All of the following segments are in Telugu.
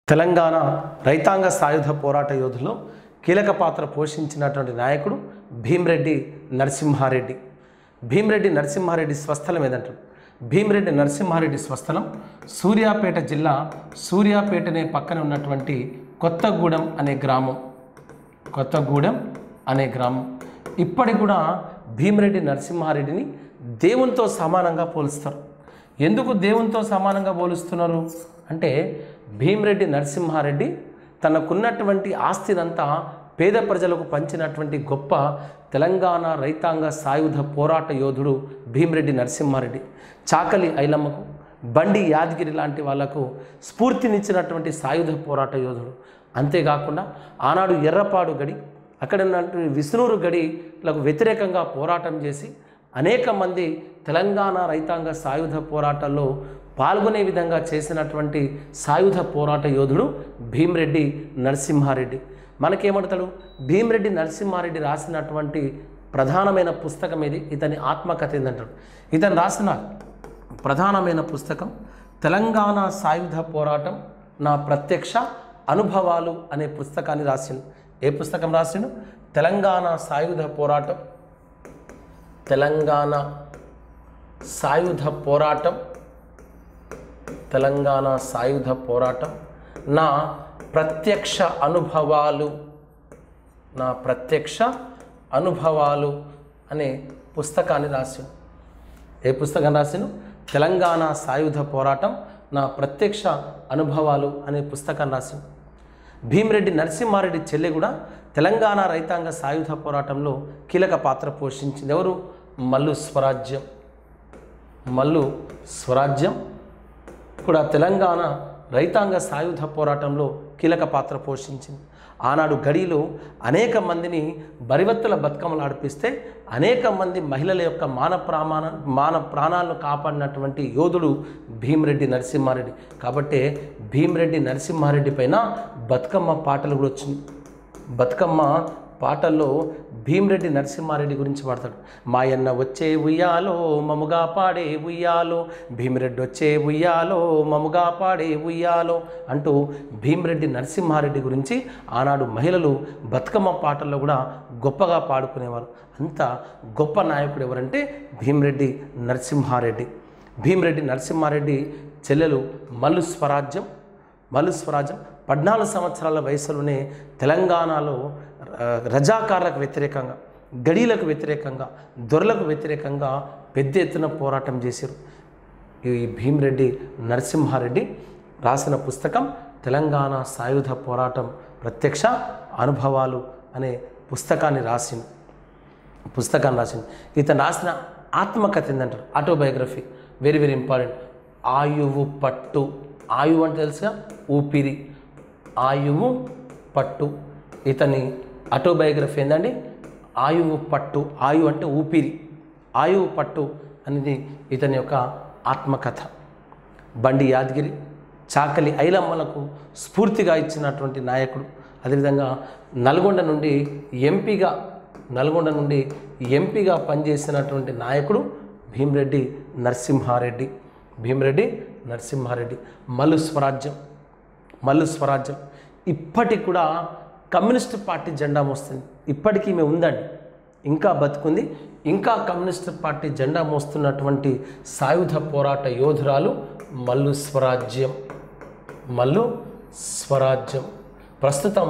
తెలంగాణ రైతాంగ సాయుధ పోరాట యోధులో కీలక పాత్ర పోషించినటువంటి నాయకుడు భీమ్రెడ్డి నరసింహారెడ్డి భీమ్రెడ్డి నరసింహారెడ్డి స్వస్థలం ఏదంటారు భీమ్రెడ్డి నరసింహారెడ్డి స్వస్థలం సూర్యాపేట జిల్లా సూర్యాపేటనే పక్కన ఉన్నటువంటి కొత్తగూడెం అనే గ్రామం కొత్తగూడెం అనే గ్రామం ఇప్పటికి కూడా భీమిరెడ్డి నరసింహారెడ్డిని దేవునితో సమానంగా పోలుస్తారు ఎందుకు దేవునితో సమానంగా పోలుస్తున్నారు అంటే భీమిరెడ్డి నరసింహారెడ్డి తనకున్నటువంటి ఆస్తినంతా పేద ప్రజలకు పంచినటువంటి గొప్ప తెలంగాణ రైతాంగ సాయుధ పోరాట యోధుడు భీమిరెడ్డి నరసింహారెడ్డి చాకలి ఐలమ్మకు బండి యాదగిరి లాంటి వాళ్లకు స్ఫూర్తినిచ్చినటువంటి సాయుధ పోరాట యోధుడు అంతేకాకుండా ఆనాడు ఎర్రపాడు గడి అక్కడ ఉన్నటువంటి విష్ణూరు గడిలకు వ్యతిరేకంగా పోరాటం చేసి అనేక మంది తెలంగాణ రైతాంగ సాయుధ పోరాటాల్లో పాల్గొనే విధంగా చేసినటువంటి సాయుధ పోరాట యోధుడు భీమ్రెడ్డి నరసింహారెడ్డి మనకేమంటాడు భీమ్రెడ్డి నరసింహారెడ్డి రాసినటువంటి ప్రధానమైన పుస్తకం ఇది ఇతని ఆత్మకథ ఏందంటాడు ఇతను రాసిన ప్రధానమైన పుస్తకం తెలంగాణ సాయుధ పోరాటం నా ప్రత్యక్ష అనుభవాలు అనే పుస్తకాన్ని రాసిండు ఏ పుస్తకం రాసిండు తెలంగాణ సాయుధ పోరాటం తెలంగాణ సాయుధ పోరాటం తెలంగాణ సాయుధ పోరాటం నా ప్రత్యక్ష అనుభవాలు నా ప్రత్యక్ష అనుభవాలు అనే పుస్తకాన్ని రాసిండు ఏ పుస్తకం రాసిను తెలంగాణ సాయుధ పోరాటం నా ప్రత్యక్ష అనుభవాలు అనే పుస్తకం రాసిండు భీమిరెడ్డి నరసింహారెడ్డి చెల్లె కూడా తెలంగాణ రైతాంగ సాయుధ పోరాటంలో కీలక పాత్ర పోషించింది ఎవరు మల్లు స్వరాజ్యం మల్లు స్వరాజ్యం కూడా తెలంగాణ రైతాంగ సాయుధ పోరాటంలో కీలక పాత్ర పోషించింది ఆనాడు గడిలో అనేక మందిని బరివత్తుల బతుకమ్మలు ఆడిపిస్తే అనేక మంది మహిళల యొక్క మాన ప్రామాణ మాన ప్రాణాలను కాపాడినటువంటి యోధుడు భీమిరెడ్డి నరసింహారెడ్డి కాబట్టే భీమిరెడ్డి నరసింహారెడ్డి పైన బతుకమ్మ పాటలు కూడా వచ్చింది బతుకమ్మ పాటల్లో భీమిరెడ్డి నరసింహారెడ్డి గురించి పాడతాడు మాయన్న వచ్చే ఉయ్యాలో మముగా పాడే ఉయ్యాలో భీమిరెడ్డి వచ్చే ఉయ్యాలో మముగా పాడే ఉయ్యాలో అంటూ భీమిరెడ్డి నరసింహారెడ్డి గురించి ఆనాడు మహిళలు బతుకమ్మ పాటల్లో కూడా గొప్పగా పాడుకునేవారు అంత గొప్ప నాయకుడు ఎవరంటే భీమిరెడ్డి నరసింహారెడ్డి భీమిరెడ్డి నరసింహారెడ్డి చెల్లెలు మల్లు స్వరాజ్యం మల్లు స్వరాజ్యం పద్నాలుగు సంవత్సరాల వయసులోనే తెలంగాణలో ఆ, రజాకార్లకు వ్యతిరేకంగా గడీలకు వ్యతిరేకంగా దొరలకు వ్యతిరేకంగా పెద్ద ఎత్తున పోరాటం చేశారు ఈ భీమిరెడ్డి నరసింహారెడ్డి రాసిన పుస్తకం తెలంగాణ సాయుధ పోరాటం ప్రత్యక్ష అనుభవాలు అనే పుస్తకాన్ని రాసింది పుస్తకాన్ని రాసింది ఇతను రాసిన ఆత్మకథ ఏంటంటారు ఆటోబయోగ్రఫీ వెరీ వెరీ ఇంపార్టెంట్ ఆయువు పట్టు ఆయువు అంటే తెలుసుగా ఊపిరి ఆయువు పట్టు ఇతని ఆటోబయోగ్రఫీ ఏంటండి ఆయువు పట్టు ఆయువు అంటే ఊపిరి ఆయువు పట్టు అనేది ఇతని యొక్క ఆత్మకథ బండి యాదగిరి చాకలి ఐలమ్మలకు స్ఫూర్తిగా ఇచ్చినటువంటి నాయకుడు అదేవిధంగా నల్గొండ నుండి ఎంపీగా నల్గొండ నుండి ఎంపీగా పనిచేసినటువంటి నాయకుడు భీమిరెడ్డి నరసింహారెడ్డి భీమిరెడ్డి నరసింహారెడ్డి మల్లు స్వరాజ్యం మల్లు స్వరాజ్యం ఇప్పటికి కూడా కమ్యూనిస్ట్ పార్టీ జెండా మోస్తుంది ఇప్పటికీ ఈమె ఉందండి ఇంకా బతుకుంది ఇంకా కమ్యూనిస్ట్ పార్టీ జెండా మోస్తున్నటువంటి సాయుధ పోరాట యోధురాలు మల్లు స్వరాజ్యం మల్లు స్వరాజ్యం ప్రస్తుతం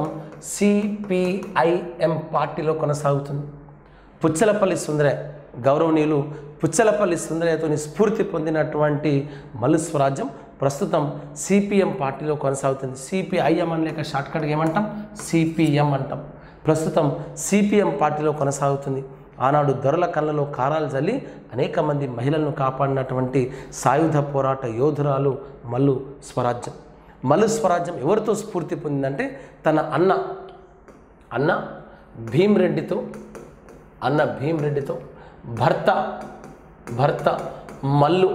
సిపిఐఎం పార్టీలో కొనసాగుతుంది పుచ్చలపల్లి సుందర గౌరవనీయులు పుచ్చలపల్లి సుందరయ్యతోని స్ఫూర్తి పొందినటువంటి మల్లు స్వరాజ్యం ప్రస్తుతం సిపిఎం పార్టీలో కొనసాగుతుంది సిపిఐఎం అని లేక షార్ట్కట్గా ఏమంటాం సిపిఎం అంటాం ప్రస్తుతం సిపిఎం పార్టీలో కొనసాగుతుంది ఆనాడు దొరల కళ్ళలో కారాలు జల్లి అనేక మంది మహిళలను కాపాడినటువంటి సాయుధ పోరాట యోధురాలు మల్లు స్వరాజ్యం మల్లు స్వరాజ్యం ఎవరితో స్ఫూర్తి పొందిందంటే తన అన్న అన్న భీమ్రెడ్డితో అన్న భీమ్రెడ్డితో భర్త భర్త మల్లు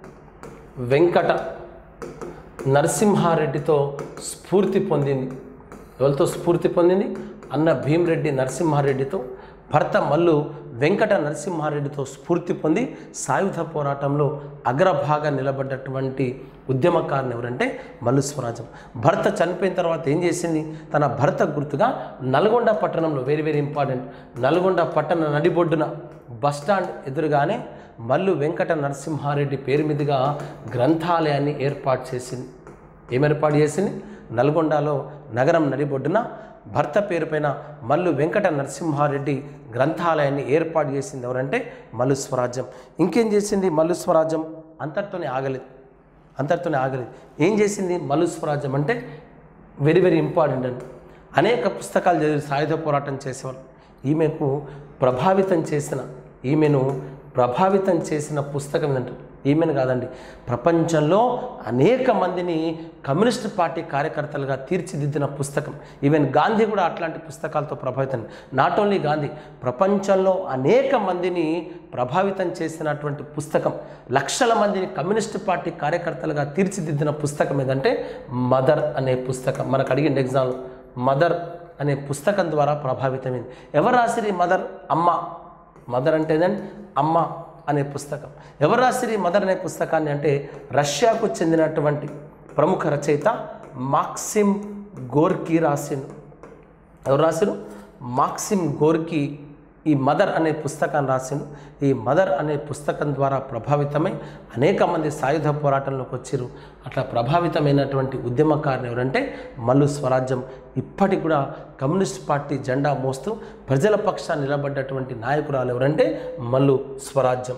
వెంకట నరసింహారెడ్డితో స్ఫూర్తి పొందింది ఎవరితో స్ఫూర్తి పొందింది అన్న భీమ్రెడ్డి నరసింహారెడ్డితో భర్త మల్లు వెంకట నరసింహారెడ్డితో స్ఫూర్తి పొంది సాయుధ పోరాటంలో అగ్రభాగా నిలబడ్డటువంటి ఉద్యమకారుని ఎవరంటే మల్లు స్వరాజ్యం భర్త చనిపోయిన తర్వాత ఏం చేసింది తన భర్త గుర్తుగా నల్గొండ పట్టణంలో వెరీ వెరీ ఇంపార్టెంట్ నల్గొండ పట్టణ నడిబొడ్డున బస్టాండ్ ఎదురుగానే మల్లు వెంకట నరసింహారెడ్డి పేరు మీదుగా గ్రంథాలయాన్ని ఏర్పాటు చేసింది ఏం ఏర్పాటు చేసింది నల్గొండలో నగరం నడిబొడ్డున భర్త పేరు పైన మల్లు వెంకట నరసింహారెడ్డి గ్రంథాలయాన్ని ఏర్పాటు చేసింది ఎవరంటే మల్లు స్వరాజ్యం ఇంకేం చేసింది మల్లు స్వరాజ్యం అంతటితోనే ఆగలేదు అంతటితోనే ఆగలేదు ఏం చేసింది మల్లు స్వరాజ్యం అంటే వెరీ వెరీ ఇంపార్టెంట్ అండి అనేక పుస్తకాలు చదివి సాయుధ పోరాటం చేసేవాళ్ళు ఈమెకు ప్రభావితం చేసిన ఈమెను ప్రభావితం చేసిన పుస్తకం ఏంటంటే ఈమెను కాదండి ప్రపంచంలో అనేక మందిని కమ్యూనిస్ట్ పార్టీ కార్యకర్తలుగా తీర్చిదిద్దిన పుస్తకం ఈవెన్ గాంధీ కూడా అట్లాంటి పుస్తకాలతో ప్రభావితం నాట్ ఓన్లీ గాంధీ ప్రపంచంలో అనేక మందిని ప్రభావితం చేసినటువంటి పుస్తకం లక్షల మందిని కమ్యూనిస్ట్ పార్టీ కార్యకర్తలుగా తీర్చిదిద్దిన పుస్తకం ఏదంటే మదర్ అనే పుస్తకం మనకు అడిగిన ఎగ్జామ్ మదర్ అనే పుస్తకం ద్వారా ప్రభావితమైంది ఎవరు రాసిరి మదర్ అమ్మ మదర్ అంటే ఏంటంటే అమ్మ అనే పుస్తకం ఎవరు రాసిరి మదర్ అనే పుస్తకాన్ని అంటే రష్యాకు చెందినటువంటి ప్రముఖ రచయిత మాక్సిమ్ గోర్కీ రాసిండు ఎవరు రాసిరు మాక్సిమ్ గోర్కీ ఈ మదర్ అనే పుస్తకాన్ని రాసిండు ఈ మదర్ అనే పుస్తకం ద్వారా ప్రభావితమై అనేక మంది సాయుధ పోరాటంలోకి వచ్చిరు అట్లా ప్రభావితమైనటువంటి ఉద్యమకారులు ఎవరంటే మల్లు స్వరాజ్యం ఇప్పటికి కూడా కమ్యూనిస్ట్ పార్టీ జెండా మోస్తూ ప్రజల పక్షాన్ని నిలబడ్డటువంటి నాయకురాలు ఎవరంటే మల్లు స్వరాజ్యం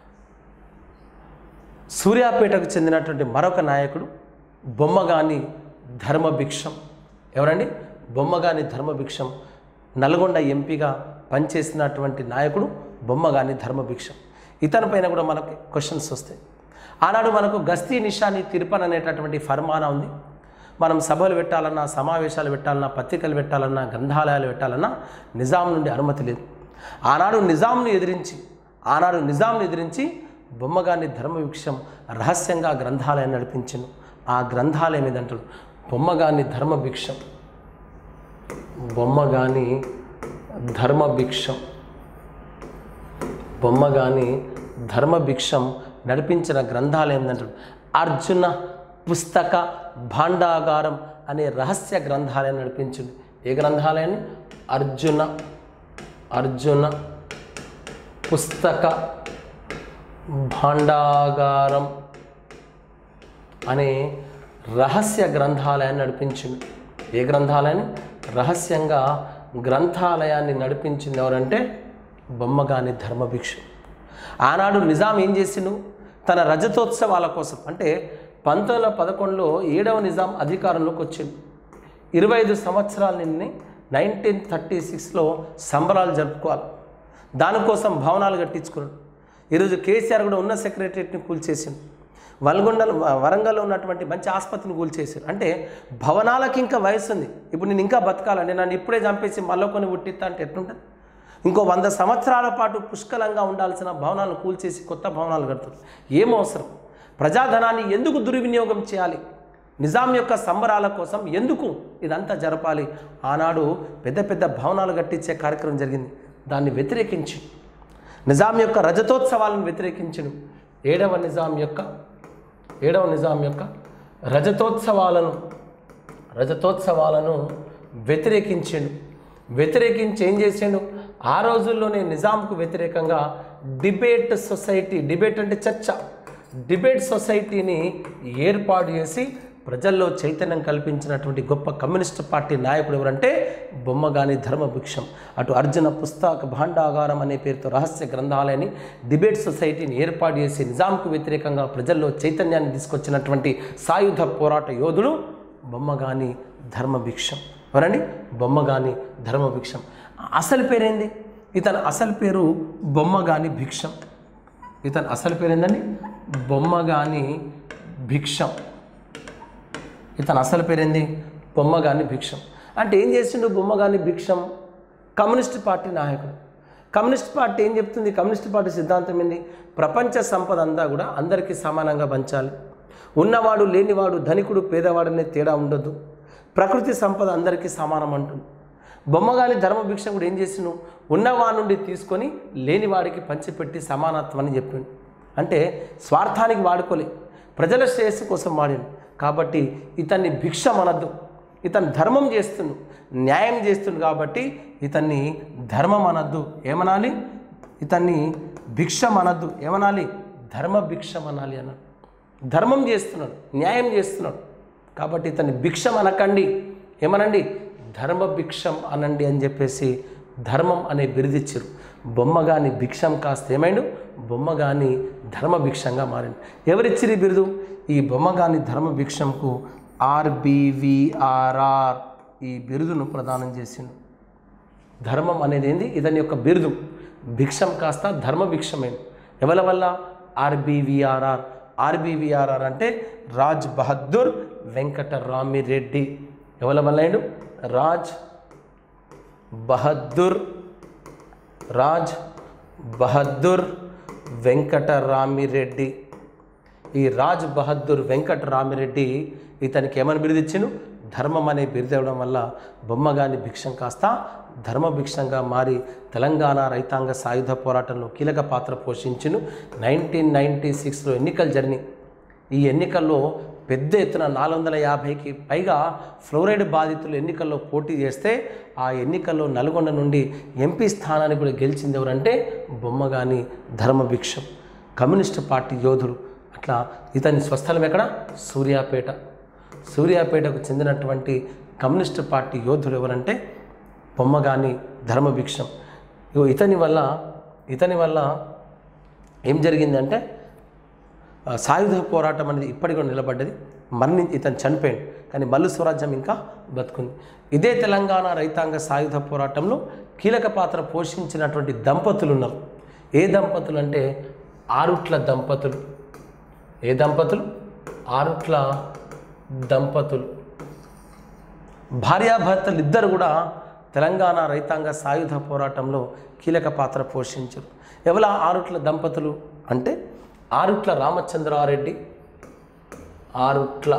సూర్యాపేటకు చెందినటువంటి మరొక నాయకుడు బొమ్మగాని ధర్మభిక్షం ఎవరండి బొమ్మగాని ధర్మభిక్షం నల్గొండ ఎంపీగా పనిచేసినటువంటి నాయకుడు బొమ్మగాని ధర్మభిక్షం ఇతని పైన కూడా మనకి క్వశ్చన్స్ వస్తాయి ఆనాడు మనకు గస్తీ నిషాని తిరుపన్ అనేటటువంటి ఫర్మానా ఉంది మనం సభలు పెట్టాలన్నా సమావేశాలు పెట్టాలన్నా పత్రికలు పెట్టాలన్నా గ్రంథాలయాలు పెట్టాలన్నా నిజాం నుండి అనుమతి లేదు ఆనాడు నిజాంను ఎదిరించి ఆనాడు నిజాంను ఎదిరించి బొమ్మగాని ధర్మభిక్షం రహస్యంగా గ్రంథాలయం నడిపించను ఆ గ్రంథాలయం ఏదంటారు బొమ్మగాని ధర్మభిక్షం బొమ్మగాని ధర్మభిక్షం బొమ్మగాని ధర్మభిక్షం నడిపించిన గ్రంథాలయం ఏంటంటారు అర్జున పుస్తక భాండాగారం అనే రహస్య గ్రంథాలయం నడిపించింది ఏ గ్రంథాలయాన్ని అర్జున అర్జున పుస్తక భాండాగారం అనే రహస్య గ్రంథాలయాన్ని నడిపించింది ఏ గ్రంథాలయాన్ని రహస్యంగా గ్రంథాలయాన్ని నడిపించింది ఎవరంటే బొమ్మగాని ధర్మభిక్ష ఆనాడు నిజాం ఏం చేసిండు తన రజతోత్సవాల కోసం అంటే పంతొమ్మిది వందల పదకొండులో ఏడవ నిజాం అధికారంలోకి వచ్చింది ఇరవై ఐదు సంవత్సరాల నిండి నైన్టీన్ థర్టీ సిక్స్లో సంబరాలు జరుపుకోవాలి దానికోసం భవనాలు కట్టించుకున్నాడు ఈరోజు కేసీఆర్ కూడా ఉన్న సెక్రటరియట్ని కూల్చేసిండు వల్గొండలో వరంగల్లో ఉన్నటువంటి మంచి ఆసుపత్రిని కూల్చేసారు అంటే భవనాలకి ఇంకా వయసు ఉంది ఇప్పుడు నేను ఇంకా బతకాలండి నన్ను ఇప్పుడే చంపేసి మళ్ళీ కొన్ని పుట్టిస్తా అంటే ఎట్లుంటుంది ఇంకో వంద సంవత్సరాల పాటు పుష్కలంగా ఉండాల్సిన భవనాలను కూల్చేసి కొత్త భవనాలు కడుతారు ఏం అవసరం ప్రజాధనాన్ని ఎందుకు దుర్వినియోగం చేయాలి నిజాం యొక్క సంబరాల కోసం ఎందుకు ఇదంతా జరపాలి ఆనాడు పెద్ద పెద్ద భవనాలు కట్టించే కార్యక్రమం జరిగింది దాన్ని వ్యతిరేకించి నిజాం యొక్క రజతోత్సవాలను వ్యతిరేకించను ఏడవ నిజాం యొక్క ఏడవ నిజాం యొక్క రజతోత్సవాలను రజతోత్సవాలను వ్యతిరేకించిండు వ్యతిరేకించి ఏం చేసిండు ఆ రోజుల్లోనే నిజాంకు వ్యతిరేకంగా డిబేట్ సొసైటీ డిబేట్ అంటే చర్చ డిబేట్ సొసైటీని ఏర్పాటు చేసి ప్రజల్లో చైతన్యం కల్పించినటువంటి గొప్ప కమ్యూనిస్ట్ పార్టీ నాయకుడు ఎవరంటే బొమ్మగాని ధర్మభిక్షం అటు అర్జున పుస్తక భాండాగారం అనే పేరుతో రహస్య గ్రంథాలయాన్ని డిబేట్ సొసైటీని ఏర్పాటు చేసి నిజాంకు వ్యతిరేకంగా ప్రజల్లో చైతన్యాన్ని తీసుకొచ్చినటువంటి సాయుధ పోరాట యోధుడు బొమ్మగాని ధర్మభిక్షం ఎవరండి బొమ్మగాని ధర్మభిక్షం అసలు పేరేంది ఇతని అసలు పేరు బొమ్మగాని భిక్షం ఇతని అసలు పేరు ఏందండి బొమ్మగాని భిక్షం ఇతని అసలు పేరేంది బొమ్మగాని భిక్షం అంటే ఏం చేసిండు బొమ్మగాని భిక్షం కమ్యూనిస్ట్ పార్టీ నాయకుడు కమ్యూనిస్ట్ పార్టీ ఏం చెప్తుంది కమ్యూనిస్ట్ పార్టీ సిద్ధాంతం ఏంది ప్రపంచ సంపద అంతా కూడా అందరికీ సమానంగా పంచాలి ఉన్నవాడు లేనివాడు ధనికుడు పేదవాడనే తేడా ఉండొద్దు ప్రకృతి సంపద అందరికీ సమానం అంటుంది బొమ్మగాని ధర్మభిక్షకుడు ఏం చేసిండు ఉన్నవా నుండి తీసుకొని లేనివాడికి పంచిపెట్టి సమానత్వం అని చెప్పిండు అంటే స్వార్థానికి వాడుకోలే ప్రజల శ్రేయస్సు కోసం వాడిండు కాబట్టి ఇతన్ని భిక్ష మనద్దు ఇతను ధర్మం చేస్తుండు న్యాయం చేస్తుండు కాబట్టి ఇతన్ని ధర్మం అనద్దు ఏమనాలి ఇతన్ని భిక్ష అనద్దు ఏమనాలి ధర్మ భిక్ష అనాలి అన్నాడు ధర్మం చేస్తున్నాడు న్యాయం చేస్తున్నాడు కాబట్టి ఇతన్ని భిక్షం అనకండి ఏమనండి ధర్మ భిక్షం అనండి అని చెప్పేసి ధర్మం అనే బిరుదిచ్చారు బొమ్మగాని భిక్షం కాస్త ఏమైండు బొమ్మగాని ధర్మ భిక్షంగా మారిండు ఎవరిచ్చిరి బిరుదు ఈ బొమ్మగాని ధర్మ భిక్షంకు ఆర్బివిఆర్ఆర్ ఈ బిరుదును ప్రదానం చేసిండు ధర్మం అనేది ఏంది ఇతని యొక్క బిరుదు భిక్షం కాస్త ధర్మ భిక్షమైంది ఎవరి వల్ల ఆర్బీవీఆర్ఆర్ ఆర్బీవీఆర్ఆర్ అంటే రాజ్ బహద్దూర్ వెంకటరామిరెడ్డి ఎవరి వల్ల అయిండు రాజ్ బహద్దూర్ రాజ్ బహద్దూర్ వెంకటరామిరెడ్డి ఈ రాజ్ బహద్దూర్ వెంకటరామిరెడ్డి ఇతనికి ఏమని బిరుదు ఇచ్చిండు ధర్మం అనే బిరుదు ఇవ్వడం వల్ల బొమ్మగాని భిక్షం కాస్త ధర్మ భిక్షంగా మారి తెలంగాణ రైతాంగ సాయుధ పోరాటంలో కీలక పాత్ర పోషించును నైన్టీన్ నైంటీ సిక్స్లో ఎన్నికలు జరిగినాయి ఈ ఎన్నికల్లో పెద్ద ఎత్తున నాలుగు వందల యాభైకి పైగా ఫ్లోరైడ్ బాధితులు ఎన్నికల్లో పోటీ చేస్తే ఆ ఎన్నికల్లో నల్గొండ నుండి ఎంపీ స్థానాన్ని కూడా గెలిచింది ఎవరంటే బొమ్మగాని ధర్మభిక్షం కమ్యూనిస్టు పార్టీ యోధుడు అట్లా ఇతని స్వస్థలం ఎక్కడ సూర్యాపేట సూర్యాపేటకు చెందినటువంటి కమ్యూనిస్టు పార్టీ యోధుడు ఎవరంటే బొమ్మగాని ధర్మభిక్షం ఇగో ఇతని వల్ల ఇతని వల్ల ఏం జరిగిందంటే ఆ, సాయుధ పోరాటం అనేది ఇప్పటికి కూడా నిలబడ్డది మరణి ఇతను చనిపోయాడు కానీ మల్లు స్వరాజ్యం ఇంకా బతుకుంది ఇదే తెలంగాణ రైతాంగ సాయుధ పోరాటంలో కీలక పాత్ర పోషించినటువంటి దంపతులు ఉన్నారు ఏ దంపతులు అంటే ఆరుట్ల దంపతులు ఏ దంపతులు ఆరుట్ల దంపతులు భార్యాభర్తలు ఇద్దరు కూడా తెలంగాణ రైతాంగ సాయుధ పోరాటంలో కీలక పాత్ర పోషించారు ఎవల ఆరుట్ల దంపతులు అంటే ఆరుట్ల రామచంద్రారెడ్డి ఆరుట్ల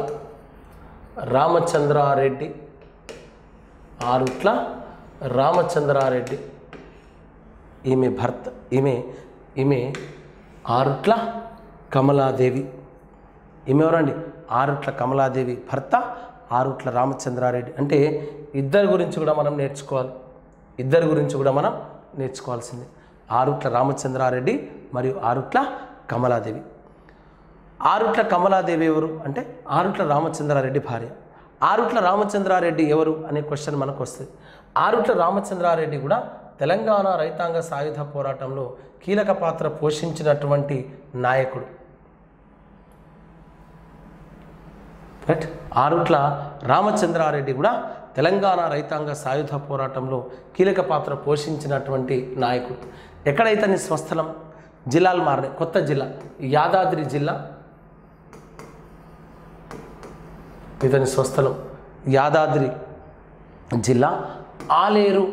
రామచంద్రారెడ్డి ఆరుట్ల రామచంద్రారెడ్డి ఈమె భర్త ఈమె ఈమె ఆరుట్ల కమలాదేవి ఈమె ఎవరండి ఆరుట్ల కమలాదేవి భర్త ఆరుట్ల రామచంద్రారెడ్డి అంటే ఇద్దరి గురించి కూడా మనం నేర్చుకోవాలి ఇద్దరి గురించి కూడా మనం నేర్చుకోవాల్సింది ఆరుట్ల రామచంద్రారెడ్డి మరియు ఆరుట్ల కమలాదేవి ఆరుట్ల కమలాదేవి ఎవరు అంటే ఆరుట్ల రామచంద్రారెడ్డి భార్య ఆరుట్ల రామచంద్రారెడ్డి ఎవరు అనే క్వశ్చన్ మనకు వస్తుంది ఆరుట్ల రామచంద్రారెడ్డి కూడా తెలంగాణ రైతాంగ సాయుధ పోరాటంలో కీలక పాత్ర పోషించినటువంటి నాయకుడు రైట్ ఆరుట్ల రామచంద్రారెడ్డి కూడా తెలంగాణ రైతాంగ సాయుధ పోరాటంలో కీలక పాత్ర పోషించినటువంటి నాయకుడు ఎక్కడైతే నీ స్వస్థలం జిల్లాలు మారినాయి కొత్త జిల్లా యాదాద్రి జిల్లా ఇతని స్వస్థలం యాదాద్రి జిల్లా ఆలేరు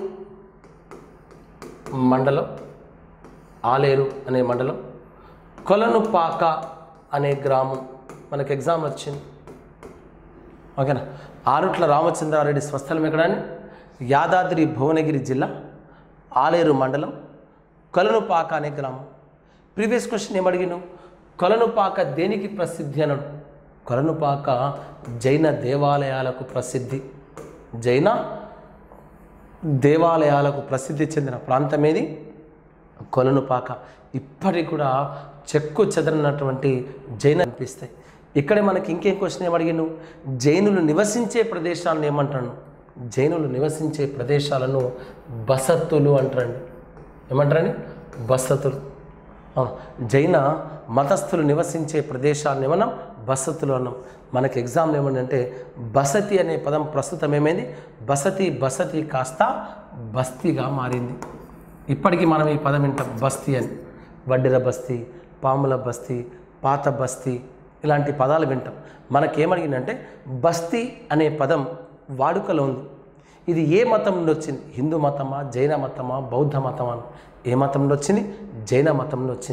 మండలం ఆలేరు అనే మండలం కొలనుపాక అనే గ్రామం మనకు ఎగ్జామ్ వచ్చింది ఓకేనా ఆరుట్ల రామచంద్రారెడ్డి స్వస్థలం ఎక్కడని యాదాద్రి భువనగిరి జిల్లా ఆలేరు మండలం కొలనుపాక అనే గ్రామం ప్రీవియస్ క్వశ్చన్ ఏమడిగినావు కొలనుపాక దేనికి ప్రసిద్ధి అనడు కొలనుపాక జైన దేవాలయాలకు ప్రసిద్ధి జైన దేవాలయాలకు ప్రసిద్ధి చెందిన ప్రాంతం ఏది కొలనుపాక ఇప్పటికి కూడా చెక్కు చెదరనటువంటి జైన అనిపిస్తాయి ఇక్కడే మనకి ఇంకేం క్వశ్చన్ ఏమడిగిను జైనులు నివసించే ప్రదేశాలను ఏమంటాను జైనులు నివసించే ప్రదేశాలను బసత్తులు అంటారండి ఏమంటారండి బసతులు అవును. జైన మతస్థులు నివసించే ప్రదేశాలను ఏమన్నాం బసతులు అన్నాం మనకి ఎగ్జామ్లో ఏమంటే బసతి అనే పదం ప్రస్తుతం ఏమైంది బసతి బసతి కాస్త బస్తీగా మారింది ఇప్పటికీ మనం ఈ పదం వింటాం బస్తీ అని వడ్డిర బస్తీ పాముల బస్తీ పాత బస్తీ ఇలాంటి పదాలు వింటాం మనకేమడిగిందంటే బస్తీ అనే పదం వాడుకలో ఉంది ఇది ఏ మతం నుండి వచ్చింది హిందూ మతమా జైన మతమా బౌద్ధ మతమా అని ఏ మతం నుండి వచ్చింది జైన మతం నుండి వచ్చింది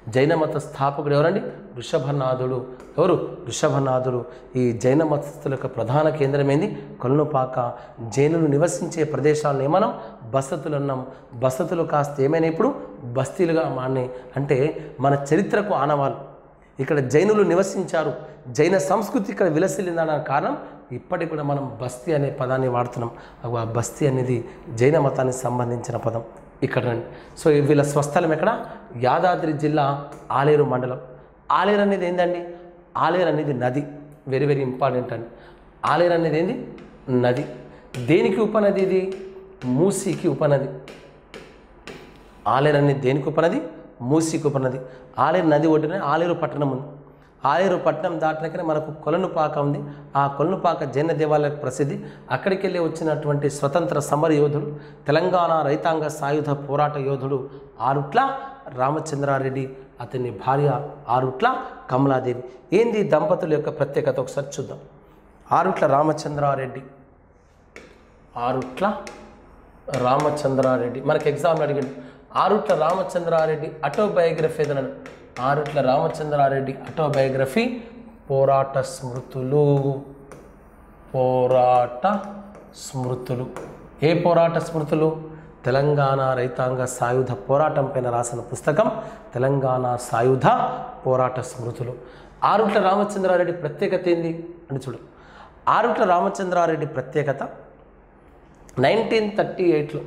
జైన మత స్థాపకుడు ఎవరండి వృషభనాథుడు ఎవరు వృషభనాథుడు ఈ జైన మతస్థుల యొక్క ప్రధాన కేంద్రం ఏంది కొలనుపాక జైనులు నివసించే ప్రదేశాలను మనం బసతులు అన్నాం బసతులు కాస్త ఏమైనా ఇప్పుడు బస్తీలుగా మారినాయి అంటే మన చరిత్రకు ఆనవాళ్ళు ఇక్కడ జైనులు నివసించారు జైన సంస్కృతి ఇక్కడ విలసిల్లిందన్న కారణం ఇప్పటికి కూడా మనం బస్తీ అనే పదాన్ని వాడుతున్నాం అగో ఆ బస్తీ అనేది జైన మతానికి సంబంధించిన పదం ఇక్కడ రండి సో వీళ్ళ స్వస్థలం ఎక్కడ యాదాద్రి జిల్లా ఆలేరు మండలం ఆలేరు అనేది ఏందండి ఆలేరు అనేది నది వెరీ వెరీ ఇంపార్టెంట్ అండి ఆలేరు అనేది ఏంది నది దేనికి ఉపనది ఇది మూసీకి ఉపనది ఆలేరు అనేది దేనికి ఉపనది మూసీకి ఉపనది ఆలేరు నది ఒడ్డున ఆలేరు పట్టణం ఉంది ఆలేరు పట్టణం దాటినాకనే మనకు కొలనుపాక ఉంది ఆ కొలనుపాక జైన దేవాలయ ప్రసిద్ధి అక్కడికి వెళ్ళి వచ్చినటువంటి స్వతంత్ర సమర యోధుడు తెలంగాణ రైతాంగ సాయుధ పోరాట యోధుడు ఆరుట్ల రామచంద్రారెడ్డి అతని భార్య ఆరుట్ల కమలాదేవి ఏంది ఈ దంపతుల యొక్క ప్రత్యేకత ఒకసారి చూద్దాం ఆరుట్ల రామచంద్రారెడ్డి ఆరుట్ల రామచంద్రారెడ్డి మనకి ఎగ్జామ్ అడిగింది ఆరుట్ల రామచంద్రారెడ్డి ఆటోబయోగ్రఫీ ఏదన్నాడు ఆరుట్ల రామచంద్రారెడ్డి ఆటోబయోగ్రఫీ పోరాట స్మృతులు పోరాట స్మృతులు ఏ పోరాట స్మృతులు తెలంగాణ రైతాంగ సాయుధ పోరాటం పైన రాసిన పుస్తకం తెలంగాణ సాయుధ పోరాట స్మృతులు ఆరుట్ల రామచంద్రారెడ్డి ప్రత్యేకత ఏంది అని చూడు ఆరుట్ల రామచంద్రారెడ్డి ప్రత్యేకత నైన్టీన్ థర్టీ ఎయిట్లో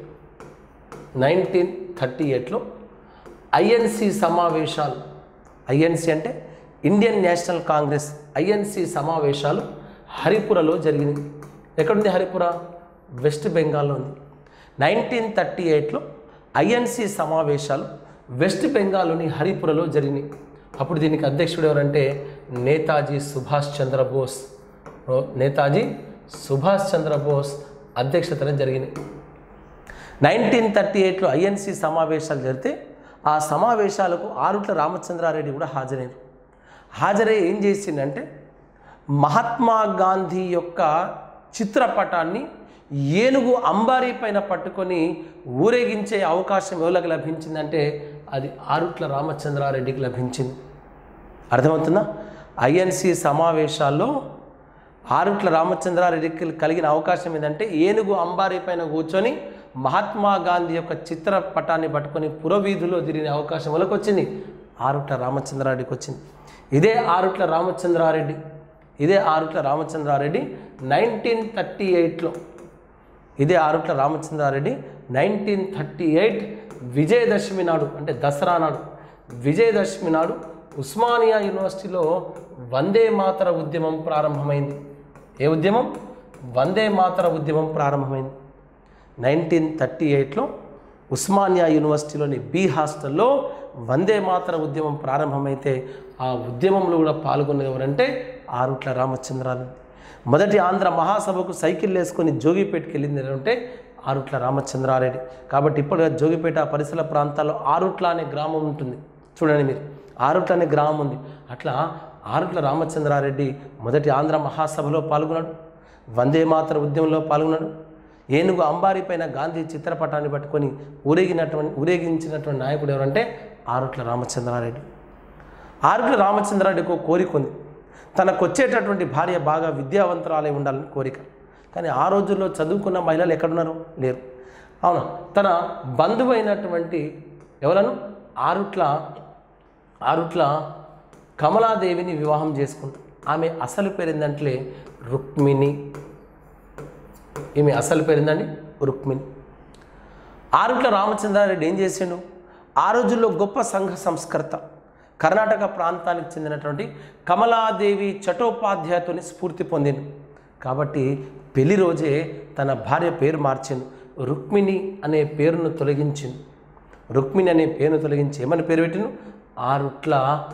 నైన్టీన్ థర్టీ ఎయిట్లో ఐఎన్సి సమావేశాలు ఐఎన్సి అంటే ఇండియన్ నేషనల్ కాంగ్రెస్ ఐఎన్సి సమావేశాలు హరిపురలో జరిగినాయి ఎక్కడుంది హరిపుర వెస్ట్ బెంగాల్లో ఉంది నైన్టీన్ థర్టీ ఎయిట్లో ఐఎన్సి సమావేశాలు వెస్ట్ బెంగాల్లోని హరిపురలో జరిగినాయి అప్పుడు దీనికి అధ్యక్షుడు ఎవరంటే నేతాజీ సుభాష్ చంద్రబోస్ ఓ- నేతాజీ సుభాష్ చంద్రబోస్ అధ్యక్షతన జరిగినాయి నైన్టీన్ థర్టీ ఎయిట్లో ఐఎన్సి సమావేశాలు జరిగితే ఆ సమావేశాలకు ఆరుట్ల రామచంద్రారెడ్డి కూడా హాజరయ్యారు హాజరై ఏం చేసిందంటే మహాత్మా గాంధీ యొక్క చిత్రపటాన్ని ఏనుగు అంబారీ పైన పట్టుకొని ఊరేగించే అవకాశం ఎవరికి లభించిందంటే అది ఆరుట్ల రామచంద్రారెడ్డికి లభించింది అర్థమవుతుందా ఐఎన్సి సమావేశాల్లో ఆరుట్ల రామచంద్రారెడ్డికి కలిగిన అవకాశం ఏంటంటే ఏనుగు అంబారీ పైన కూర్చొని మహాత్మా గాంధీ యొక్క చిత్రపటాన్ని పట్టుకొని పురవీధిలో తిరిగిన అవకాశం వాళ్ళకి వచ్చింది ఆరుట్ల రామచంద్రారెడ్డికి వచ్చింది ఇదే ఆరుట్ల రామచంద్రారెడ్డి ఇదే ఆరుట్ల రామచంద్రారెడ్డి నైన్టీన్ థర్టీ ఎయిట్లో ఇదే Arutla Ramachandra Reddy nineteen thirty eight Vijayadashami నాడు అంటే దసరా నాడు విజయదశమి నాడు ఉస్మానియా యూనివర్సిటీలో వందే మాతర ఉద్యమం ప్రారంభమైంది ఏ ఉద్యమం వందే మాతర ఉద్యమం ప్రారంభమైంది నైన్టీన్ థర్టీ ఎయిట్లో ఉస్మానియా యూనివర్సిటీలోని బి హాస్టల్లో వందే మాతర ఉద్యమం ప్రారంభమైతే ఆ ఉద్యమంలో కూడా పాల్గొన్నది ఎవరంటే ఆరుట్ల రామచంద్రారెడ్డి మొదటి ఆంధ్ర మహాసభకు సైకిల్ వేసుకొని జోగిపేటకి వెళ్ళింది అంటే ఆరుట్ల రామచంద్రారెడ్డి కాబట్టి ఇప్పుడు జోగిపేట పరిసర ప్రాంతాల్లో ఆరుట్ల అనే గ్రామం ఉంటుంది చూడండి మీరు ఆరుట్ల అనే గ్రామం ఉంది అట్లా ఆరుట్ల రామచంద్రారెడ్డి మొదటి ఆంధ్ర మహాసభలో పాల్గొన్నాడు వందే మాతర ఉద్యమంలో పాల్గొన్నాడు ఏనుగు అంబారీ పైన గాంధీ చిత్రపటాన్ని పట్టుకొని ఊరేగినటువంటి ఊరేగించినటువంటి నాయకుడు ఎవరంటే ఆరుట్ల రామచంద్రారెడ్డి ఆరుట్ల రామచంద్రారెడ్డికి ఒక కోరిక ఉంది తనకు వచ్చేటటువంటి భార్య బాగా విద్యావంతురాలై ఉండాలని కోరిక కానీ ఆ రోజుల్లో చదువుకున్న మహిళలు ఎక్కడున్నారు లేరు అవును తన బంధువు అయినటువంటి ఎవరను ఆరుట్ల ఆరుట్ల కమలాదేవిని వివాహం చేసుకుంటారు ఆమె అసలు పేరు ఏంటంటే రుక్మిణి ఈమె అసలు పేరు ఏందండి రుక్మిణి ఆరుట్ల రామచంద్రారెడ్డి ఏం చేసిండు ఆ రోజుల్లో గొప్ప సంఘ సంస్కర్త కర్ణాటక ప్రాంతానికి చెందినటువంటి కమలాదేవి చటోపాధ్యాయతోని స్ఫూర్తి పొందిండు కాబట్టి పెళ్లి రోజే తన భార్య పేరు మార్చిండు రుక్మిణి అనే పేరును తొలగించింది రుక్మిణి అనే పేరును తొలగించి ఏమని పేరు పెట్టిను ఆరుట్ల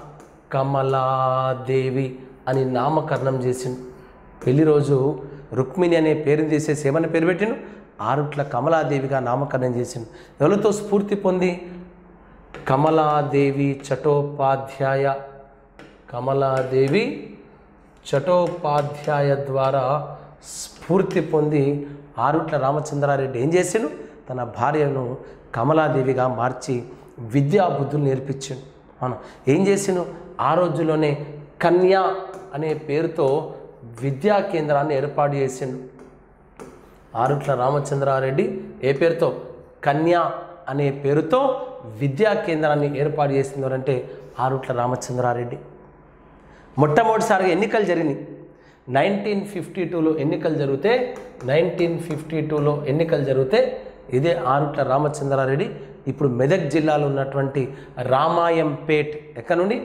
కమలాదేవి అని నామకరణం చేసిండు పెళ్లి రోజు రుక్మిణి అనే పేరుని తీసేసి ఏమని పేరు పెట్టిండు ఆరుట్ల కమలాదేవిగా నామకరణం చేసిండు ఎవరితో స్ఫూర్తి పొంది కమలాదేవి చటోపాధ్యాయ కమలాదేవి చటోపాధ్యాయ ద్వారా స్ఫూర్తి పొంది ఆరుట్ల రామచంద్రారెడ్డి ఏం చేసిండు తన భార్యను కమలాదేవిగా మార్చి విద్యా బుద్ధులు నేర్పించిండు అవును ఏం చేసిండు ఆ రోజుల్లోనే కన్యా అనే పేరుతో విద్యా కేంద్రాన్ని ఏర్పాటు చేసిండు ఆరుట్ల రామచంద్రారెడ్డి ఏ పేరుతో కన్యా అనే పేరుతో విద్యా కేంద్రాన్ని ఏర్పాటు చేసింది ఎవరంటే ఆరుట్ల రామచంద్రారెడ్డి మొట్టమొదటిసారిగా ఎన్నికలు జరిగినాయి నైన్టీన్ ఫిఫ్టీ టూలో ఎన్నికలు జరిగితే నైన్టీన్ ఫిఫ్టీ టూలో ఎన్నికలు జరిగితే ఇదే ఆరుట్ల రామచంద్రారెడ్డి ఇప్పుడు మెదక్ జిల్లాలో ఉన్నటువంటి రామాయంపేట్ ఎక్కడ నుండి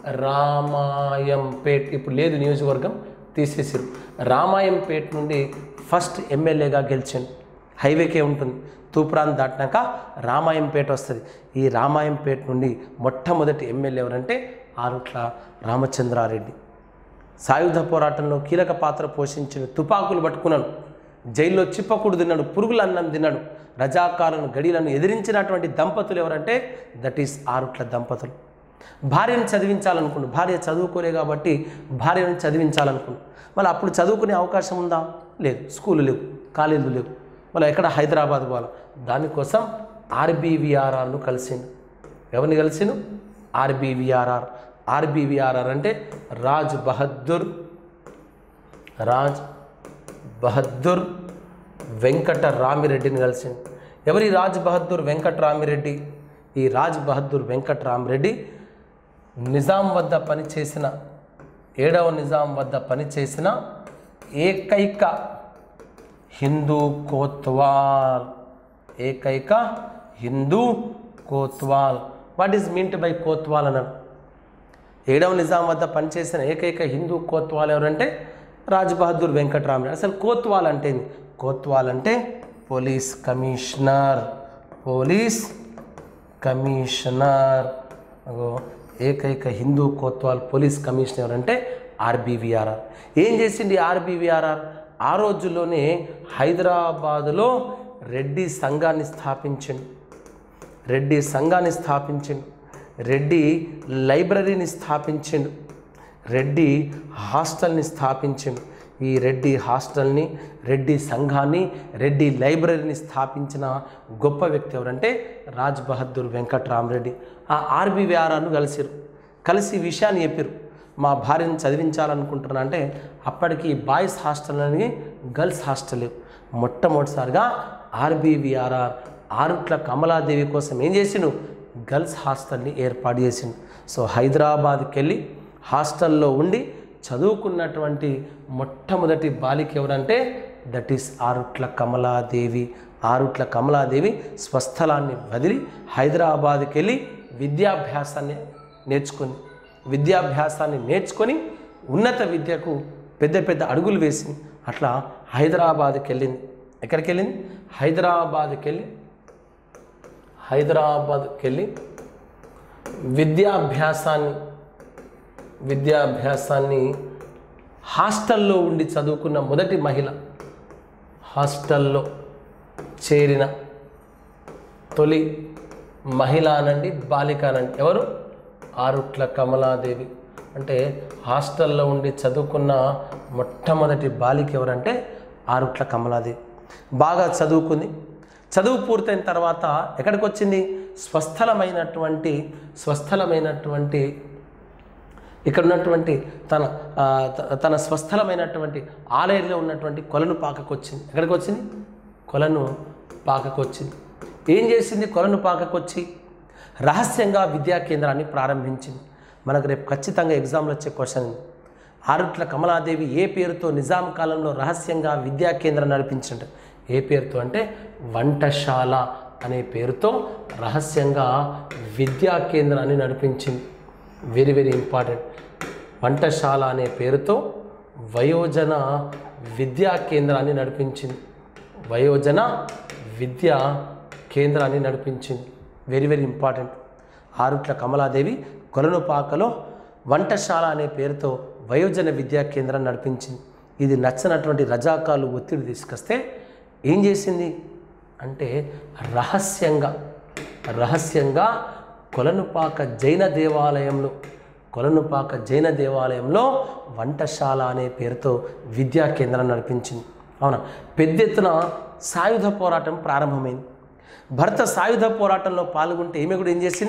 రామాయంపేట్ ఇప్పుడు లేదు నియోజకవర్గం తీసేసారు రామాయంపేట్ నుండి ఫస్ట్ ఎమ్మెల్యేగా గెలిచాను హైవేకే ఉంటుంది తూప్రాన్ దాటినాక రామాయంపేట వస్తుంది ఈ రామాయంపేట నుండి మొట్టమొదటి ఎమ్మెల్యే ఎవరంటే ఆరుట్ల రామచంద్రారెడ్డి సాయుధ పోరాటంలో కీలక పాత్ర పోషించిన తుపాకులు పట్టుకున్నాడు జైల్లో చిప్పకుడు తిన్నాడు పురుగుల అన్నం తిన్నాడు రజాకారులను గడిలను ఎదిరించినటువంటి దంపతులు ఎవరంటే దట్ ఈస్ ఆరుట్ల దంపతులు భార్యను చదివించాలనుకుండు భార్య చదువుకోలే కాబట్టి భార్యను చదివించాలనుకుండు మళ్ళీ అప్పుడు చదువుకునే అవకాశం ఉందా లేదు స్కూలు లేవు కాలేజీలు లేవు మళ్ళీ ఎక్కడ హైదరాబాద్ పోవాలి దానికోసం ఆర్బీవీఆర్ఆర్ను కలిసిండు ఎవరిని కలిసిండు ఆర్బీవీఆర్ఆర్ ఆర్బీవీఆర్ఆర్ అంటే రాజ్ బహద్దూర్ రాజ్ బహద్దూర్ వెంకట రామిరెడ్డిని కలిసింది ఎవరి రాజ్ బహద్దూర్ వెంకట రామిరెడ్డి ఈ రాజ్ బహద్దూర్ వెంకట రామిరెడ్డి నిజాం వద్ద పనిచేసిన ఏడవ నిజాం వద్ద పనిచేసిన ఏకైక హిందూ కోత్వాల్ ఏకైక హిందూ కోత్వాల్ వాట్ ఈస్ మీన్ట్ బై కోత్వాల్ అన్నాడు ఏడవ నిజాం వద్ద పనిచేసిన ఏకైక హిందూ కోత్వాల్ ఎవరంటే రాజ్ బహదూర్ వెంకటరామరెడ్డి అసలు కోత్వాల్ అంటే ఏంది? కోత్వాల్ అంటే పోలీస్ కమిషనర్ పోలీస్ కమిషనర్ అగో ఏకైక హిందూ కోత్వాల్ పోలీస్ కమిషనర్ ఎవరంటే ఆర్బీవీఆర్ఆర్ ఏం చేసింది ఆర్బీవీఆర్ఆర్ ఆ రోజుల్లోనే హైదరాబాదులో రెడ్డి సంఘాన్ని స్థాపించింది రెడ్డి సంఘాన్ని స్థాపించిండు రెడ్డి లైబ్రరీని స్థాపించిండు రెడ్డి హాస్టల్ని స్థాపించిండు ఈ రెడ్డి హాస్టల్ని రెడ్డి సంఘాన్ని రెడ్డి లైబ్రరీని స్థాపించిన గొప్ప వ్యక్తి ఎవరంటే రాజ్ బహదూర్ వెంకట్రామరెడ్డి ఆ ఆర్బీవీఆర్ఆర్ను కలిసిరు కలిసి ఈ విషయాన్ని చెప్పారు మా భార్యను చదివించాలనుకుంటున్నా అంటే అప్పటికి బాయ్స్ హాస్టల్ అని గర్ల్స్ హాస్టల్ లేవు. మొట్టమొదటిసారిగా ఆర్బీవీఆర్ఆర్ ఆరుట్ల కమలాదేవి కోసం ఏం చేసిండు గర్ల్స్ హాస్టల్ని ఏర్పాటు చేసిండు సో హైదరాబాద్కి వెళ్ళి హాస్టల్లో ఉండి చదువుకున్నటువంటి మొట్టమొదటి బాలిక ఎవరంటే దట్ ఈస్ ఆరుట్ల కమలాదేవి ఆరుట్ల కమలాదేవి స్వస్థలాన్ని వదిలి హైదరాబాద్కి వెళ్ళి విద్యాభ్యాసాన్ని నేర్చుకుంది విద్యాభ్యాసాన్ని నేర్చుకొని ఉన్నత విద్యకు పెద్ద పెద్ద అడుగులు వేసి అట్లా హైదరాబాద్కి వెళ్ళింది ఎక్కడికి వెళ్ళింది హైదరాబాద్కి వెళ్ళి హైదరాబాద్కి వెళ్ళి విద్యాభ్యాసాన్ని విద్యాభ్యాసాన్ని హాస్టల్లో ఉండి చదువుకున్న మొదటి మహిళ హాస్టల్లో చేరిన తొలి మహిళ అనండి బాలిక అనండి ఎవరు ఆరుట్ల కమలాదేవి అంటే హాస్టల్లో ఉండి చదువుకున్న మొట్టమొదటి బాలిక ఎవరంటే ఆరుట్ల కమలాదేవి బాగా చదువుకుంది చదువు పూర్తయిన తర్వాత ఎక్కడికి వచ్చింది స్వస్థలమైనటువంటి స్వస్థలమైనటువంటి ఇక్కడ ఉన్నటువంటి తన ఆ, త- తన స్వస్థలమైనటువంటి ఆలయంలో ఉన్నటువంటి కొలను పాకకు వచ్చింది ఎక్కడికి వచ్చింది కొలను పాకకు వచ్చింది ఏం చేసింది కొలను పాకకు వచ్చి రహస్యంగా విద్యా కేంద్రాన్ని ప్రారంభించింది మనకు రేపు ఖచ్చితంగా ఎగ్జామ్లో వచ్చే క్వశ్చన్ ఇది. ఆరుట్ల కమలాదేవి ఏ పేరుతో నిజాం కాలంలో రహస్యంగా విద్యా కేంద్రం నడిపించింది ఏ పేరుతో అంటే వంటశాల అనే పేరుతో రహస్యంగా విద్యా కేంద్రాన్ని నడిపించింది వెరీ వెరీ ఇంపార్టెంట్ వంటశాల అనే పేరుతో వయోజన విద్యా కేంద్రాన్ని నడిపించింది వయోజన విద్యా కేంద్రాన్ని నడిపించింది very very important Arutla Kamaladevi కొలనుపాకలో వంటశాల అనే పేరుతో వయోజన విద్యా కేంద్రాన్ని నడిపించింది ఇది నచ్చనటువంటి రజాకాలు ఒత్తిడి తీసుకొస్తే ఏం చేసింది అంటే రహస్యంగా రహస్యంగా కొలనుపాక జైన దేవాలయంలో కొలనుపాక జైన దేవాలయంలో వంటశాల అనే పేరుతో విద్యా కేంద్రం నడిపించింది అవునా పెద్ద ఎత్తున సాయుధ పోరాటం ప్రారంభమైంది భర్త సాయుధ పోరాటంలో పాల్గొంటే ఈమె కూడా ఏం చేసింది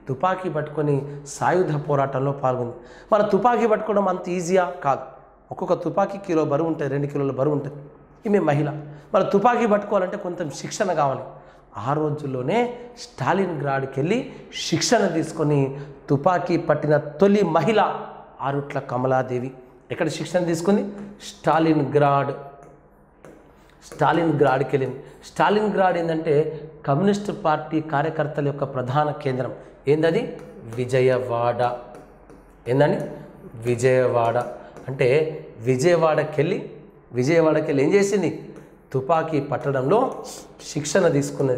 తుపాకీ పట్టుకొని సాయుధ పోరాటంలో పాల్గొంది మన తుపాకీ పట్టుకోవడం అంత ఈజీయా కాదు ఒక్కొక్క తుపాకీ కిలో బరువు ఉంటుంది రెండు కిలోల బరువు ఉంటుంది ఈమె మహిళ మన తుపాకీ పట్టుకోవాలంటే కొంచెం శిక్షణ కావాలి ఆ రోజుల్లోనే స్టాలిన్ గ్రాడ్కి వెళ్ళి శిక్షణ తీసుకొని తుపాకీ పట్టిన తొలి మహిళ ఆరుట్ల కమలాదేవి ఎక్కడ శిక్షణ తీసుకుంది స్టాలిన్ గ్రాడ్ స్టాలిన్ గ్రాడ్కి వెళ్ళింది స్టాలిన్ గ్రాడ్ ఏంటంటే కమ్యూనిస్ట్ పార్టీ కార్యకర్తల యొక్క ప్రధాన కేంద్రం ఏందది విజయవాడ ఏందండి విజయవాడ అంటే విజయవాడకి వెళ్ళి విజయవాడకి వెళ్ళి ఏం చేసింది తుపాకీ పట్టడంలో శిక్షణ తీసుకున్నది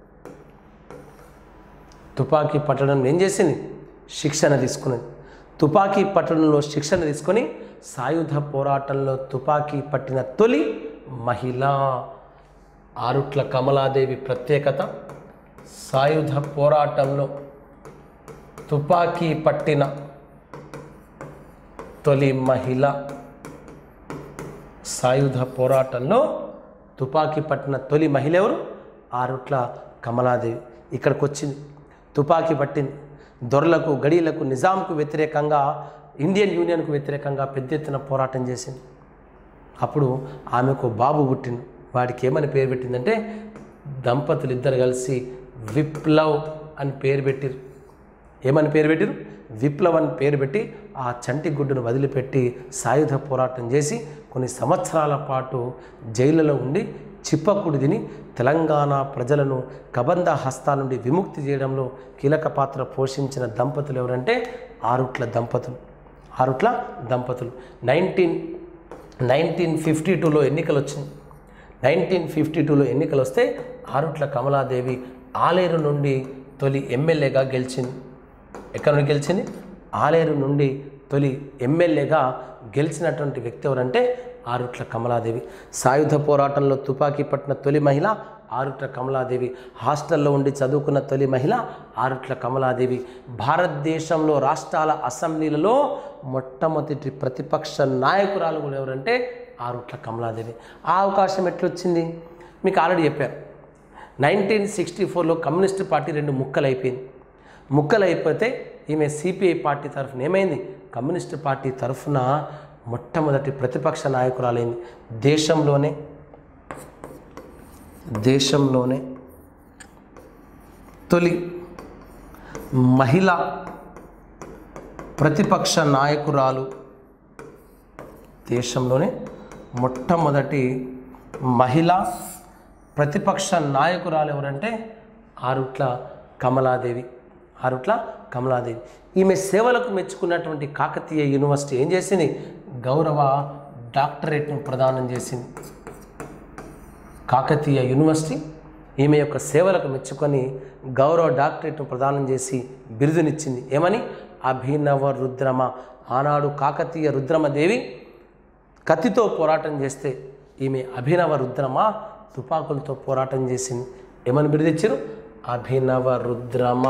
తుపాకీ పట్టడం ఏం చేసింది శిక్షణ తీసుకున్నది తుపాకీ పట్టడంలో శిక్షణ తీసుకొని సాయుధ పోరాటంలో తుపాకీ పట్టిన తొలి మహిళ ఆరుట్ల కమలాదేవి ప్రత్యేకత సాయుధ పోరాటంలో తుపాకీ పట్టిన తొలి మహిళ సాయుధ పోరాటంలో తుపాకీ పట్టిన తొలి మహిళ ఎవరు ఆరుట్ల కమలాదేవి ఇక్కడికి వచ్చింది తుపాకీ పట్టింది దొరలకు గడీలకు నిజాంకు వ్యతిరేకంగా ఇండియన్ యూనియన్కు వ్యతిరేకంగా పెద్ద ఎత్తున పోరాటం చేసింది అప్పుడు ఆమెకు బాబు పుట్టింది వాడికి ఏమని పేరు పెట్టిందంటే దంపతులు ఇద్దరు కలిసి విప్లవ్ అని పేరు పెట్టిరు ఏమని పేరు పెట్టిరు విప్లవ్ అని పేరు పెట్టి ఆ చంటి గుడ్డును వదిలిపెట్టి సాయుధ పోరాటం చేసి కొన్ని సంవత్సరాల పాటు జైలులో ఉండి చిప్పకుడి తిని తెలంగాణ ప్రజలను కబంధ హస్తాల నుండి విముక్తి చేయడంలో కీలక పాత్ర పోషించిన దంపతులు ఎవరంటే ఆరుట్ల దంపతులు ఆరుట్ల దంపతులు నైన్టీన్ నైన్టీన్ ఫిఫ్టీ టూలో ఎన్నికలు వచ్చింది నైన్టీన్ ఫిఫ్టీ టూలో ఎన్నికలు వస్తే ఆరుట్ల కమలాదేవి ఆలేరు నుండి తొలి ఎమ్మెల్యేగా గెలిచింది ఎక్కడ నుండి గెలిచింది ఆలేరు నుండి తొలి ఎమ్మెల్యేగా గెలిచినటువంటి వ్యక్తి ఎవరంటే ఆరుట్ల కమలాదేవి సాయుధ పోరాటంలో తుపాకీ పట్టిన తొలి మహిళ ఆరుట్ల కమలాదేవి హాస్టల్లో ఉండి చదువుకున్న తొలి మహిళ ఆరుట్ల కమలాదేవి భారతదేశంలో రాష్ట్రాల అసెంబ్లీలలో మొట్టమొదటి ప్రతిపక్ష నాయకురాలు కూడా ఎవరంటే ఆరుట్ల కమలాదేవి ఆ అవకాశం ఎట్లొచ్చింది మీకు ఆల్రెడీ చెప్పారు నైన్టీన్ సిక్స్టీ ఫోర్లో కమ్యూనిస్ట్ పార్టీ రెండు ముక్కలు అయిపోయింది ముక్కలు అయిపోతే ఈమె సిపిఐ పార్టీ తరఫున ఏమైంది కమ్యూనిస్ట్ పార్టీ తరఫున మొట్టమొదటి ప్రతిపక్ష నాయకురాలైంది దేశంలోనే దేశంలోనే తొలి మహిళ ప్రతిపక్ష నాయకురాలు దేశంలోనే మొట్టమొదటి మహిళ ప్రతిపక్ష నాయకురాలు ఎవరంటే ఆరుట్ల కమలాదేవి ఆరుట్ల కమలాదేవి ఈమె సేవలకు మెచ్చుకున్నటువంటి కాకతీయ యూనివర్సిటీ ఏం చేసింది గౌరవ డాక్టరేట్ను ప్రదానం చేసింది కాకతీయ యూనివర్సిటీ ఈమె యొక్క సేవలకు మెచ్చుకొని గౌరవ డాక్టరేట్ను ప్రదానం చేసి బిరుదునిచ్చింది ఏమని అభినవ రుద్రమ ఆనాడు కాకతీయ రుద్రమదేవి కత్తితో పోరాటం చేస్తే ఈమె అభినవ రుద్రమ తుపాకులతో పోరాటం చేసింది ఏమని బిరుదిచ్చారు అభినవ రుద్రమ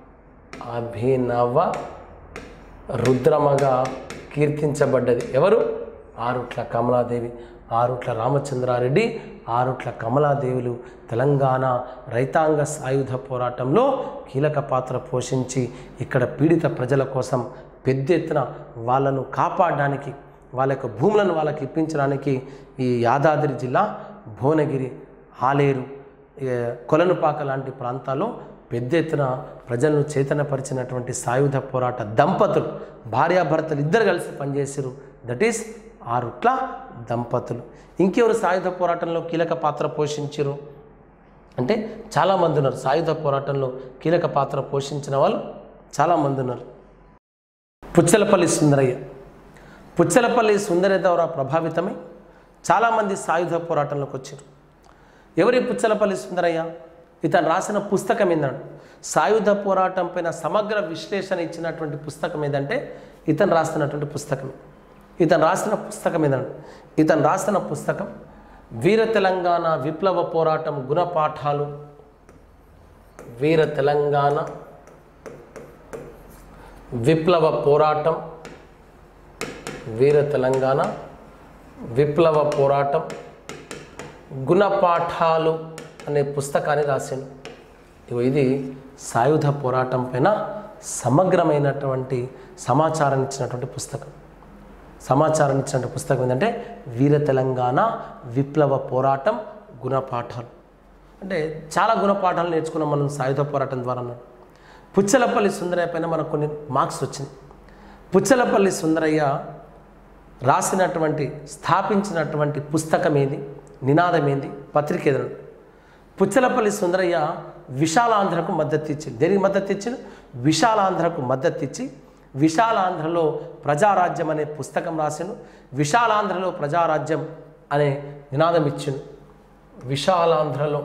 అభినవ రుద్రమగా కీర్తించబడ్డది ఎవరు ఆరుట్ల కమలాదేవి ఆరుట్ల రామచంద్రారెడ్డి ఆరుట్ల కమలాదేవులు తెలంగాణ రైతాంగ సాయుధ పోరాటంలో కీలక పాత్ర పోషించి ఇక్కడ పీడిత ప్రజల కోసం పెద్ద ఎత్తున వాళ్ళను కాపాడడానికి వాళ్ళ యొక్క భూములను వాళ్ళకి ఇప్పించడానికి ఈ యాదాద్రి జిల్లా భువనగిరి ఆలేరు ఏ, కొలనుపాక లాంటి ప్రాంతాల్లో పెద్ద ఎత్తున ప్రజలను చైతన్యపరిచినటువంటి సాయుధ పోరాట దంపతులు భార్యాభర్తలు ఇద్దరు కలిసి పనిచేసారు దట్ ఈస్ ఆరుట్ల దంపతులు ఇంకెవరు సాయుధ పోరాటంలో కీలక పాత్ర పోషించారు అంటే చాలామంది ఉన్నారు సాయుధ పోరాటంలో కీలక పాత్ర పోషించిన వాళ్ళు చాలామంది ఉన్నారు పుచ్చలపల్లి సుందరయ్య పుచ్చలపల్లి సుందరయ్య ద్వారా ప్రభావితమై చాలామంది సాయుధ పోరాటంలోకి వచ్చారు ఎవరి పుచ్చలపల్లి సుందరయ్య ఇతను రాసిన పుస్తకం ఏంటంటే సాయుధ పోరాటం పైన సమగ్ర విశ్లేషణ ఇచ్చినటువంటి పుస్తకం ఏదంటే ఇతను రాస్తున్నటువంటి పుస్తకం ఇతను రాసిన పుస్తకం ఏదంటే ఇతను రాసిన పుస్తకం వీర తెలంగాణ విప్లవ పోరాటం గుణపాఠాలు వీర తెలంగాణ విప్లవ పోరాటం వీర తెలంగాణ విప్లవ పోరాటం గుణపాఠాలు అనే పుస్తకాన్ని రాశాను ఇగో ఇది సాయుధ పోరాటం పైన సమగ్రమైనటువంటి సమాచారం ఇచ్చినటువంటి పుస్తకం సమాచారం ఇచ్చినటువంటి పుస్తకం ఏంటంటే వీర తెలంగాణ విప్లవ పోరాటం గుణపాఠాలు అంటే చాలా గుణపాఠాలు నేర్చుకున్నాం మనం సాయుధ పోరాటం ద్వారా అన్నాడు పుచ్చలపల్లి సుందరయ్య పైన మనకు కొన్ని మార్క్స్ వచ్చింది పుచ్చలపల్లి సుందరయ్య రాసినటువంటి స్థాపించినటువంటి పుస్తకం ఏది నినాదం ఏంది పత్రిక ఏదన్నా పుచ్చలపల్లి సుందరయ్య విశాలాంధ్రకు మద్దతు ఇచ్చింది దేనికి మద్దతు ఇచ్చింది విశాలాంధ్రకు మద్దతు ఇచ్చి విశాలాంధ్రలో ప్రజారాజ్యం అనే పుస్తకం రాసిండు విశాలాంధ్రలో ప్రజారాజ్యం అనే నినాదం ఇచ్చిండు విశాలాంధ్రలో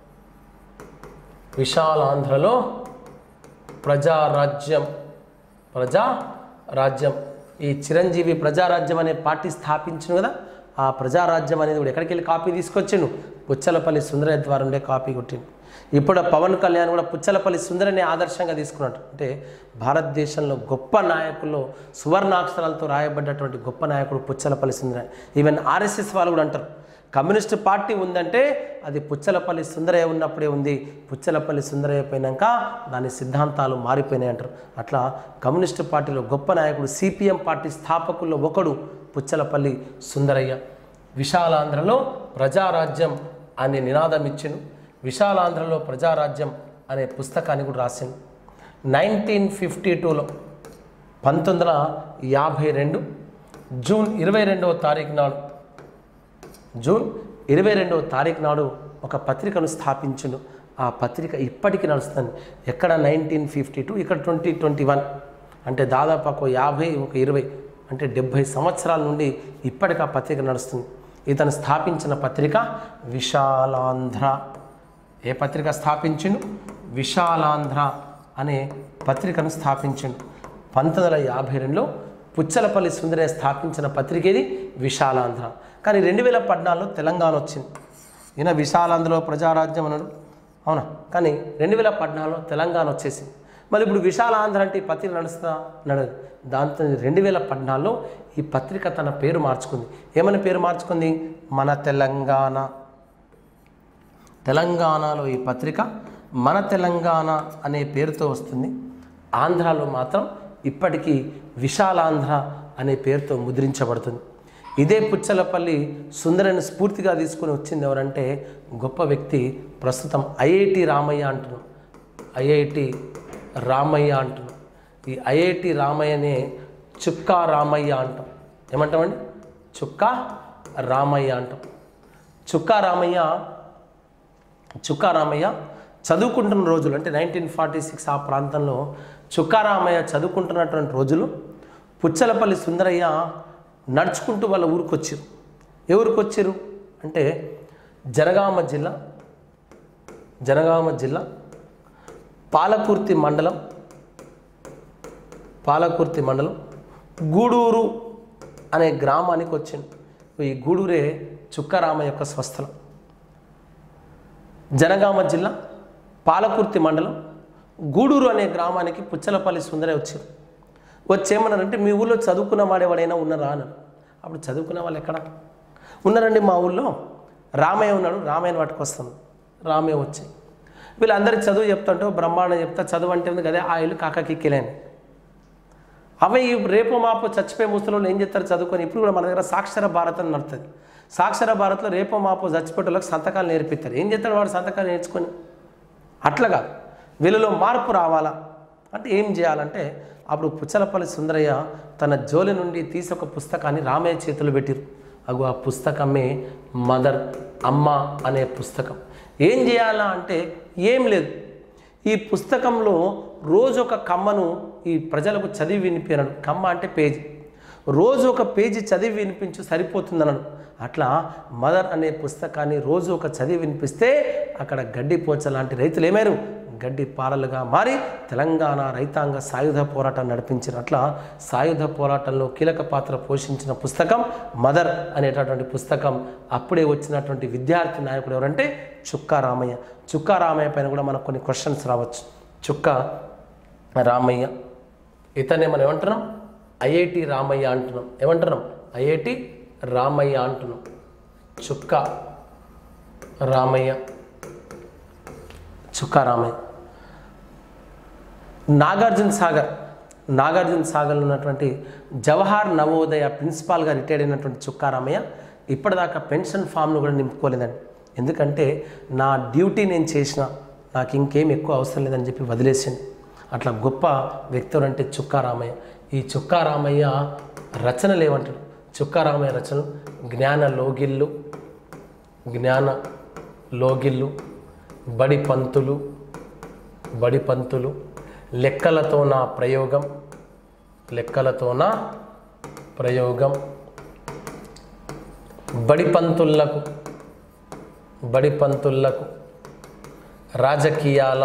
విశాలాంధ్రలో ప్రజారాజ్యం ప్రజా రాజ్యం ఈ చిరంజీవి ప్రజారాజ్యం అనే పార్టీ స్థాపించిన కదా ఆ ప్రజారాజ్యం అనేది కూడా ఎక్కడికి వెళ్ళి కాపీ తీసుకొచ్చిండు పుచ్చలపల్లి సుందరయ్య ద్వారా ఉండే కాపీ కొట్టిండు ఇప్పుడు పవన్ కళ్యాణ్ కూడా పుచ్చలపల్లి సుందరని ఆదర్శంగా తీసుకున్నట్టు అంటే భారతదేశంలో గొప్ప నాయకుల్లో సువర్ణాక్షరాలతో రాయబడ్డటువంటి గొప్ప నాయకుడు పుచ్చలపల్లి సుందరయ్య ఈవెన్ ఆర్ఎస్ఎస్ వాళ్ళు కూడా అంటారు కమ్యూనిస్ట్ పార్టీ ఉందంటే అది పుచ్చలపల్లి సుందరయ్య ఉన్నప్పుడే ఉంది పుచ్చలపల్లి సుందరయ్య అయిపోయినాక దాని సిద్ధాంతాలు మారిపోయినాయి అంటారు అట్లా కమ్యూనిస్ట్ పార్టీలో గొప్ప నాయకుడు సిపిఎం పార్టీ స్థాపకుల్లో ఒకడు పుచ్చలపల్లి సుందరయ్య విశాలాంధ్రలో ప్రజారాజ్యం అనే నినాదం ఇచ్చిండు విశాలాంధ్రలో ప్రజారాజ్యం అనే పుస్తకాన్ని కూడా రాసిండు నైన్టీన్ ఫిఫ్టీ టూలో పంతొమ్మిది వందల యాభై రెండు జూన్ ఇరవై రెండవ తారీఖు నాడు జూన్ ఇరవై రెండవ తారీఖు నాడు ఒక పత్రికను స్థాపించిండు ఆ పత్రిక ఇప్పటికీ నడుస్తుంది ఎక్కడ నైన్టీన్ ఫిఫ్టీ టూ ఇక్కడ ట్వంటీ ట్వంటీ వన్ అంటే దాదాపు ఒక యాభై ఒక ఇరవై అంటే డెబ్భై సంవత్సరాల నుండి ఇప్పటికి ఆ పత్రిక నడుస్తుంది ఇతను స్థాపించిన పత్రిక విశాలాంధ్ర ఏ పత్రిక స్థాపించిండు విశాలాంధ్ర అనే పత్రికను స్థాపించిండు పంతొమ్మిది వందల యాభై రెండులో పుచ్చలపల్లి సుందరయ్య స్థాపించిన పత్రిక ఇది విశాలాంధ్ర కానీ రెండు వేల పద్నాలుగులో తెలంగాణ వచ్చింది ఈయన విశాలాంధ్రలో ప్రజారాజ్యం అన్నాడు అవునా కానీ రెండు వేల పద్నాలుగులో తెలంగాణ వచ్చేసింది మరి ఇప్పుడు విశాలాంధ్ర అంటే ఈ పత్రిక నడుస్తుందా నడదు దాంతో రెండు వేల పద్నాలుగులో ఈ పత్రిక తన పేరు మార్చుకుంది ఏమని పేరు మార్చుకుంది మన తెలంగాణ తెలంగాణలో ఈ పత్రిక మన తెలంగాణ అనే పేరుతో వస్తుంది ఆంధ్రాలో మాత్రం ఇప్పటికీ విశాలాంధ్ర అనే పేరుతో ముద్రించబడుతుంది ఇదే పుచ్చలపల్లి సుందరని స్ఫూర్తిగా తీసుకుని వచ్చింది ఎవరంటే గొప్ప వ్యక్తి ప్రస్తుతం ఐఐటి రామయ్య అంటున్నాం ఐఐటి రామయ్య అంటున్నాం ఈ ఐఐటి రామయ్యనే చుక్కా రామయ్య అంటాం ఏమంటామండి చుక్కా రామయ్య అంటాం చుక్కా రామయ్య చుక్కారామయ్య చదువుకుంటున్న రోజులు అంటే నైన్టీన్ ఫార్టీ సిక్స్ ఆ ప్రాంతంలో చుక్కారామయ్య చదువుకుంటున్నటువంటి రోజులు పుచ్చలపల్లి సుందరయ్య నడుచుకుంటూ వాళ్ళ ఊరికి వచ్చారు ఏ ఊరికి వచ్చారు అంటే జనగామ జిల్లా జనగామ జిల్లా పాలకుర్తి మండలం పాలకుర్తి మండలం గూడూరు అనే గ్రామానికి వచ్చింది ఈ గూడూరే చుక్కారామయ్య యొక్క స్వస్థలం జనగామ జిల్లా పాలకుర్తి మండలం గూడూరు అనే గ్రామానికి పుచ్చలపల్లి సుందరయ్య వచ్చారు వచ్చేమన్నారంటే మీ ఊళ్ళో చదువుకున్న వాడెవడైనా ఉన్నారా అన్నారు అప్పుడు చదువుకున్న వాళ్ళు ఎక్కడ ఉన్నారండి మా ఊళ్ళో రామయ్య ఉన్నాడు రామయ్యని పట్టుకొస్తాను రామయ్య వచ్చి వీళ్ళందరికీ చదువు చెప్తుంటే బ్రహ్మాండం చెప్తా చదువు అంటే ఉంది కదా ఆ ఇల్లు కాకకిక్కిలేని అవి ఈ రేపో మాపో చచ్చిపోయే ముసలోళ్ళు ఏం చేస్తారు చదువుకొని ఇప్పుడు కూడా మన దగ్గర సాక్షర భారత్ అని నడుతుంది సాక్షర భారత్లో రేపో మాపో చచ్చిపోయేటోళ్ళకి సంతకాలు నేర్పిస్తారు ఏం చేస్తాడు వాడు సంతకాలు నేర్చుకొని అట్లా కాదు వీళ్ళలో మార్పు రావాలా అంటే ఏం చేయాలంటే అప్పుడు పుచ్చలపల్లి సుందరయ్య తన జోలి నుండి తీసి ఒక పుస్తకాన్ని రామయ్య చేతులు పెట్టిరు అగు ఆ పుస్తకమే మదర్ అమ్మ అనే పుస్తకం ఏం చేయాలా అంటే ఏం లేదు ఈ పుస్తకంలో రోజు ఒక కమ్మను ఈ ప్రజలకు చదివి వినిపినాడు కమ్మ అంటే పేజీ రోజు ఒక పేజీ చదివి వినిపించు సరిపోతుందన్నాడు అట్లా మదర్ అనే పుస్తకాన్ని రోజు ఒక చదివి వినిపిస్తే అక్కడ గడ్డి పోచ లాంటి రైతులు ఏమైరు గడ్డి పాలలుగా మారి తెలంగాణ రైతాంగ సాయుధ పోరాటం నడిపించారు అట్లా సాయుధ పోరాటంలో కీలక పాత్ర పోషించిన పుస్తకం మదర్ అనేటటువంటి పుస్తకం అప్పుడే వచ్చినటువంటి విద్యార్థి నాయకుడు ఎవరంటే చుక్కా రామయ్య చుక్కా రామయ్య పైన కూడా మనకు కొన్ని క్వశ్చన్స్ రావచ్చు చుక్కా రామయ్య ఇతనే మనం ఏమంటున్నాం ఐఐటి రామయ్య అంటున్నాం ఏమంటున్నాం ఐఐటి రామయ్య అంటున్నాం చుక్క రామయ్య చుక్క రామయ్య నాగార్జున సాగర్ నాగార్జున సాగర్లో ఉన్నటువంటి జవహర్ నవోదయ ప్రిన్సిపాల్గా రిటైర్డ్ అయినటువంటి చుక్కారామయ్య ఇప్పటిదాకా పెన్షన్ ఫామ్ను కూడా నింపుకోలేదండి ఎందుకంటే నా డ్యూటీ నేను చేసిన నాకు ఇంకేం ఎక్కువ అవసరం లేదని చెప్పి వదిలేసింది అట్లా గొప్ప వ్యక్తులు అంటే చుక్కారామయ్య ఈ చుక్కారామయ్య రచనలు ఏమంటాడు చుక్కారామయ్య రచనలు జ్ఞాన లోగిళ్ళు జ్ఞాన లోగిళ్ళు బడి పంతులు బడి పంతులు లెక్కలతో నా ప్రయోగం లెక్కలతో నా ప్రయోగం బడి పంతులకు బడి పంతులకు రాజకీయాల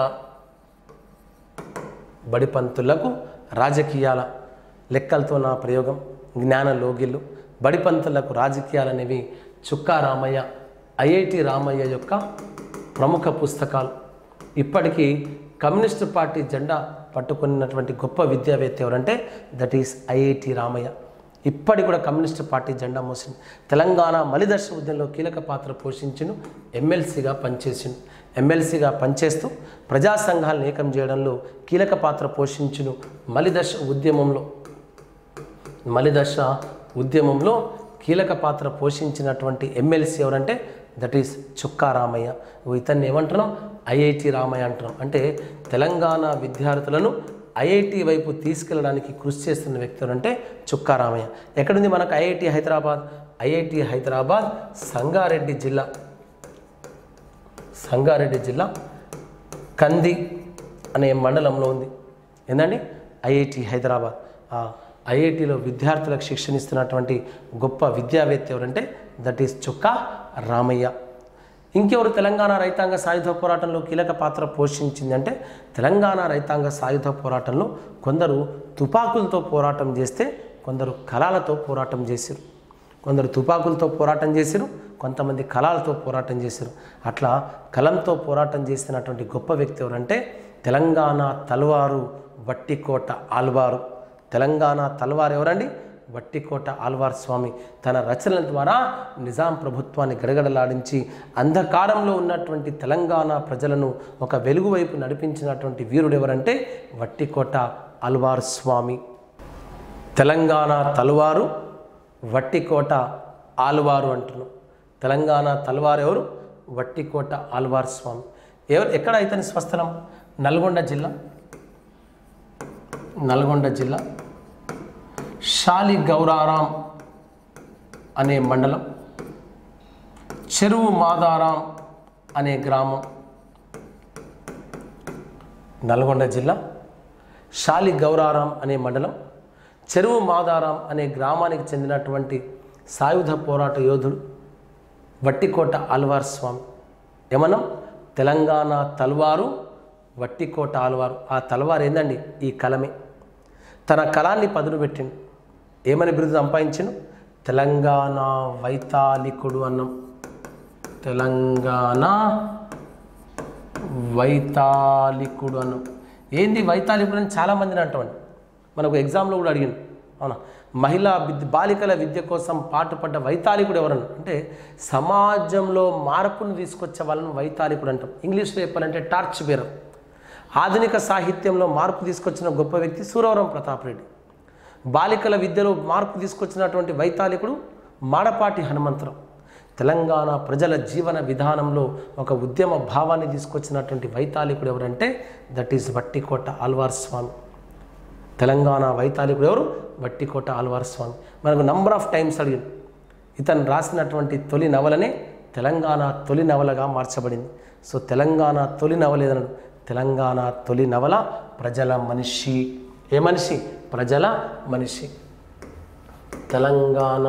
బడి పంతులకు రాజకీయాల లెక్కలతో నా ప్రయోగం జ్ఞాన లోగిళ్ళు బడి పంతులకు రాజకీయాలు అనేవి చుక్కా రామయ్య ఐఐటి రామయ్య యొక్క ప్రముఖ పుస్తకాలు ఇప్పటికీ కమ్యూనిస్టు పార్టీ జెండా పట్టుకున్నటువంటి గొప్ప విద్యావేత్త ఎవరంటే దట్ ఈస్ ఐఐటి రామయ్య ఇప్పటి కూడా కమ్యూనిస్టు పార్టీ జెండా మోసింది తెలంగాణ మలిదర్శ ఉద్యమంలో కీలక పాత్ర పోషించును ఎమ్మెల్సీగా పనిచేసిండు ఎమ్మెల్సీగా పనిచేస్తూ ప్రజా సంఘాలను ఏకం చేయడంలో కీలక పాత్ర పోషించును మలిదర్శ ఉద్యమంలో మలిదశ ఉద్యమంలో కీలక పాత్ర పోషించినటువంటి ఎమ్మెల్సీ ఎవరంటే దట్ ఈస్ చుక్కా రామయ్య ఇతన్ని ఏమంటున్నాం ఐఐటి రామయ్య అంటున్నాం అంటే తెలంగాణ విద్యార్థులను ఐఐటి వైపు తీసుకెళ్ళడానికి కృషి చేస్తున్న వ్యక్తి ఎవరంటే చుక్కా రామయ్య ఎక్కడుంది మనకు ఐఐటి హైదరాబాద్ ఐఐటి హైదరాబాద్ సంగారెడ్డి జిల్లా సంగారెడ్డి జిల్లా కంది అనే మండలంలో ఉంది ఏందండి ఐఐటి హైదరాబాద్ ఆ ఐఐటిలో విద్యార్థులకు శిక్షణ ఇస్తున్నటువంటి గొప్ప విద్యావేత్త ఎవరంటే దట్ ఈస్ చుక్కా రామయ్య ఇంకెవరు తెలంగాణ రైతాంగ సాయుధ పోరాటంలో కీలక పాత్ర పోషించింది అంటే తెలంగాణ రైతాంగ సాయుధ పోరాటంలో కొందరు తుపాకులతో పోరాటం చేస్తే కొందరు కళాలతో పోరాటం చేశారు కొందరు తుపాకులతో పోరాటం చేశారు కొంతమంది కళాలతో పోరాటం చేశారు అట్లా కలంతో పోరాటం చేసినటువంటి గొప్ప వ్యక్తి ఎవరంటే తెలంగాణ తలవారు వట్టికోట ఆల్వారు తెలంగాణ తలవారు ఎవరండి వట్టికోట ఆల్వార్ స్వామి తన రచనల ద్వారా నిజాం ప్రభుత్వాన్ని గడగడలాడించి అంధకారంలో ఉన్నటువంటి తెలంగాణ ప్రజలను ఒక వెలుగు వైపు నడిపించినటువంటి వీరుడు ఎవరంటే వట్టికోట ఆల్వార్ స్వామి తెలంగాణ తలువారు వట్టికోట ఆల్వారు అంటున్నాం తెలంగాణ తలువారు ఎవరు వట్టికోట ఆల్వార్ స్వామి ఎవరు ఎక్కడ ఇతని స్వస్థలం నల్గొండ జిల్లా నల్గొండ జిల్లా షాలి గౌరారాం అనే మండలం చెరువు మాదారాం అనే గ్రామం నల్గొండ జిల్లా షాలి గౌరారాం అనే మండలం చెరువు మాదారాం అనే గ్రామానికి చెందినటువంటి సాయుధ పోరాట యోధుడు వట్టికోట ఆల్వార్ స్వామి ఏమన్నాం తెలంగాణ తల్వారు వట్టికోట ఆల్వారు ఆ తల్వారు ఏందండి ఈ కలమే తన కళాన్ని పదును పెట్టిండు ఏమని బిరుదు సంపాదించను తెలంగాణ వైతాళికుడు అన్నం తెలంగాణ వైతాళికుడు అన్నం ఏంది వైతాళికుడు అని చాలామందిని అంటామండి మనకు ఎగ్జామ్లో కూడా అడిగిండు అవునా మహిళా విద్య బాలికల విద్య కోసం పాటుపడ్డ వైతాళికుడు ఎవరన్నా అంటే సమాజంలో మార్పును తీసుకొచ్చే వాళ్ళని వైతాళికుడు అంటాం ఇంగ్లీష్లో చెప్పాలంటే టార్చ్ బేరర్ ఆధునిక సాహిత్యంలో మార్పు తీసుకొచ్చిన గొప్ప వ్యక్తి సూరవరం ప్రతాప్ రెడ్డి బాలికల విద్యలో మార్పు తీసుకొచ్చినటువంటి వైతాళికుడు మాడపాటి హనుమంతరావు తెలంగాణ ప్రజల జీవన విధానంలో ఒక ఉద్యమ భావాన్ని తీసుకొచ్చినటువంటి వైతాళికుడు ఎవరంటే దట్ ఈస్ వట్టికోట ఆల్వార్ స్వామి తెలంగాణ వైతాళికుడు ఎవరు వట్టికోట ఆల్వార్ స్వామి మనకు నంబర్ ఆఫ్ టైమ్స్ అడిగింది ఇతను రాసినటువంటి తొలి నవలనే తెలంగాణ తొలి నవలగా మార్చబడింది సో తెలంగాణ తొలి నవల ఏదన్నాడు తెలంగాణ తొలి నవల ప్రజల మనిషి ఏ మనిషి ప్రజల మనిషి తెలంగాణ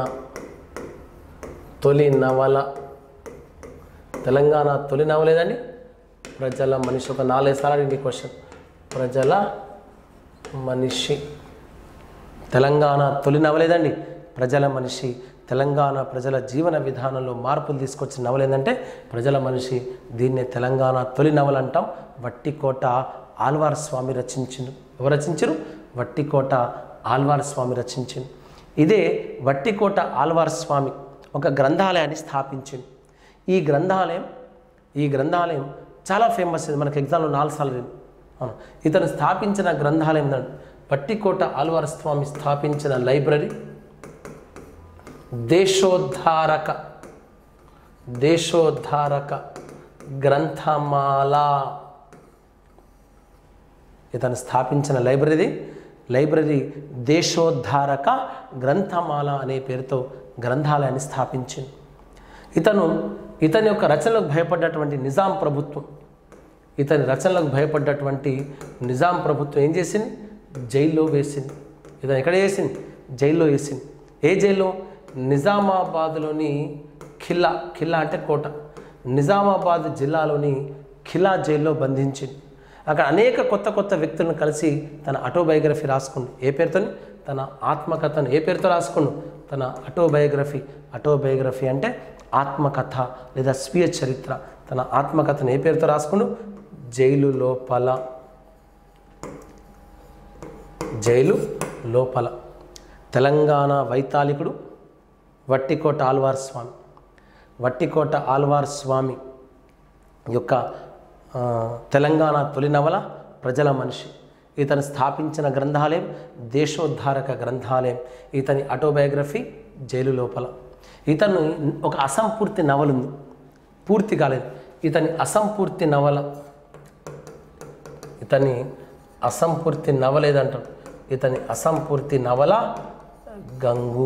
తొలి నవల తెలంగాణ తొలి నవల ఏదండి ప్రజల మనిషి ఒక నాలుగు సార్లు అడిగింది క్వశ్చన్ ప్రజల మనిషి తెలంగాణ తొలి నవలేదండి ప్రజల మనిషి తెలంగాణ ప్రజల జీవన విధానంలో మార్పులు తీసుకొచ్చిన నవల ఏంటంటే ప్రజల మనిషి దీన్నే తెలంగాణ తొలి నవల అంటాం వట్టికోట ఆల్వార్ స్వామి రచించిండు ఎవరు రచించరు వట్టికోట ఆల్వార్ స్వామి రచించిండు ఇదే వట్టికోట ఆల్వార్ స్వామి ఒక గ్రంథాలయాన్ని స్థాపించిండు ఈ గ్రంథాలయం ఈ గ్రంథాలయం చాలా ఫేమస్ ఇది మనకి ఎగ్జామ్లో నాలుగు సార్లు అవును ఇతను స్థాపించిన గ్రంథాలయం ఏంటంటే పట్టికోట ఆల్వార్ స్వామి స్థాపించిన లైబ్రరీ దేశోద్ధారక దేశోద్ధారక గ్రంథమాల ఇతను స్థాపించిన లైబ్రరీ లైబ్రరీ దేశోద్ధారక గ్రంథమాల అనే పేరుతో గ్రంథాలయాన్ని స్థాపించింది ఇతను ఇతని యొక్క రచనలకు భయపడ్డటువంటి నిజాం ప్రభుత్వం ఇతని రచనలకు భయపడ్డటువంటి నిజాం ప్రభుత్వం ఏం చేసింది జైల్లో వేసింది ఇతను ఎక్కడ వేసింది జైల్లో వేసింది ఏ జైల్లో నిజామాబాద్లోని ఖిల్లా ఖిల్లా అంటే కోట నిజామాబాద్ జిల్లాలోని ఖిల్లా జైల్లో బంధించింది అక్కడ అనేక కొత్త కొత్త వ్యక్తులను కలిసి తన ఆటోబయోగ్రఫీ రాసుకుండు ఏ పేరుతో తన ఆత్మకథను ఏ పేరుతో రాసుకుండు తన ఆటోబయోగ్రఫీ ఆటోబయోగ్రఫీ అంటే ఆత్మకథ లేదా స్వీయ చరిత్ర తన ఆత్మకథను ఏ పేరుతో రాసుకుండు జైలు లోపల జైలు లోపల తెలంగాణ వైతాళికుడు వట్టికోట ఆల్వార్ స్వామి వట్టికోట ఆల్వార్ స్వామి యొక్క ఆ, తెలంగాణ తొలి నవల ప్రజల మనిషి ఇతను స్థాపించిన గ్రంథాలయం దేశోద్ధారక గ్రంథాలయం ఇతని ఆటోబయోగ్రఫీ జైలు లోపల ఇతను ఒక అసంపూర్తి నవల ఉంది పూర్తి కాలేదు ఇతని అసంపూర్తి నవల ఇతని అసంపూర్తి నవల ఏదంటారు ఇతని అసంపూర్తి నవల గంగు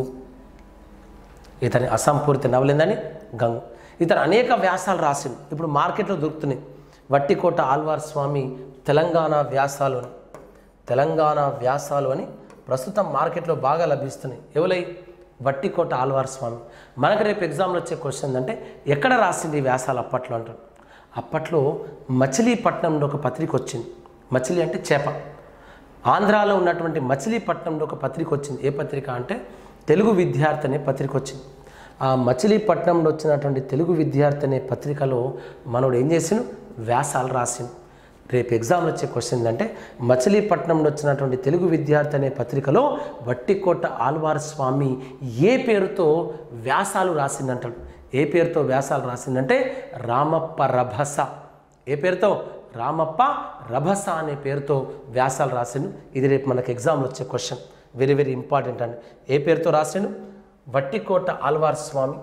ఇతని అసంపూర్తి నవల ఏందని గంగు ఇతను అనేక వ్యాసాలు రాసిండు ఇప్పుడు మార్కెట్లో దొరుకుతున్నాయి వట్టికోట ఆల్వార్ స్వామి తెలంగాణ వ్యాసాలు అని తెలంగాణ వ్యాసాలు అని ప్రస్తుతం మార్కెట్లో బాగా లభిస్తున్నాయి ఎవలై వట్టికోట ఆల్వార్ స్వామి మనకు రేపు ఎగ్జామ్లో వచ్చే క్వశ్చన్ ఏంటంటే ఎక్కడ రాసింది ఈ వ్యాసాలు అప్పట్లో అంటారు అప్పట్లో మచిలీపట్నంలో ఒక పత్రిక వచ్చింది మచిలీ అంటే చేప ఆంధ్రాలో ఉన్నటువంటి మచిలీపట్నంలో ఒక పత్రిక వచ్చింది ఏ పత్రిక అంటే తెలుగు విద్యార్థి అనే పత్రిక వచ్చింది ఆ మచిలీపట్నంలో వచ్చినటువంటి తెలుగు విద్యార్థి అనే పత్రికలో మనోడు ఏం చేసిండు వ్యాసాలు రాసిండు రేపు ఎగ్జామ్లో వచ్చే క్వశ్చన్ ఏంటంటే మచిలీపట్నంలో వచ్చినటువంటి తెలుగు విద్యార్థి అనే పత్రికలో వట్టికోట ఆల్వార్ స్వామి ఏ పేరుతో వ్యాసాలు రాసిందంటాడు ఏ పేరుతో వ్యాసాలు రాసిందంటే రామప్ప రభస ఏ పేరుతో రామప్ప రభస అనే పేరుతో వ్యాసాలు రాసిండు ఇది రేపు మనకు ఎగ్జామ్లో వచ్చే క్వశ్చన్ వెరీ వెరీ ఇంపార్టెంట్ అండి ఏ పేరుతో రాసిండు వట్టికోట ఆల్వార్ స్వామి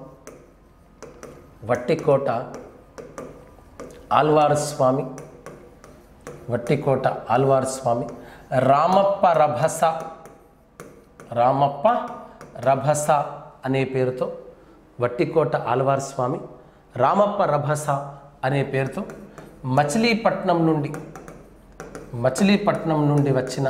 వట్టికోట ఆల్వార్ స్వామి వట్టికోట ఆల్వార్ స్వామి రామప్ప రభస రామప్ప రభస అనే పేరుతో వట్టికోట ఆల్వార్ స్వామి రామప్ప రభస అనే పేరుతో మచిలీపట్నం నుండి మచిలీపట్నం నుండి వచ్చిన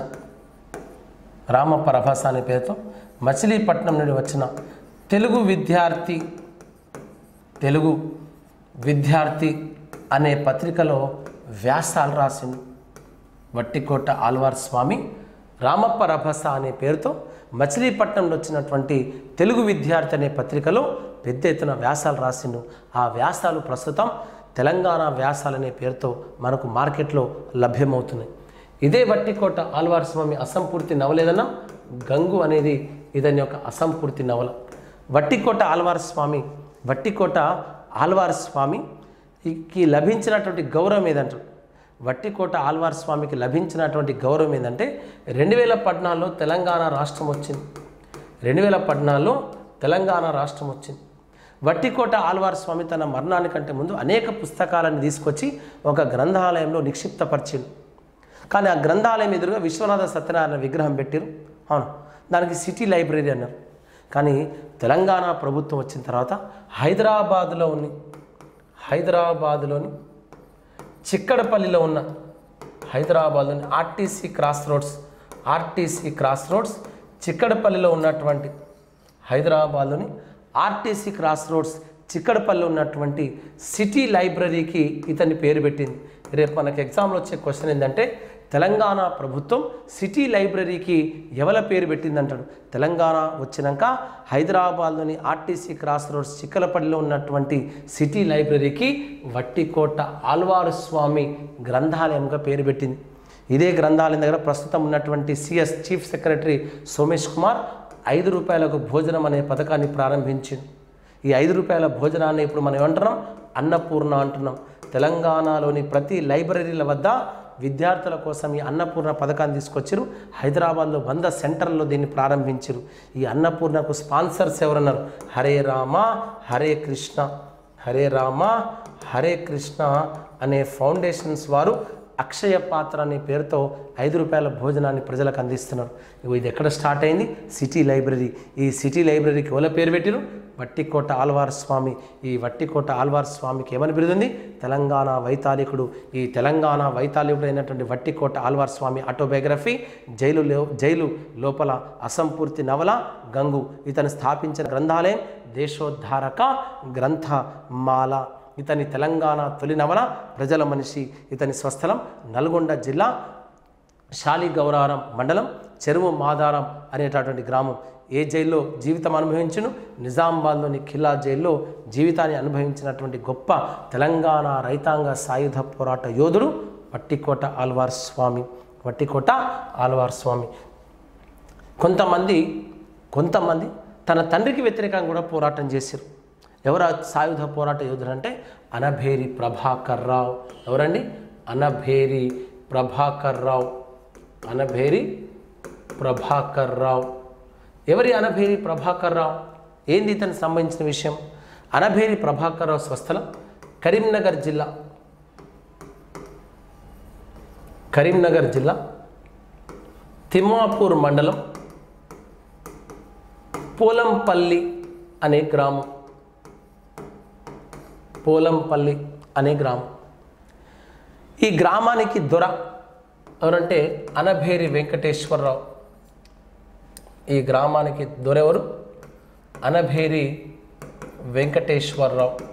రామప్ప రభస అనే పేరుతో మచిలీపట్నం నుండి వచ్చిన తెలుగు విద్యార్థి తెలుగు విద్యార్థి అనే పత్రికలో వ్యాసాలు రాసింది వట్టికోట ఆల్వార్ స్వామి రామప్ప రభస అనే పేరుతో మచిలీపట్నంలో వచ్చినటువంటి తెలుగు విద్యార్థి అనే పత్రికలో పెద్ద ఎత్తున వ్యాసాలు రాసిండు ఆ వ్యాసాలు ప్రస్తుతం తెలంగాణ వ్యాసాలు అనే పేరుతో మనకు మార్కెట్లో లభ్యమవుతున్నాయి ఇదే వట్టికోట ఆల్వార్ స్వామి అసంపూర్తి నవలేదన్నా గంగు అనేది ఇతని యొక్క అసంపూర్తి నవల వట్టికోట ఆల్వార్ స్వామి వట్టికోట ఆల్వార్ స్వామికి లభించినటువంటి గౌరవం ఏదంటారు వట్టికోట ఆల్వార్ స్వామికి లభించినటువంటి గౌరవం ఏంటంటే రెండు వేల పద్నాలుగులో తెలంగాణ రాష్ట్రం వచ్చింది రెండు వేల పద్నాలుగులో తెలంగాణ రాష్ట్రం వచ్చింది వట్టికోట ఆల్వార్ స్వామి తన మరణానికంటే ముందు అనేక పుస్తకాలను తీసుకొచ్చి ఒక గ్రంథాలయంలో నిక్షిప్తపరిచింది కానీ ఆ గ్రంథాలయం ఎదురుగా విశ్వనాథ సత్యనారాయణ విగ్రహం పెట్టారు అవును దానికి సిటీ లైబ్రరీ అన్నారు కానీ తెలంగాణ ప్రభుత్వం వచ్చిన తర్వాత హైదరాబాదులో ఉంది హైదరాబాదులోని చిక్కడపల్లిలో ఉన్న హైదరాబాద్లోని RTC cross roads RTC cross roads చిక్కడపల్లిలో ఉన్నటువంటి హైదరాబాద్లోని ఆర్టీసీ క్రాస్ రోడ్స్ చిక్కడపల్లి ఉన్నటువంటి సిటీ లైబ్రరీకి ఇతని పేరు పెట్టింది రేపు మనకి ఎగ్జామ్లో వచ్చే క్వశ్చన్ ఏంటంటే తెలంగాణ ప్రభుత్వం సిటీ లైబ్రరీకి ఎవల పేరు పెట్టిందంటాడు తెలంగాణ వచ్చినాక హైదరాబాద్లోని ఆర్టీసీ క్రాస్ రోడ్స్ చిక్కలపల్లిలో ఉన్నటువంటి సిటీ లైబ్రరీకి వట్టికోట ఆల్వారు స్వామి గ్రంథాలయంగా పేరు పెట్టింది ఇదే గ్రంథాలయం దగ్గర ప్రస్తుతం ఉన్నటువంటి CS chief secretary Somesh Kumar ఐదు రూపాయలకు భోజనం అనే పథకాన్ని ప్రారంభించింది ఈ ఐదు రూపాయల భోజనాన్ని ఇప్పుడు మనం ఏమంటున్నాం అన్నపూర్ణ అంటున్నాం తెలంగాణలోని ప్రతి లైబ్రరీల వద్ద విద్యార్థుల కోసం ఈ అన్నపూర్ణ పథకాన్ని తీసుకొచ్చారు హైదరాబాద్లో వంద సెంటర్లో దీన్ని ప్రారంభించారు ఈ అన్నపూర్ణకు స్పాన్సర్స్ ఎవరన్నారు హరే రామ హరే కృష్ణ హరే రామ హరే కృష్ణ అనే ఫౌండేషన్స్ వారు అక్షయ పాత్ర అనే పేరుతో ఐదు రూపాయల భోజనాన్ని ప్రజలకు అందిస్తున్నారు ఇగో ఇది ఎక్కడ స్టార్ట్ అయింది సిటీ లైబ్రరీ ఈ సిటీ లైబ్రరీకి ఎవరి పేరు పెట్టిరు వట్టికోట ఆల్వార్ స్వామి ఈ వట్టికోట ఆల్వార్ స్వామికి ఏమని బిరుదుంది తెలంగాణ వైతాళికుడు ఈ తెలంగాణ వైతాళికుడు అయినటువంటి వట్టికోట ఆల్వార్ స్వామి ఆటోబయోగ్రఫీ జైలు లో- జైలు లోపల అసంపూర్తి నవల గంగు ఇతను స్థాపించిన గ్రంథాలయం దేశోద్ధారక గ్రంథమాల ఇతని తెలంగాణ తొలి నవల ప్రజల మనిషి ఇతని స్వస్థలం నల్గొండ జిల్లా శాలిగౌరారం మండలం చెరువు మాదారం అనేటటువంటి గ్రామం ఏ జైల్లో జీవితం అనుభవించును నిజామాబాద్లోని ఖిల్లా జైల్లో జీవితాన్ని అనుభవించినటువంటి గొప్ప తెలంగాణ రైతాంగ సాయుధ పోరాట యోధుడు వట్టికోట ఆల్వార్ స్వామి వట్టికోట ఆల్వార్ స్వామి కొంతమంది కొంతమంది తన తండ్రికి వ్యతిరేకంగా కూడా పోరాటం చేశారు ఎవరు ఆ సాయుధ పోరాట యోధుడు అంటే అనభేరి ప్రభాకర్ రావు ఎవరండి అనభేరి ప్రభాకర్ రావు అనభేరి ప్రభాకర్ రావు ఎవరి అనభేరి ప్రభాకర్ రావు ఏంది ఇతనికి సంబంధించిన విషయం అనభేరి ప్రభాకర్ రావు స్వస్థలం కరీంనగర్ జిల్లా కరీంనగర్ జిల్లా తిమ్మాపూర్ మండలం పోలంపల్లి అనే గ్రామం పోలంపల్లి అనే గ్రామం ఈ గ్రామానికి దొర ఎవరంటే అనభేరి వెంకటేశ్వరరావు ఈ గ్రామానికి దొరెవరు అనభేరి వెంకటేశ్వరరావు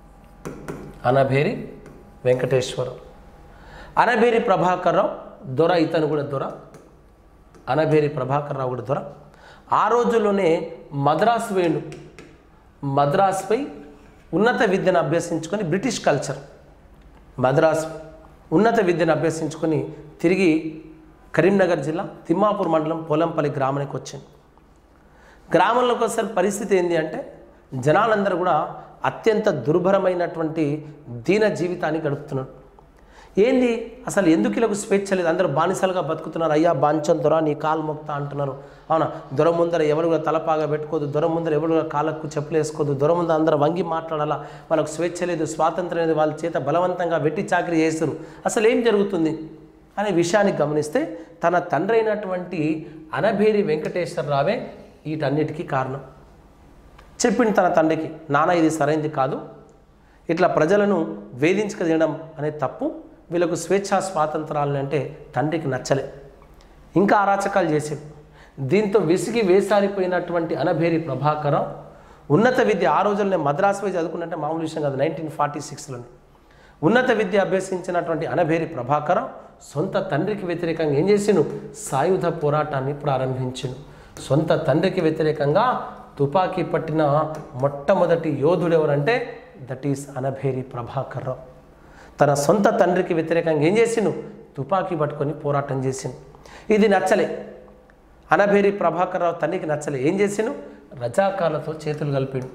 అనభేరి వెంకటేశ్వరరావు అనభేరి ప్రభాకర్రావు దొర ఇతను కూడా దొర అనభేరి ప్రభాకర్రావు కూడా దొర ఆ రోజుల్లోనే మద్రాసు వేణు మద్రాసుపై ఉన్నత విద్యను అభ్యసించుకొని బ్రిటిష్ కల్చర్ మద్రాసు ఉన్నత విద్యను అభ్యసించుకొని తిరిగి కరీంనగర్ జిల్లా తిమ్మాపూర్ మండలం పోలంపల్లి గ్రామానికి వచ్చింది గ్రామంలోకి ఒకసారి పరిస్థితి ఏంటి అంటే జనాలందరూ కూడా అత్యంత దుర్భరమైనటువంటి దీన జీవితాన్ని గడుపుతున్నారు ఏంది అసలు ఎందుకు ఇలాగ స్వేచ్ఛ లేదు అందరూ బానిసలుగా బతుకుతున్నారు అయ్యా బాంచం దొర నీ కాలు మొక్తా అంటున్నారు అవునా దొర ముందర ఎవరు కూడా తలపాగా పెట్టుకోదు దొర ముందర ఎవరు కూడా కాళ్ళకు చెప్పులు వేసుకోదు దొర ముందర అందరూ వంగి మాట్లాడాలా వాళ్ళకు స్వేచ్ఛ లేదు స్వాతంత్రం లేదు వాళ్ళ చేత బలవంతంగా వెట్టి చాకరీ చేస్తారు అసలు ఏం జరుగుతుంది అనే విషయాన్ని గమనిస్తే తన తండ్రి అయినటువంటి అనభేరి వెంకటేశ్వరరావే వీటన్నిటికీ కారణం చెప్పింది తన తండ్రికి నాన్న ఇది సరైనది కాదు ఇట్లా ప్రజలను వేధించక తినడం అనేది తప్పు వీళ్ళకు స్వేచ్ఛా స్వాతంత్రాలు అంటే తండ్రికి నచ్చలే ఇంకా అరాచకాలు చేసేది దీంతో విసిగి వేసారిపోయినటువంటి అనభేరి ప్రభాకరం ఉన్నత విద్య ఆ రోజుల్లోనే మద్రాసు పోయి చదువుకున్నట్టే మామూలు విషయం కాదు నైన్టీన్ ఫార్టీ సిక్స్లోనే ఉన్నత విద్య అభ్యసించినటువంటి అనభేరి ప్రభాకరం సొంత తండ్రికి వ్యతిరేకంగా ఏం చేసిండు సాయుధ పోరాటాన్ని ప్రారంభించిండు సొంత తండ్రికి వ్యతిరేకంగా తుపాకీ పట్టిన మొట్టమొదటి యోధుడు ఎవరంటే దట్ ఈస్ అనభేరి ప్రభాకర్ రావు తన సొంత తండ్రికి వ్యతిరేకంగా ఏం చేసిండు తుపాకీ పట్టుకొని పోరాటం చేసిండు ఇది నచ్చలే అనభేరి ప్రభాకర్ రావు తండ్రికి నచ్చలే ఏం చేసిండు రజాకార్లతో చేతులు కలిపిండు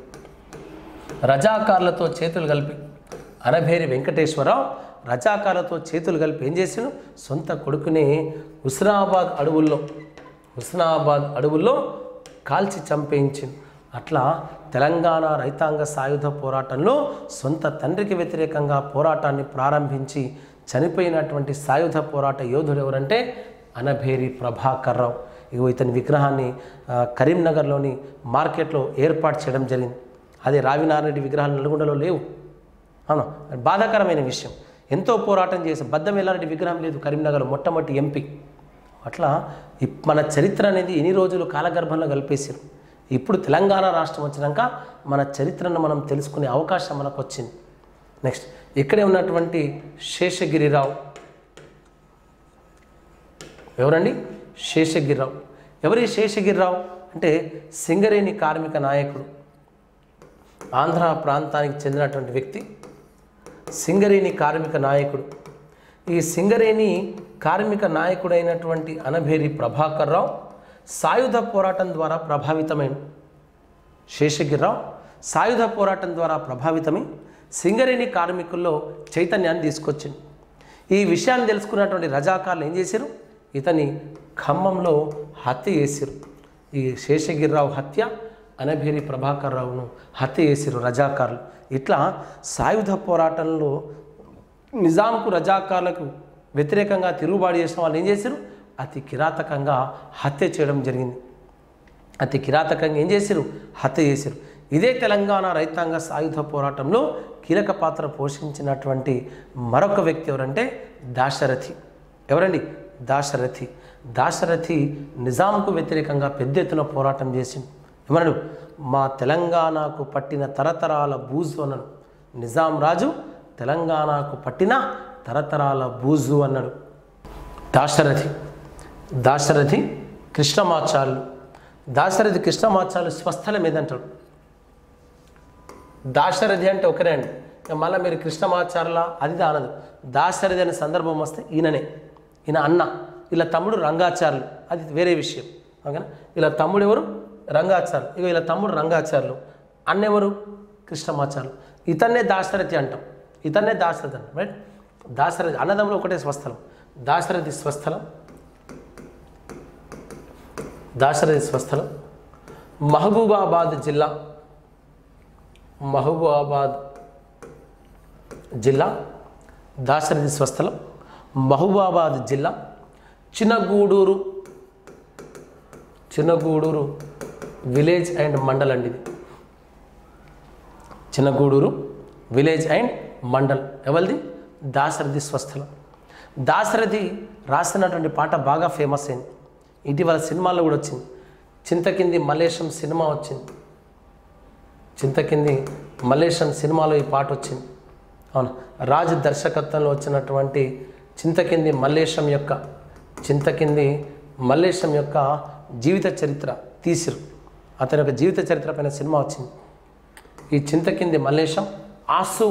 రజాకార్లతో చేతులు కలిపి అనభేరి వెంకటేశ్వరరావు రజాకార్లతో చేతులు కలిపి ఏం చేసిండు సొంత కొడుకుని హుస్నాబాద్ అడవుల్లో హుస్నాబాద్ అడవుల్లో కాల్చి చంపేయించింది అట్లా తెలంగాణ రైతాంగ సాయుధ పోరాటంలో సొంత తండ్రికి వ్యతిరేకంగా పోరాటాన్ని ప్రారంభించి చనిపోయినటువంటి సాయుధ పోరాట యోధుడు ఎవరంటే అనభేరి ప్రభాకర్ రావు ఇగో ఇతని విగ్రహాన్ని ఆ, కరీంనగర్లోని మార్కెట్లో ఏర్పాటు చేయడం జరిగింది అదే రావినారెడ్డి విగ్రహాలు నల్గొండలో లేవు అవును బాధాకరమైన విషయం ఎంతో పోరాటం చేసి బద్దం ఎల్లారెడ్డి విగ్రహం లేదు కరీంనగర్ మొట్టమొదటి ఎంపీ అట్లా ఇప్- మన చరిత్ర అనేది ఎన్ని రోజులు కాలగర్భంలో కలిపేశారు ఇప్పుడు తెలంగాణ రాష్ట్రం వచ్చినాక మన చరిత్రను మనం తెలుసుకునే అవకాశం మనకు వచ్చింది నెక్స్ట్ ఇక్కడే ఉన్నటువంటి శేషగిరిరావు ఎవరండి శేషగిరిరావు ఎవరి శేషగిరిరావు అంటే సింగరేణి కార్మిక నాయకుడు ఆంధ్ర ప్రాంతానికి చెందినటువంటి వ్యక్తి సింగరేణి కార్మిక నాయకుడు ఈ సింగరేణి కార్మిక నాయకుడైనటువంటి అనభేరి ప్రభాకర్ రావు సాయుధ పోరాటం ద్వారా ప్రభావితమైన శేషగిరిరావు సాయుధ పోరాటం ద్వారా ప్రభావితమై సింగరేణి కార్మికుల్లో చైతన్యాన్ని తీసుకొచ్చింది ఈ విషయాన్ని తెలుసుకున్నటువంటి రజాకారులు ఏం చేశారు ఇతని ఖమ్మంలో హత్య చేశారు ఈ శేషగిరిరావు హత్య అనభేరి ప్రభాకర్ రావును హత్య చేశారు రజాకారులు ఇట్లా సాయుధ పోరాటంలో నిజాంకు రజాకార్లకు వ్యతిరేకంగా తిరుగుబాటు చేసిన వాళ్ళు ఏం చేశారు అతి కిరాతకంగా హత్య చేయడం జరిగింది అతి కిరాతకంగా ఏం చేశారు హత్య చేశారు ఇదే తెలంగాణ రైతాంగ సాయుధ పోరాటంలో కీలక పాత్ర పోషించినటువంటి మరొక వ్యక్తి ఎవరంటే దాశరథి ఎవరండి దాశరథి దాశరథి నిజాంకు వ్యతిరేకంగా పెద్ద ఎత్తున పోరాటం చేసిండు ఏమన్నాడు మా తెలంగాణకు పట్టిన తరతరాల బూజు అన్నాడు నిజాం రాజు తెలంగాణకు పట్టిన తరతరాల బూజు అన్నాడు దాశరథి దాశరథి కృష్ణమాచార్యులు దాశరథి కృష్ణమాచార్యులు స్వస్థలం ఏదంటాడు దాశరథి అంటే ఒకరే అండి ఇక మళ్ళీ మీరు కృష్ణమాచార్యుల అది దానదు దాశరథి అనే సందర్భం వస్తే ఈయననే ఈయన అన్న ఇలా తమ్ముడు రంగాచార్యులు అది వేరే విషయం ఓకేనా ఇలా తమ్ముడు ఎవరు రంగాచార్యులు ఇక ఇలా తమ్ముడు రంగాచార్యులు అన్న ఎవరు కృష్ణమాచార్యులు ఇతన్నే దాశరథి అంటాం ఇతన్నే దాశరథి అంటాం రైట్ దాశరథి అన్నదమ్ములు ఒకటే స్వస్థలం దాశరథి స్వస్థలం దాశరథి స్వస్థలం మహబూబాబాద్ జిల్లా మహబూబాబాద్ జిల్లా దాశరథి స్వస్థలం మహబూబాబాద్ జిల్లా చిన్నగూడూరు చిన్నగూడూరు విలేజ్ అండ్ మండల్ అండి ఇది చిన్నగూడూరు విలేజ్ అండ్ మండల్ ఎవరిది దాశరథి స్వస్థలం దాశరథి రాసినటువంటి పాట బాగా ఫేమస్ అయింది ఇటీవల సినిమాలో కూడా వచ్చింది చింతకింది మలేశం సినిమా వచ్చింది చింతకింది మలేషియన్ సినిమాలో ఈ పాట వచ్చింది అవును రాజ్ దర్శకత్వంలో వచ్చినటువంటి చింతకింది మల్లేశం యొక్క చింతకింది మల్లేశం యొక్క జీవిత చరిత్ర తీసిరు అతని యొక్క జీవిత చరిత్ర పైన సినిమా వచ్చింది ఈ చింతకింది మల్లేశం ఆసు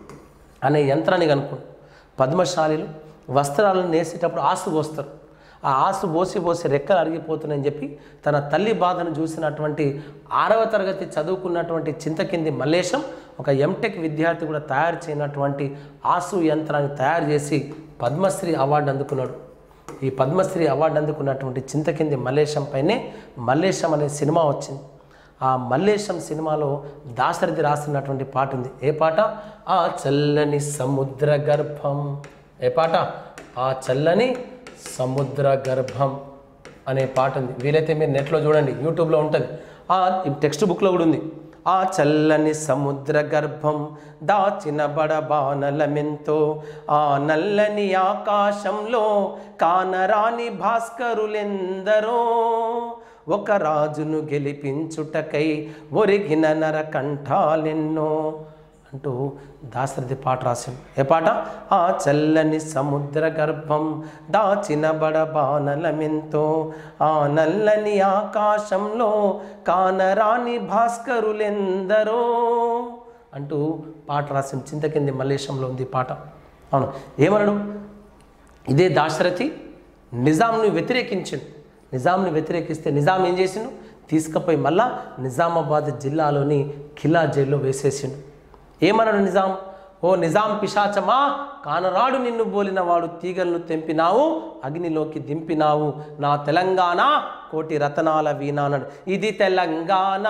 అనే యంత్రాన్ని కనుక్కోండి పద్మశాలీలు వస్త్రాలను నేసేటప్పుడు ఆసు పోస్తారు ఆ ఆసు పోసి పోసి రెక్కలు అరిగిపోతున్నాయని చెప్పి తన తల్లి బాధను చూసినటువంటి ఆరవ తరగతి చదువుకున్నటువంటి చింతకింది మల్లేశం ఒక ఎంటెక్ విద్యార్థి కూడా తయారు చేయనటువంటి ఆసు యంత్రాన్ని తయారు చేసి పద్మశ్రీ అవార్డు అందుకున్నాడు ఈ పద్మశ్రీ అవార్డు అందుకున్నటువంటి చింతకింది మల్లేశం పైనే మల్లేశం అనే సినిమా వచ్చింది ఆ మల్లేశం సినిమాలో దాశరథి రాసినటువంటి పాట ఉంది ఏ పాట ఆ చల్లని సముద్ర గర్భం ఏ పాట ఆ చల్లని సముద్ర గర్భం అనే పాట ఉంది వీలైతే మీరు నెట్లో చూడండి యూట్యూబ్లో ఉంటుంది ఆ టెక్స్ట్ బుక్లో కూడా ఉంది ఆ చల్లని సముద్ర గర్భం దాచిన బడబానలమెంతో ఆ నల్లని ఆకాశంలో కానరాని భాస్కరులెందరో ఒక రాజును గెలిపించుటకై ఒరిగిన నరకంఠాలెన్నో అంటూ దాశరథి పాట రాశాడు ఏ పాట ఆ చల్లని సముద్ర గర్భం దాచిన బడబానలమెంతో ఆ నల్లని ఆకాశంలో కానరాని భాస్కరులెందరో అంటూ పాట రాసిన చింతకింది మల్లేశంలో ఉంది ఈ పాట అవును ఏమనడు ఇదే దాశరథి నిజాంను వ్యతిరేకించిండు నిజాంని వ్యతిరేకిస్తే నిజాం ఏం చేసిండు తీసుకుపోయి మళ్ళా నిజామాబాద్ జిల్లాలోని ఖిలా జైల్లో వేసేసిండు ఏమన్నాడు నిజాం ఓ నిజాం పిశాచమా కానరాడు నిన్ను బోలిన వాడు తీగలను తెంపినావు అగ్నిలోకి దింపినావు నా తెలంగాణ కోటి రతనాల వీణ అన్నాడు ఇది తెలంగాణ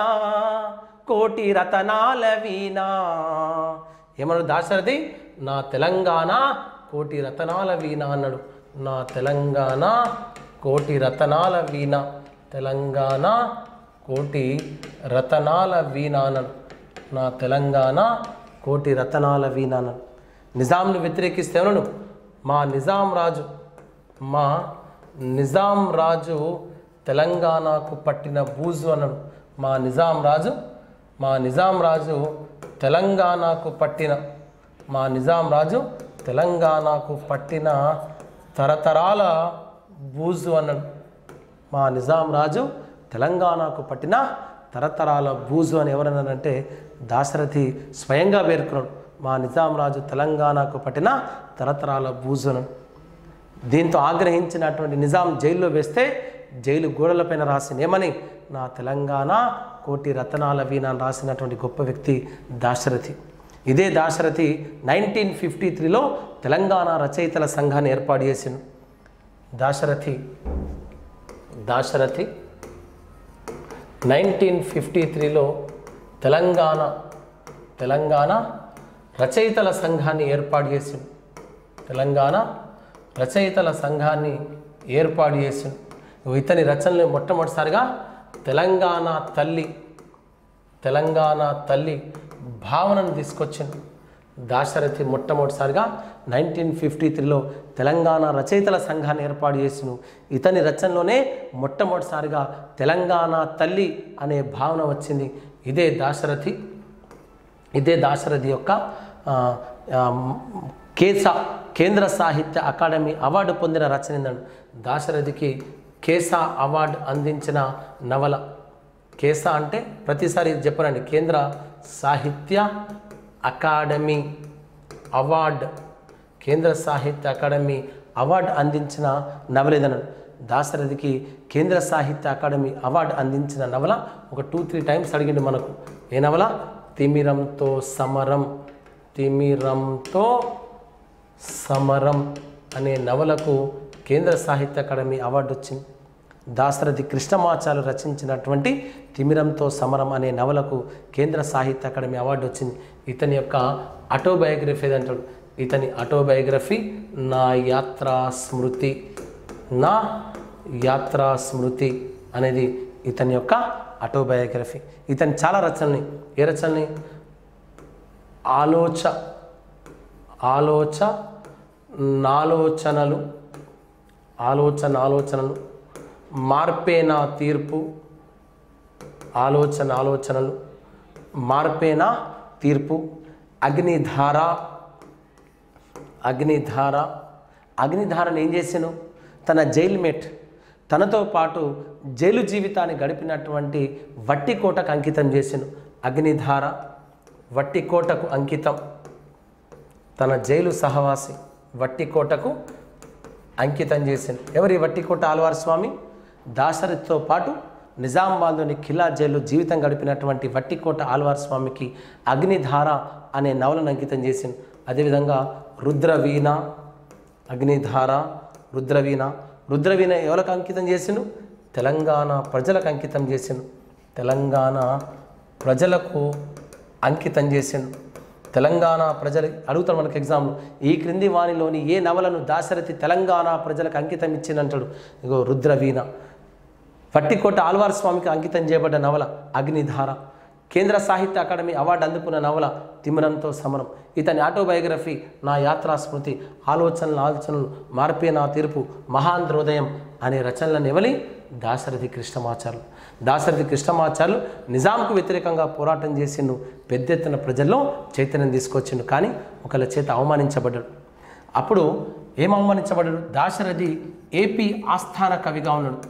కోటి రతనాల వీణ ఏమన్నాడు దాశరథి నా తెలంగాణ కోటి రతనాల వీణ అన్నాడు నా తెలంగాణ కోటి రతనాల వీణ తెలంగాణ కోటి రతనాల వీణ అన్నాడు నా తెలంగాణ కోటి రతనాల వీణ అన్నాడు నిజాంను వ్యతిరేకిస్తే ఏమన్నాడు మా నిజాం రాజు మా నిజాం రాజు తెలంగాణకు పట్టిన బూజు అన్నాడు మా నిజాం రాజు మా నిజాం రాజు తెలంగాణకు పట్టిన మా నిజాం రాజు తెలంగాణకు పట్టిన తరతరాల బూజు అన్నాడు మా నిజాం రాజు తెలంగాణకు పట్టిన తరతరాల బూజు అని ఎవరన్నారంటే దాశరథి స్వయంగా పేర్కొన్నాడు మా నిజాం రాజు తెలంగాణకు పట్టిన తరతరాల బూజు అన్నాడు దీంతో ఆగ్రహించినటువంటి నిజాం జైల్లో వేస్తే జైలు గోడలపైన రాసిన ఏమని నా తెలంగాణ కోటి రతనాల వీణ అని రాసినటువంటి గొప్ప వ్యక్తి దాశరథి ఇదే దాశరథి నైన్టీన్ ఫిఫ్టీ త్రీలో తెలంగాణ రచయితల సంఘాన్ని ఏర్పాటు చేసిండు దాశరథి దాశరథి నైన్టీన్ ఫిఫ్టీ త్రీలో తెలంగాణ తెలంగాణ రచయితల సంఘాన్ని ఏర్పాటు చేసిండు తెలంగాణ రచయితల సంఘాన్ని ఏర్పాటు చేసిండు ఇతని రచనలు మొట్టమొదటిసారిగా తెలంగాణ తల్లి తెలంగాణ తల్లి భావనను తీసుకొచ్చింది దాశరథి మొట్టమొదటిసారిగా నైన్టీన్ ఫిఫ్టీ త్రీలో తెలంగాణ రచయితల సంఘాన్ని ఏర్పాటు చేసిన ఇతని రచనలోనే మొట్టమొదటిసారిగా తెలంగాణ తల్లి అనే భావన వచ్చింది ఇదే దాశరథి ఇదే దాశరథి యొక్క ఆ, ఆ, కేసా కేంద్ర సాహిత్య అకాడమీ అవార్డు పొందిన రచన ఏందండి దాశరథికి కేసా అవార్డు అందించిన నవల కేసా అంటే ప్రతిసారి ఇది చెప్పరండి కేంద్ర సాహిత్య అకాడమీ అవార్డ్ కేంద్ర సాహిత్య అకాడమీ అవార్డు అందించిన నవల ఏదన్నాడు దాశరథికి కేంద్ర సాహిత్య అకాడమీ అవార్డు అందించిన నవల ఒక టూ త్రీ టైమ్స్ అడిగిండు మనకు ఏ నవల తిమిరంతో సమరం తిమిరంతో సమరం అనే నవలకు కేంద్ర సాహిత్య అకాడమీ అవార్డు వచ్చింది దాశరథి కృష్ణమాచార్యులు రచించినటువంటి తిమిరంతో సమరం అనే నవలకు కేంద్ర సాహిత్య అకాడమీ అవార్డు వచ్చింది ఇతని యొక్క ఆటోబయోగ్రఫీ ఏదంటాడు ఇతని ఆటోబయోగ్రఫీ నా యాత్రా స్మృతి నా యాత్రా స్మృతి అనేది ఇతని యొక్క ఆటోబయోగ్రఫీ ఇతని చాలా రచనల్ని ఏ రచనల్ని ఆలోచ ఆలోచ నాలోచనలు ఆలోచన ఆలోచనలు మార్పే నా తీర్పు ఆలోచన ఆలోచనలు మార్పే నా తీర్పు అగ్నిధార అగ్నిధార అగ్నిధారను ఏం చేసాను తన జైల్మేట్ తనతో పాటు జైలు జీవితాన్ని గడిపినటువంటి వట్టికోటకు అంకితం చేసాను అగ్నిధార వట్టికోటకు అంకితం తన జైలు సహవాసి వట్టికోటకు అంకితం చేసింది ఎవరి వట్టికోట ఆల్వార్ స్వామి దాశరథితో పాటు నిజామాబాద్లోని ఖిలా జైల్లో జీవితం గడిపినటువంటి వట్టికోట ఆల్వార్ స్వామికి అగ్నిధార అనే నవలను అంకితం చేసింది అదేవిధంగా రుద్రవీణ అగ్నిధార రుద్రవీణ రుద్రవీణ ఎవరికి అంకితం చేసిండు తెలంగాణ ప్రజలకు అంకితం చేసిండు తెలంగాణ ప్రజలకు అంకితం చేసిండు తెలంగాణ ప్రజలు అడుగుతాడు మనకి ఎగ్జామ్లో ఈ క్రింది వాణిలోని ఏ నవలను దాశరథి తెలంగాణ ప్రజలకు అంకితం ఇచ్చిందంటాడు ఇగో రుద్రవీణ పట్టికోట ఆల్వార్ స్వామికి అంకితం చేయబడ్డ నవల అగ్నిధార కేంద్ర సాహిత్య అకాడమీ అవార్డు అందుకున్న నవల తిమిరంతో సమరం ఇతని ఆటోబయోగ్రఫీ నా యాత్రా స్మృతి ఆలోచనలు ఆలోచనలు మార్పే నా తీర్పు మహాంధ్రోదయం అనే రచనలను ఎవలి దాశరథి కృష్ణమాచార్యులు దాశరథి కృష్ణమాచార్యులు నిజాంకు వ్యతిరేకంగా పోరాటం చేసిండు పెద్ద ఎత్తున ప్రజల్లో చైతన్యం తీసుకొచ్చిండు కానీ ఒకళ్ళ చేత అవమానించబడ్డాడు అప్పుడు ఏం అవమానించబడ్డాడు దాశరథి ఏపీ ఆస్థాన కవిగా ఉన్నాడు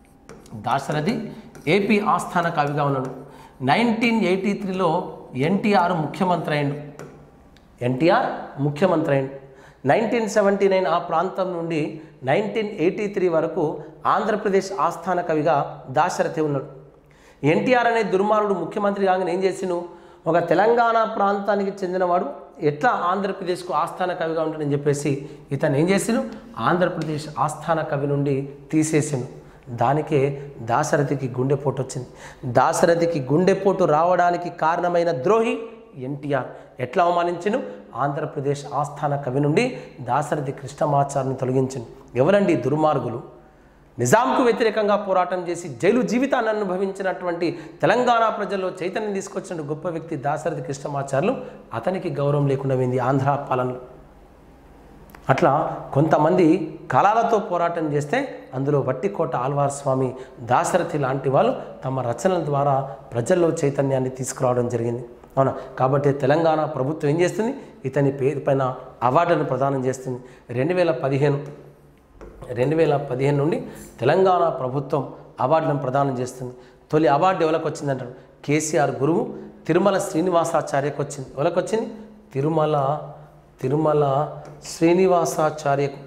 దాశరథి ఏపీ ఆస్థాన కవిగా ఉన్నాడు నైన్టీన్ ఎయిటీ త్రీలో ఎన్టీఆర్ ముఖ్యమంత్రి అయిండు ఎన్టీఆర్ ముఖ్యమంత్రి అయిండు నైన్టీన్ సెవెంటీ నైన్ ఆ ప్రాంతం నుండి నైన్టీన్ ఎయిటీ త్రీ వరకు ఆంధ్రప్రదేశ్ ఆస్థాన కవిగా దాశరథి ఉన్నాడు ఎన్టీఆర్ అనే దుర్మార్గుడు ముఖ్యమంత్రి కాగానే ఏం చేసిను ఒక తెలంగాణ ప్రాంతానికి చెందినవాడు ఎట్లా ఆంధ్రప్రదేశ్కు ఆస్థాన కవిగా ఉంటాడని చెప్పేసి ఇతను ఏం చేసిను ఆంధ్రప్రదేశ్ ఆస్థాన కవి నుండి తీసేసిండు దానికే దాశరథికి గుండెపోటు వచ్చింది దాశరథికి గుండెపోటు రావడానికి కారణమైన ద్రోహి ఎన్టీఆర్ ఎట్లా అవమానించను ఆంధ్రప్రదేశ్ ఆస్థాన కవి నుండి దాశరథి కృష్ణమాచార్ని తొలగించింది ఎవరండి ఈ దుర్మార్గులు నిజాంకు వ్యతిరేకంగా పోరాటం చేసి జైలు జీవితాన్ని అనుభవించినటువంటి తెలంగాణ ప్రజల్లో చైతన్యం తీసుకొచ్చిన గొప్ప వ్యక్తి దాశరథి కృష్ణమాచార్యులు అతనికి గౌరవం లేకుండా పోయింది ఆంధ్ర పాలనలో అట్లా కొంతమంది కళాలతో పోరాటం చేస్తే అందులో వట్టికోట ఆల్వార్ స్వామి దాశరథి లాంటి వాళ్ళు తమ రచనల ద్వారా ప్రజల్లో చైతన్యాన్ని తీసుకురావడం జరిగింది అవునా కాబట్టి తెలంగాణ ప్రభుత్వం ఏం చేస్తుంది ఇతని పేరు పైన అవార్డును ప్రదానం చేస్తుంది రెండు వేల పదిహేను రెండు వేల పదిహేను నుండి తెలంగాణ ప్రభుత్వం అవార్డులను ప్రదానం చేస్తుంది తొలి అవార్డు ఎవరికి వచ్చిందంటారు కేసీఆర్ గురువు తిరుమల శ్రీనివాసాచార్యకు వచ్చింది ఎవరికి వచ్చింది తిరుమల తిరుమల శ్రీనివాసాచార్యకు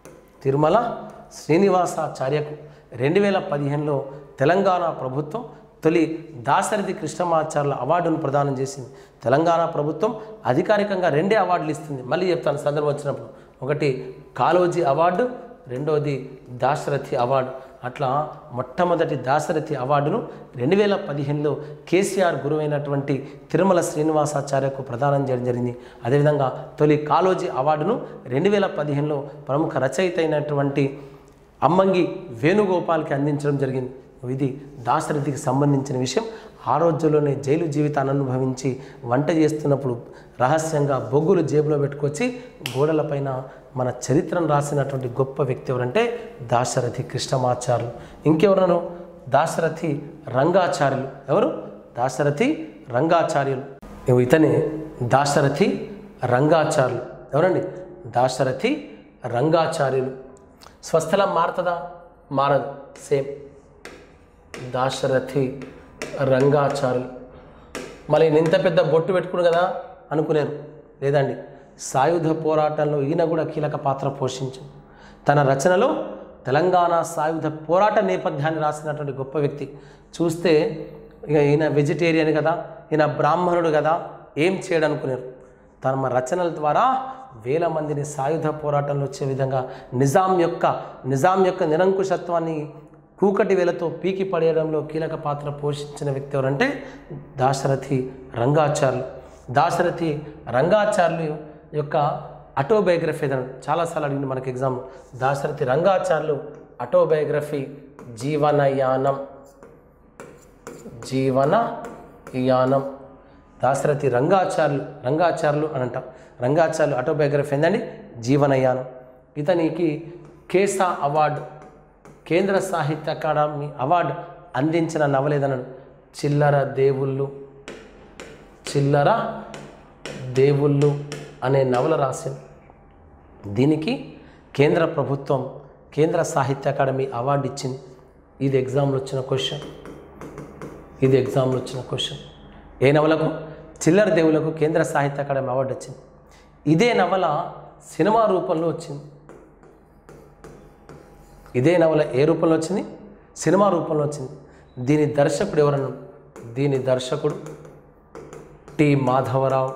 తిరుమల శ్రీనివాసాచార్యకు రెండు వేల పదిహేనులో తెలంగాణ ప్రభుత్వం తొలి దాశరథి కృష్ణమాచార్యుల అవార్డును ప్రదానం చేసింది తెలంగాణ ప్రభుత్వం అధికారికంగా రెండే అవార్డులు ఇస్తుంది మళ్ళీ చెప్తాను సందర్భం వచ్చినప్పుడు ఒకటి కాలోజీ అవార్డు రెండోది దాశరథి అవార్డు అట్లా మొట్టమొదటి దాశరథి అవార్డును రెండు వేల పదిహేనులో కేసీఆర్ గురువైనటువంటి తిరుమల శ్రీనివాసాచార్యకు ప్రదానం చేయడం జరిగింది అదేవిధంగా తొలి కాలోజీ అవార్డును రెండు వేల పదిహేనులో ప్రముఖ రచయిత అయినటువంటి అమ్మంగి వేణుగోపాల్కి అందించడం జరిగింది ఇది దాశరథికి సంబంధించిన విషయం ఆ రోజుల్లోనే జైలు జీవితాన్ని అనుభవించి వంట చేస్తున్నప్పుడు రహస్యంగా బొగ్గులు జేబులో పెట్టుకొచ్చి గోడలపైన మన చరిత్రను రాసినటువంటి గొప్ప వ్యక్తి ఎవరంటే దాశరథి కృష్ణమాచార్యులు ఇంకెవరను దాశరథి రంగాచార్యులు ఎవరు దాశరథి రంగాచార్యులు ఇవి ఇతనే దాశరథి రంగాచార్యులు ఎవరండి దాశరథి రంగాచార్యులు స్వస్థలం మారుతుందా మారదు సేమ్ దాశరథి రంగాచార్యులు మళ్ళీ ఈయన ఇంత పెద్ద బొట్టు పెట్టుకుడు కదా అనుకునేరు లేదండి సాయుధ పోరాటంలో ఈయన కూడా కీలక పాత్ర పోషించు తన రచనలో తెలంగాణ సాయుధ పోరాట నేపథ్యాన్ని రాసినటువంటి గొప్ప వ్యక్తి చూస్తే ఇక ఈయన వెజిటేరియన్ కదా ఈయన బ్రాహ్మణుడు కదా ఏం చేయడు అనుకునేరు తమ రచనల ద్వారా వేల మందిని సాయుధ పోరాటంలో వచ్చే విధంగా నిజాం యొక్క నిజాం యొక్క నిరంకుశత్వాన్ని కూకటి వేలతో పీకి పడేయడంలో కీలక పాత్ర పోషించిన వ్యక్తి ఎవరంటే దాశరథి రంగాచార్యులు దాశరథి రంగాచార్యులు యొక్క ఆటోబయోగ్రఫీ ఏదైనా చాలాసార్లు అడిగింది మనకి exam Dasarathi Rangacharyulu autobiography Jeevanayanam Jeevanayanam Dasarathi Rangacharyulu Rangacharyulu అని అంటాం రంగాచార్యులు ఆటోబయోగ్రఫీ ఏందండి జీవనయానం ఇతనికి కేసా అవార్డు కేంద్ర సాహిత్య అకాడమీ అవార్డు అందించిన నవలేదన్నాడు చిల్లర దేవుళ్ళు చిల్లర దేవుళ్ళు అనే నవల రాసింది దీనికి కేంద్ర ప్రభుత్వం కేంద్ర సాహిత్య అకాడమీ అవార్డు ఇచ్చింది ఇది ఎగ్జామ్లో వచ్చిన క్వశ్చన్ ఇది ఎగ్జామ్లో వచ్చిన క్వశ్చన్ ఏ నవలకు చిల్లర దేవులకు కేంద్ర సాహిత్య అకాడమీ అవార్డు వచ్చింది ఇదే నవల సినిమా రూపంలో వచ్చింది ఇదే నవల ఏ రూపంలో వచ్చింది సినిమా రూపంలో వచ్చింది దీని దర్శకుడు ఎవరన్నా దీని దర్శకుడు టి మాధవరావు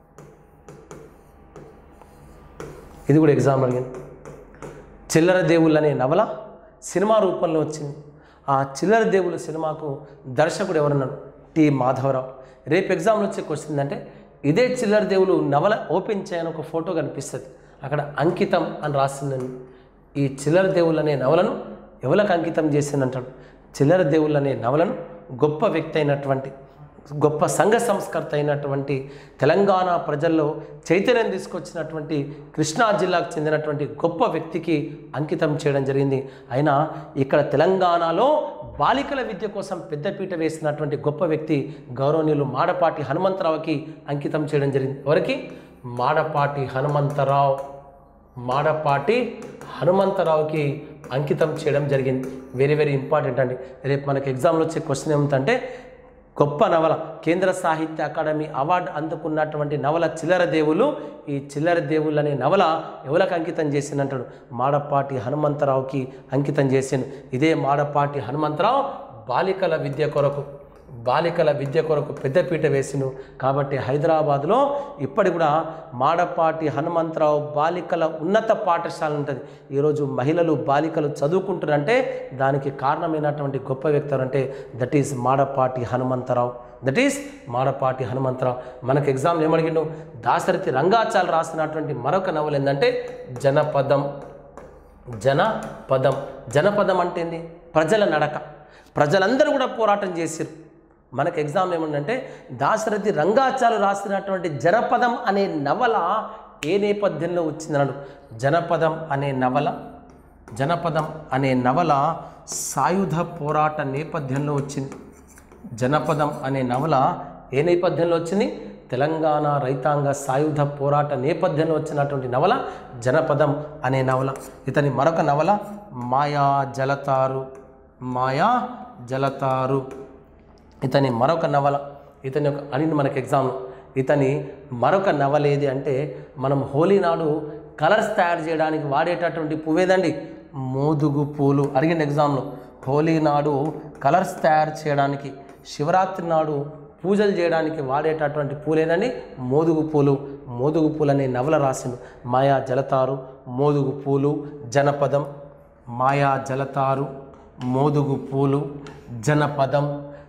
ఇది కూడా ఎగ్జామ్ అడిగింది చిల్లర దేవుళ్ళు అనే నవల సినిమా రూపంలో వచ్చింది ఆ చిల్లర దేవుళ్ళ సినిమాకు దర్శకుడు ఎవరన్నాడు టి మాధవరావు రేపు ఎగ్జామ్లో వచ్చే క్వశ్చన్ అంటే ఇదే చిల్లర దేవులు నవల ఓపెన్ చేయని ఒక ఫోటో కనిపిస్తుంది అక్కడ అంకితం అని రాసిందండి ఈ చిల్లర దేవుళ్ళు అనే నవలను ఎవరికి అంకితం చేసిందంటాడు చిల్లర దేవుళ్ళు అనే నవలను గొప్ప వ్యక్తి అయినటువంటి గొప్ప సంఘ సంస్కర్త అయినటువంటి తెలంగాణ ప్రజల్లో చైతన్యం తీసుకొచ్చినటువంటి కృష్ణా జిల్లాకు చెందినటువంటి గొప్ప వ్యక్తికి అంకితం చేయడం జరిగింది అయినా ఇక్కడ తెలంగాణలో బాలికల విద్య కోసం పెద్దపీట వేసినటువంటి గొప్ప వ్యక్తి గౌరవనీయులు మాడపాటి హనుమంతరావుకి అంకితం చేయడం జరిగింది ఎవరికి మాడపాటి హనుమంతరావు మాడపాటి హనుమంతరావుకి అంకితం చేయడం జరిగింది వెరీ వెరీ ఇంపార్టెంట్ అండి రేపు మనకి ఎగ్జామ్లో వచ్చే క్వశ్చన్ ఏమిటంటే గొప్ప నవల కేంద్ర సాహిత్య అకాడమీ అవార్డు అందుకున్నటువంటి నవల చిల్లర దేవులు ఈ చిల్లర దేవుళ్ళు అనే నవల ఎవరికి అంకితం చేసిందంటాడు మాడపాటి హనుమంతరావుకి అంకితం చేసిండు ఇదే మాడపాటి హనుమంతరావు బాలికల విద్య కొరకు బాలికల విద్య కొరకు పెద్దపీట వేసిను కాబట్టి హైదరాబాద్లో ఇప్పటి కూడా మాడపాటి హనుమంతరావు బాలికల ఉన్నత పాఠశాల ఉంటుంది ఈరోజు మహిళలు బాలికలు చదువుకుంటారంటే దానికి కారణమైనటువంటి గొప్ప వ్యక్తి ఎవరంటే that is Madapati Hanumantha Rao that is Madapati Hanumantha Rao మనకు ఎగ్జామ్ ఏమడిగిండు దాశరథి రంగాచాలు రాసినటువంటి మరొక నవల ఏంటంటే జనపదం జనపదం జనపదం అంటే ఏంది ప్రజల నడక ప్రజలందరూ కూడా పోరాటం చేశారు మనకు ఎగ్జామ్ ఏముందంటే దాశరథి రంగాచారు రాసినటువంటి జనపదం అనే నవల ఏ నేపథ్యంలో వచ్చిందన్నాడు జనపదం అనే నవల జనపదం అనే నవల సాయుధ పోరాట నేపథ్యంలో వచ్చింది జనపదం అనే నవల ఏ నేపథ్యంలో వచ్చింది తెలంగాణ రైతాంగ సాయుధ పోరాట నేపథ్యంలో వచ్చినటువంటి నవల జనపదం అనే నవల ఇతని మరొక నవల మాయా జలతారు మాయా జలతారు ఇతని మరొక నవల ఇతని ఒక అడిగింది మనకి ఎగ్జామ్లో ఇతని మరొక నవల ఏది అంటే మనం హోలీ నాడు కలర్స్ తయారు చేయడానికి వాడేటటువంటి పువ్వేదండి మోదుగు పూలు అడిగిన ఎగ్జామ్లో హోలీ నాడు కలర్స్ తయారు చేయడానికి శివరాత్రి నాడు పూజలు చేయడానికి వాడేటటువంటి పూలేనని మోదుగు పూలు మోదుగు పూలు అనే నవల రాసిండు మాయా జలతారు మోదుగు పూలు జనపదం మాయా జలతారు మోదుగు పూలు జనపదం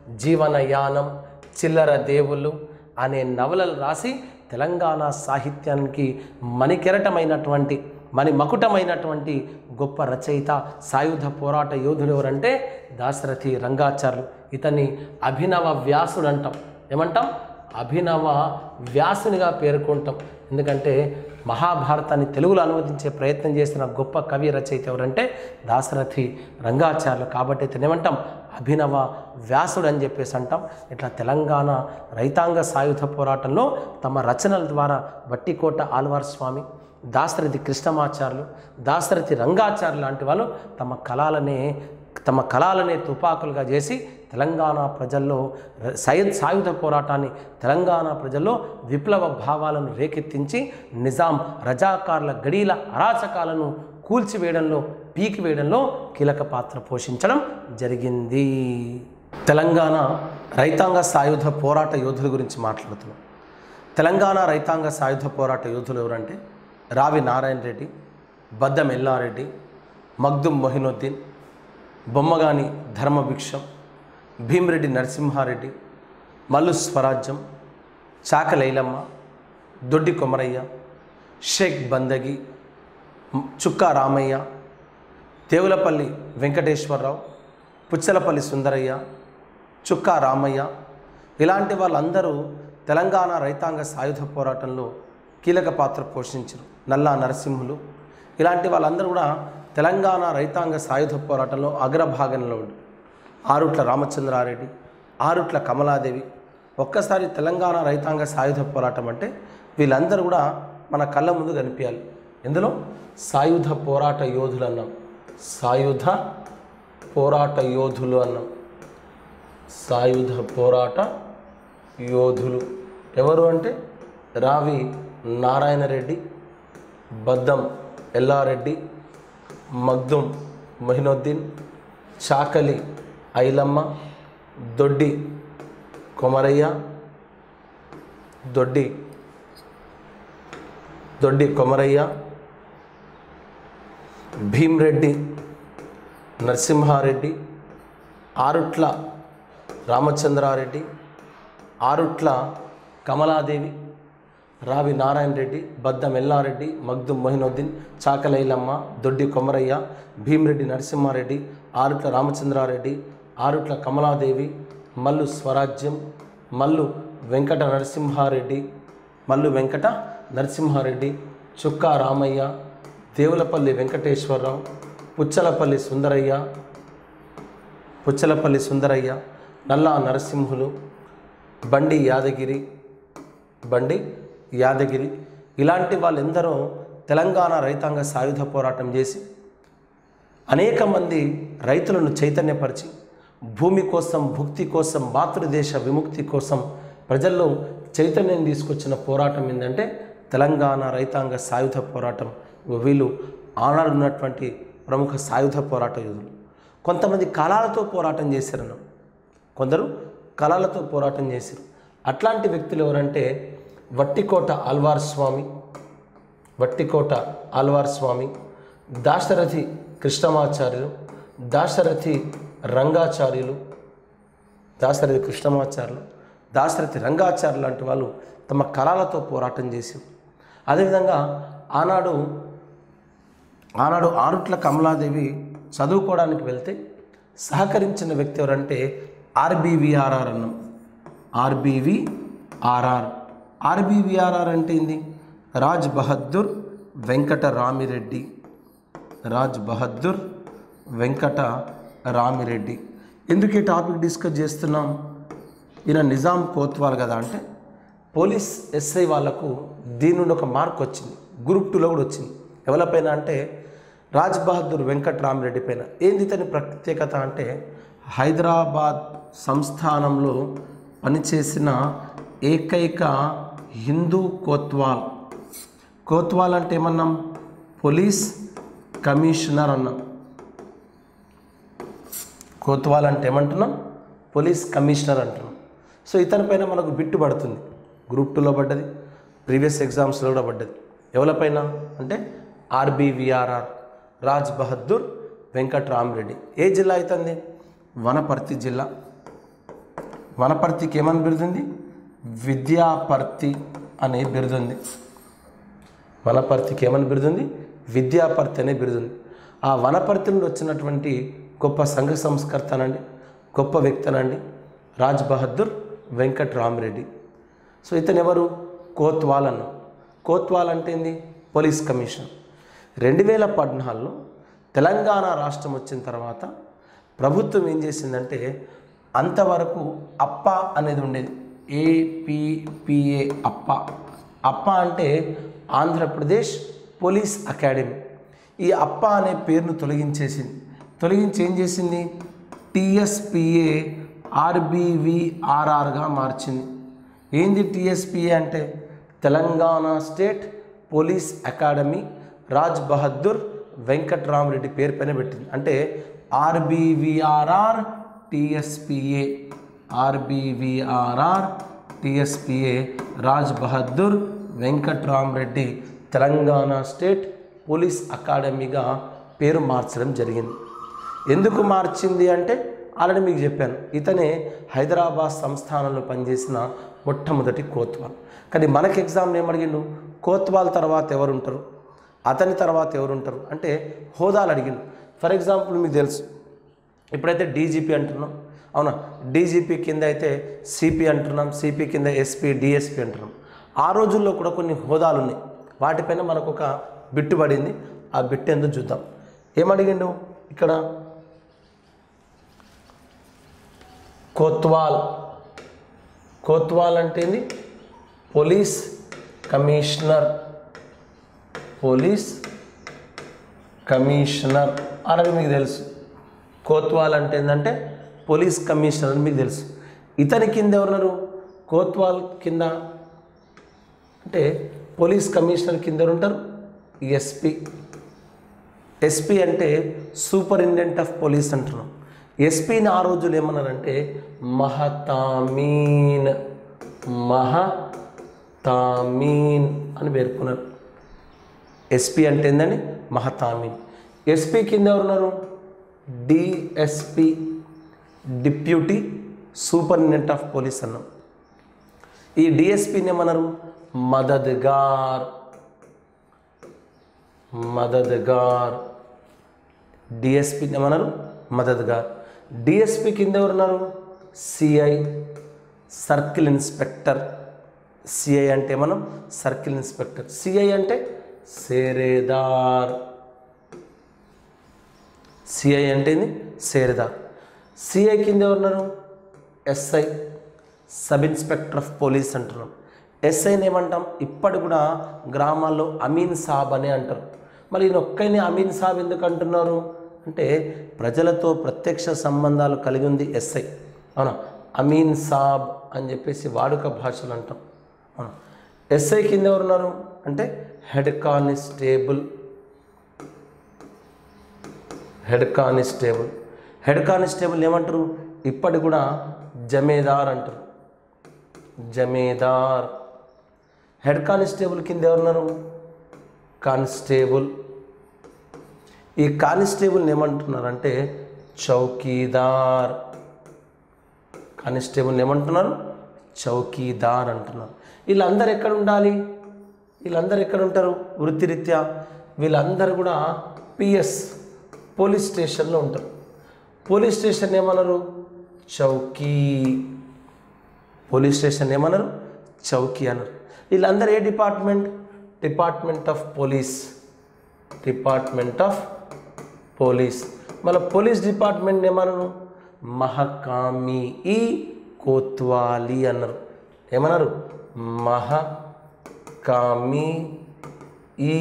జీవనయానం చిల్లర దేవుళ్ళు అనే నవలలు రాసి తెలంగాణ సాహిత్యానికి మణికెరటమైనటువంటి మణి మకుటమైనటువంటి గొప్ప రచయిత సాయుధ పోరాట యోధుడు ఎవరంటే దాశరథి రంగాచార్యులు ఇతన్ని అభినవ వ్యాసుడు అంటాం ఏమంటాం అభినవ వ్యాసునిగా పేర్కొంటాం ఎందుకంటే మహాభారతాన్ని తెలుగులో అనువదించే ప్రయత్నం చేసిన గొప్ప కవి రచయిత ఎవరంటే దాశరథి రంగాచార్యులు కాబట్టి ఇతను ఏమంటాం అభినవ వ్యాసుడు అని చెప్పేసి అంటాం ఇట్లా తెలంగాణ రైతాంగ సాయుధ పోరాటంలో తమ రచనల ద్వారా వట్టికోట ఆల్వార్ స్వామి దాశరథి కృష్ణమాచార్యులు దాశరథి రంగాచార్యులు లాంటి వాళ్ళు తమ కళలనే తమ కళలనే తుపాకులుగా చేసి తెలంగాణ ప్రజల్లో సై- సాయుధ పోరాటాన్ని తెలంగాణ ప్రజల్లో విప్లవ భావాలను రేకెత్తించి నిజాం రజాకార్ల గడీల అరాచకాలను కూల్చివేయడంలో పీకివేయడంలో కీలక పాత్ర పోషించడం జరిగింది తెలంగాణ రైతాంగ సాయుధ పోరాట యోధుల గురించి మాట్లాడుతున్నాం తెలంగాణ రైతాంగ సాయుధ పోరాట యోధులు ఎవరంటే రావి నారాయణ రెడ్డి బద్దం ఎల్లారెడ్డి మగ్దుం మొహినుద్దీన్ బొమ్మగాని ధర్మభిక్షం భీమిరెడ్డి నరసింహారెడ్డి మల్లు స్వరాజ్యం చాక లైలమ్మ దొడ్డి కొమరయ్య షేక్ బందగి మ్, చుక్కా రామయ్య దేవులపల్లి వెంకటేశ్వరరావు పుచ్చలపల్లి సుందరయ్య చుక్కా రామయ్య ఇలాంటి వాళ్ళందరూ తెలంగాణ రైతాంగ సాయుధ పోరాటంలో కీలక పాత్ర పోషించారు నల్లా నరసింహులు ఇలాంటి వాళ్ళందరూ కూడా తెలంగాణ రైతాంగ సాయుధ పోరాటంలో అగ్రభాగంలో ఉండి ఆరుట్ల రామచంద్రారెడ్డి ఆరుట్ల కమలాదేవి ఒక్కసారి తెలంగాణ రైతాంగ సాయుధ పోరాటం అంటే వీళ్ళందరూ కూడా మన కళ్ళ ముందు కనిపించాలి ఎందులో సాయుధ పోరాట యోధులు అన్నాం సాయుధ పోరాట యోధులు అన్నాం సాయుధ పోరాట యోధులు ఎవరు అంటే రావి నారాయణరెడ్డి బద్దం ఎల్లారెడ్డి మగ్దుం మొహినుద్దీన్ చాకలి ఐలమ్మ దొడ్డి కొమరయ్య దొడ్డి దొడ్డి కొమరయ్య భీమ్రెడ్డి నరసింహారెడ్డి ఆరుట్ల రామచంద్రారెడ్డి ఆరుట్ల కమలాదేవి రావి నారాయణ రెడ్డి బద్దం ఎల్లారెడ్డి మగ్దుం మొహినుద్దీన్ చాకలైలమ్మ దొడ్డి కొమరయ్య భీమిరెడ్డి నరసింహారెడ్డి ఆరుట్ల రామచంద్రారెడ్డి ఆరుట్ల కమలాదేవి మల్లు స్వరాజ్యం మల్లు వెంకట నరసింహారెడ్డి మల్లు వెంకట నరసింహారెడ్డి చుక్కా రామయ్య దేవులపల్లి వెంకటేశ్వరరావు పుచ్చలపల్లి సుందరయ్య పుచ్చలపల్లి సుందరయ్య నల్లా నరసింహులు బండి యాదగిరి బండి యాదగిరి ఇలాంటి వాళ్ళెందరో తెలంగాణ రైతాంగ సాయుధ పోరాటం చేసి అనేక మంది రైతులను చైతన్యపరిచి భూమి కోసం భుక్తి కోసం మాతృదేశ విముక్తి కోసం ప్రజల్లో చైతన్యం తీసుకొచ్చిన పోరాటం ఏంటంటే తెలంగాణ రైతాంగ సాయుధ పోరాటం వీళ్ళు ఆనాడు ఉన్నటువంటి ప్రముఖ సాయుధ పోరాట యోధులు కొంతమంది కళాలతో పోరాటం చేశారన్న కొందరు కళలతో పోరాటం చేశారు అట్లాంటి వ్యక్తులు ఎవరంటే వట్టికోట ఆల్వార్ స్వామి వట్టికోట ఆల్వార్ స్వామి దాశరథి కృష్ణమాచార్యులు దాశరథి రంగాచార్యులు దాశరథి కృష్ణమాచార్యులు దాశరథి రంగాచార్యులు లాంటి వాళ్ళు తమ కళలతో పోరాటం చేశారు అదేవిధంగా ఆనాడు ఆనాడు ఆరుట్ల కమలాదేవి చదువుకోవడానికి వెళ్తే సహకరించిన వ్యక్తి ఎవరంటే ఆర్బీవీఆర్ఆర్ అన్నాం ఆర్బీవీఆర్ఆర్ ఆర్బీవీఆర్ఆర్ అంటే ఏంది రాజ్ బహద్దూర్ వెంకట రామిరెడ్డి రాజ్ బహద్దూర్ వెంకట రామిరెడ్డి ఎందుకు ఈ టాపిక్ డిస్కస్ చేస్తున్నాం ఈయన నిజాం కోత్వాల్ కదా అంటే పోలీస్ ఎస్ఐ వాళ్ళకు దీని నుండి ఒక మార్క్ వచ్చింది గ్రూప్ టూలో కూడా వచ్చింది ఎవరిపైన అంటే రాజ్ బహదూర్ వెంకట్ రామిరెడ్డి పైన ఏంది ఇతని ప్రత్యేకత అంటే హైదరాబాద్ సంస్థానంలో పనిచేసిన ఏకైక హిందూ కోత్వాల్ కోత్వాల్ అంటే ఏమన్నాం పోలీస్ కమిషనర్ అన్నాం కోత్వాల్ అంటే ఏమంటున్నాం పోలీస్ కమిషనర్ అంటున్నాం సో ఇతని పైన మనకు బిట్టు పడుతుంది గ్రూప్ టూలో పడ్డది ప్రీవియస్ ఎగ్జామ్స్లో కూడా పడ్డది ఎవరిపైన అంటే ఆర్బీవీఆర్ఆర్ రాజ్ బహదూర్ వెంకట్రామరెడ్డి ఏ జిల్లా అవుతుంది వనపర్తి జిల్లా వనపర్తికి ఏమని బిరుదుంది విద్యాపర్తి అనే బిరుదుంది వనపర్తికి ఏమని బిరుదుంది విద్యాపర్తి అనే బిరుదుంది ఆ వనపర్తి నుండి వచ్చినటువంటి గొప్ప సంఘ సంస్కర్తనండి గొప్ప వ్యక్తనండి రాజ్ బహదూర్ వెంకట్ రామరెడ్డి సో ఇతను ఎవరు కోత్వాల్ అన్న కోత్వాల్ అంటే ఏంది పోలీస్ కమిషన్ రెండు వేల పద్నాలుగులో తెలంగాణ రాష్ట్రం వచ్చిన తర్వాత ప్రభుత్వం ఏం చేసిందంటే అంతవరకు అప్ప అనేది ఉండేది ఏపీపీఏ అప్ప అప్ప అంటే ఆంధ్రప్రదేశ్ పోలీస్ అకాడమీ ఈ అప్ప అనే పేరును తొలగించేసింది తొలగించి ఏం చేసింది టిఎస్పిఏ ఆర్బీవీఆర్ఆర్గా మార్చింది ఏంది టిఎస్పిఏ అంటే Telangana state police academy Raj Bahadur Venkatramareddy పేరు పైన పెట్టింది అంటే RBVRR TSPA RBVRR TSPA Raj Bahadur Venkatramareddy Telangana state police అకాడమీగా పేరు మార్చడం జరిగింది ఎందుకు మార్చింది అంటే ఆల్రెడీ మీకు చెప్పాను ఇతనే హైదరాబాద్ సంస్థానంలో పనిచేసిన మొట్టమొదటి కోత్వాల్ కానీ మనకి ఎగ్జామ్లో ఏమడిగిండు కోత్వాల్ తర్వాత ఎవరు ఉంటారు అతని తర్వాత ఎవరు ఉంటారు అంటే హోదాలు అడిగిండు ఫర్ ఎగ్జాంపుల్ మీకు తెలుసు ఇప్పుడైతే డీజీపీ అంటున్నాం అవునా డీజీపీ కింద అయితే సిపి అంటున్నాం సిపి కింద ఎస్పీ డిఎస్పీ అంటున్నాం ఆ రోజుల్లో కూడా కొన్ని హోదాలు ఉన్నాయి వాటిపైన మనకు ఒక బిట్టు పడింది ఆ బిట్టు ఎందుకు చూద్దాం ఏమడిగిండు ఇక్కడ కోత్వాల్ కోత్వాల్ అంటే ఏంది పోలీస్ కమిషనర్ పోలీస్ కమిషనర్ అనేది మీకు తెలుసు కోత్వాల్ అంటే ఏంటంటే పోలీస్ కమిషనర్ అని మీకు తెలుసు ఇతని కింద ఎవరున్నారు కోత్వాల్ కింద అంటే పోలీస్ కమిషనర్ కింద ఎవరు ఉంటారు ఎస్పీ ఎస్పీ అంటే సూపరింటెండెంట్ ఆఫ్ పోలీస్ అంటున్నాం ఎస్పీని ఆ రోజులు ఏమన్నారంటే మహతామీన్ మహతామీన్ అని పేర్కొన్నారు ఎస్పీ అంటే ఏందండి మహతామీన్ ఎస్పీ కింద ఎవరున్నారు DSP deputy superintendent of police అన్నాం ఈ డిఎస్పీని ఏమన్నారు మదద్గార్ మదద్గార్ డిఎస్పీని ఏమన్నారు మదద్గార్ డిఎస్పీ కింద ఎవరున్నారు సిఐ సర్కిల్ ఇన్స్పెక్టర్ సిఐ అంటే మనం సర్కిల్ ఇన్స్పెక్టర్ సిఐ అంటే సేరేదార్ సిఐ అంటే ఏంది సేరేదార్ సిఐ కింద ఎవరున్నారు SI sub inspector of police అంటున్నాం ఎస్ఐని ఏమంటాం ఇప్పటి కూడా గ్రామాల్లో అమీన్ సాబ్ అని అంటారు మరి ఈయన ఒక్కైనే అమీన్ సాబ్ ఎందుకు అంటున్నారు అంటే ప్రజలతో ప్రత్యక్ష సంబంధాలు కలిగి ఉంది ఎస్ఐ అవునా అమీన్ సాబ్ అని చెప్పేసి వాడుక భాషలు అంటాం అవునా ఎస్ఐ కింద ఎవరున్నారు అంటే head constable head constable head constable ఏమంటారు ఇప్పటి కూడా జమేదార్ అంటారు జమేదార్ హెడ్ కానిస్టేబుల్ కింద ఎవరున్నారు కానిస్టేబుల్ ఈ కానిస్టేబుల్ని ఏమంటున్నారంటే చౌకీదార్ కానిస్టేబుల్ని ఏమంటున్నారు చౌకీదార్ అంటున్నారు వీళ్ళందరూ ఎక్కడ ఉండాలి వీళ్ళందరూ ఎక్కడ ఉంటారు వృత్తిరీత్యా వీళ్ళందరూ కూడా పిఎస్ పోలీస్ స్టేషన్లో ఉంటారు పోలీస్ స్టేషన్ ఏమన్నారు చౌకీ పోలీస్ స్టేషన్ ఏమన్నారు చౌకీ అన్నారు వీళ్ళందరూ ఏ department department of police department of police మళ్ళీ పోలీస్ డిపార్ట్మెంట్ ఏమన్నారు మహకామి ఈ కోత్వాలి అన్నారు ఏమన్నారు మహకామి ఈ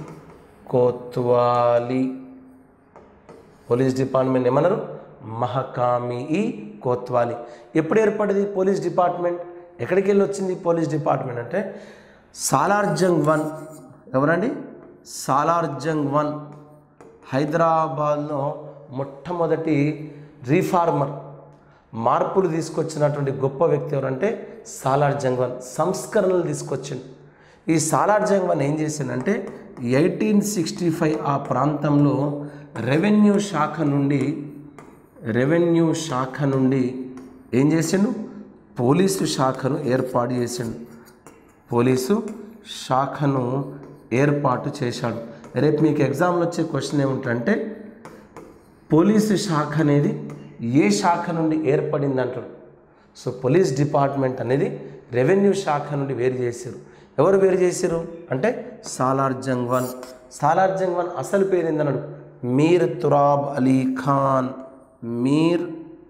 కోత్వాలి పోలీస్ డిపార్ట్మెంట్ ఏమన్నారు మహకామి ఈ కోత్వాలి ఎప్పుడు ఏర్పడింది పోలీస్ డిపార్ట్మెంట్ ఎక్కడికి వెళ్ళి వచ్చింది పోలీస్ డిపార్ట్మెంట్ అంటే సాలార్జంగ్ వన్ ఎవరండి సాలార్జంగ్ వన్ హైదరాబాద్లో మొట్టమొదటి రీఫార్మర్ మార్పులు తీసుకొచ్చినటువంటి గొప్ప వ్యక్తి ఎవరంటే సాలార్ జంగ్వన్ సంస్కరణలు తీసుకొచ్చిండు ఈ సాలార్ జంగ్వన్ ఏం చేసిండంటే ఎయిటీన్ సిక్స్టీ ఫైవ్ ఆ ప్రాంతంలో రెవెన్యూ శాఖ నుండి రెవెన్యూ శాఖ నుండి ఏం చేసిండు పోలీసు శాఖను ఏర్పాటు చేసిండు పోలీసు శాఖను ఏర్పాటు చేశాడు రేపు మీకు ఎగ్జామ్లో వచ్చే క్వశ్చన్ ఏమిటంటే పోలీసు శాఖ అనేది ఏ శాఖ నుండి ఏర్పడింది అంటారు సో పోలీస్ డిపార్ట్మెంట్ అనేది రెవెన్యూ శాఖ నుండి వేరు చేశారు ఎవరు వేరు చేశారు అంటే సాలార్ జంగ్వన్ సాలార్ జంగ్వన్ అసలు పేరు ఏందన్నాడు మీర్ తురాబ్ అలీ ఖాన్ మీర్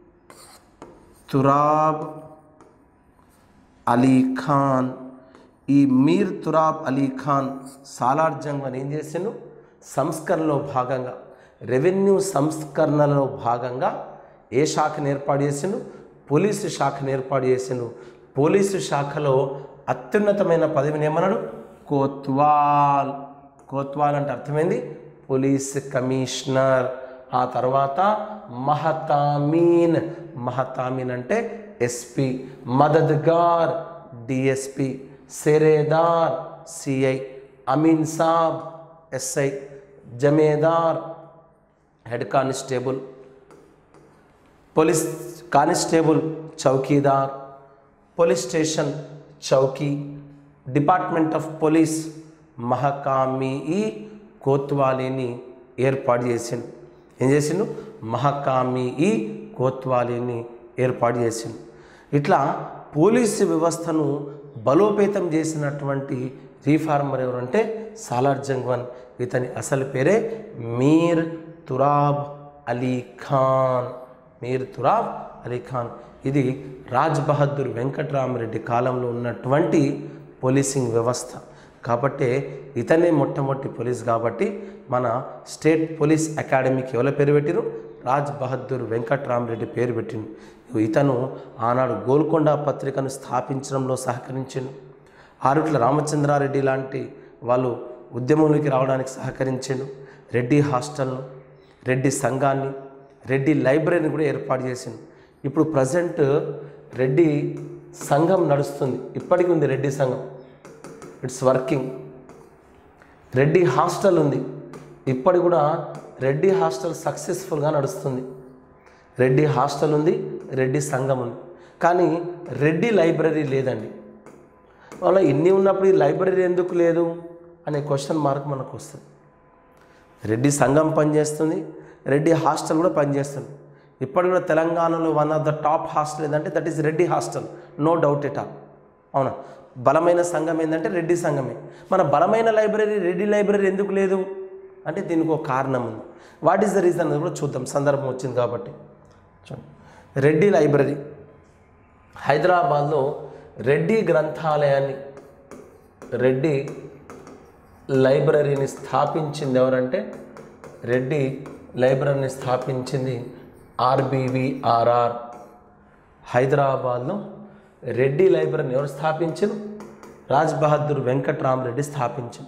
తురాబ్ అలీ ఖాన్ ఈ మీర్ తురాబ్ అలీ ఖాన్ సాలార్ జంగ్వన్ ఏం చేసిండు సంస్కరణలో భాగంగా రెవెన్యూ సంస్కరణలో భాగంగా ఏ శాఖను ఏర్పాటు చేసిండు పోలీసు శాఖను ఏర్పాటు చేసిండు పోలీసు శాఖలో అత్యున్నతమైన పదవిని ఏమన్నాడు కోత్వాల్ కోత్వాల్ అంటే అర్థమైంది పోలీస్ కమిషనర్ ఆ తర్వాత మహతామీన్ మహతామీన్ అంటే ఎస్పి మదద్గార్ డిఎస్పి సెరేదార్ సిఐ అమీన్ సాబ్ ఎస్ఐ జమేదార్ హెడ్ కానిస్టేబుల్ పోలీస్ కానిస్టేబుల్ చౌకీదార్ పోలీస్ స్టేషన్ చౌకీ డిపార్ట్మెంట్ ఆఫ్ పోలీస్ మహకామి ఈ కోత్వాలీని ఏర్పాటు చేసిండు ఏం చేసిండు మహకామి ఈ కోత్వాలీని ఏర్పాటు చేసిండు ఇట్లా పోలీసు వ్యవస్థను బలోపేతం చేసినటువంటి రీఫార్మర్ ఎవరంటే సాలార్ జంగ్వన్ ఇతని అసలు పేరే మీర్ తురాబ్ అలీ ఖాన్ మీర్ తురాబ్ అలీ ఖాన్ ఇది రాజ్ బహదూర్ వెంకట్రామరెడ్డి కాలంలో ఉన్నటువంటి పోలీసింగ్ వ్యవస్థ కాబట్టి ఇతనే మొట్టమొదటి పోలీస్ కాబట్టి మన స్టేట్ పోలీస్ అకాడమీకి ఎవరి పేరు పెట్టిరు రాజ్ బహదూర్ వెంకట్రామరెడ్డి పేరు పెట్టిండు ఇతను ఆనాడు గోల్కొండ పత్రికను స్థాపించడంలో సహకరించిండు ఆరుట్ల రామచంద్రారెడ్డి లాంటి వాళ్ళు ఉద్యమంలోకి రావడానికి సహకరించిండు రెడ్డి హాస్టల్ను రెడ్డి సంఘాన్ని రెడ్డి లైబ్రరీని కూడా ఏర్పాటు చేసిండు ఇప్పుడు ప్రజెంట్ రెడ్డి సంఘం నడుస్తుంది ఇప్పటికీ ఉంది రెడ్డి సంఘం ఇట్స్ వర్కింగ్ రెడ్డి హాస్టల్ ఉంది ఇప్పటి కూడా రెడ్డి హాస్టల్ సక్సెస్ఫుల్గా నడుస్తుంది రెడ్డి హాస్టల్ ఉంది రెడ్డి సంఘం ఉంది కానీ రెడ్డి లైబ్రరీ లేదండి వాళ్ళ ఇన్ని ఉన్నప్పుడు ఈ లైబ్రరీ ఎందుకు లేదు అనే క్వశ్చన్ మార్క్ మనకు వస్తుంది రెడ్డి సంఘం పనిచేస్తుంది రెడ్డి హాస్టల్ కూడా పనిచేస్తుంది ఇప్పటి కూడా తెలంగాణలో one of the top hostel ఏంటంటే that is Reddy hostel no doubt at all అవునా బలమైన సంఘం ఏంటంటే రెడ్డి సంఘమే మన బలమైన లైబ్రరీ రెడ్డి లైబ్రరీ ఎందుకు లేదు అంటే దీనికి ఒక కారణం ఉంది వాట్ ఈస్ ద రీజన్ అనేది కూడా చూద్దాం సందర్భం వచ్చింది కాబట్టి చూడండి రెడ్డి లైబ్రరీ హైదరాబాద్లో రెడ్డి గ్రంథాలయాన్ని రెడ్డి లైబ్రరీని స్థాపించింది ఎవరంటే రెడ్డి లైబ్రరీని స్థాపించింది ఆర్బీవీఆర్ఆర్ హైదరాబాద్లో రెడ్డి లైబ్రరీని ఎవరు స్థాపించారు రాజ్ బహదూర్ వెంకట్రామరెడ్డి స్థాపించారు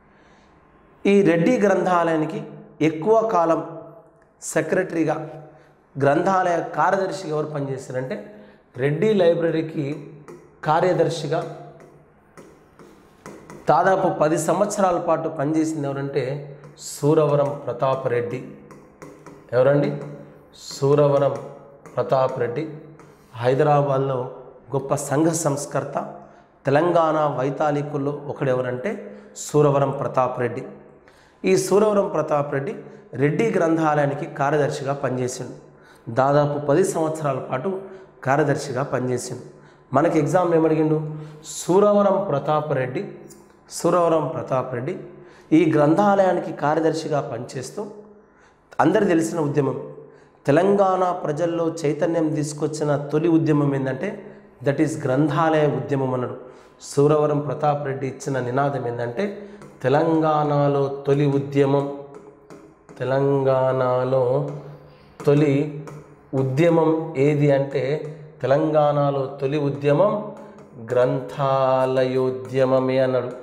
ఈ రెడ్డి గ్రంథాలయానికి ఎక్కువ కాలం సెక్రటరీగా గ్రంథాలయ కార్యదర్శిగా ఎవరు పనిచేశారంటే రెడ్డి లైబ్రరీకి కార్యదర్శిగా దాదాపు పది సంవత్సరాల పాటు పనిచేసింది ఎవరంటే సూరవరం ప్రతాప్ రెడ్డి ఎవరండి సూరవరం ప్రతాప్ రెడ్డి హైదరాబాద్లో గొప్ప సంఘ సంస్కర్త తెలంగాణ వైతాళికుల్లో ఒకడెవరంటే సూరవరం ప్రతాప్ రెడ్డి ఈ సూరవరం ప్రతాప్ రెడ్డి రెడ్డి గ్రంథాలయానికి కార్యదర్శిగా పనిచేసిండు దాదాపు పది సంవత్సరాల పాటు కార్యదర్శిగా పనిచేసిండు మనకి ఎగ్జామ్ ఏమడిగిండు సూరవరం ప్రతాప్ రెడ్డి సూరవరం ప్రతాప్ రెడ్డి ఈ గ్రంథాలయానికి కార్యదర్శిగా పనిచేస్తూ అందరు తెలిసిన ఉద్యమం తెలంగాణ ప్రజల్లో చైతన్యం తీసుకొచ్చిన తొలి ఉద్యమం ఏంటంటే దట్ ఈస్ గ్రంథాలయ ఉద్యమం అన్నాడు సూరవరం ప్రతాప్ రెడ్డి ఇచ్చిన నినాదం ఏంటంటే తెలంగాణలో తొలి ఉద్యమం తెలంగాణలో తొలి ఉద్యమం ఏది అంటే తెలంగాణలో తొలి ఉద్యమం గ్రంథాలయోద్యమమే అన్నాడు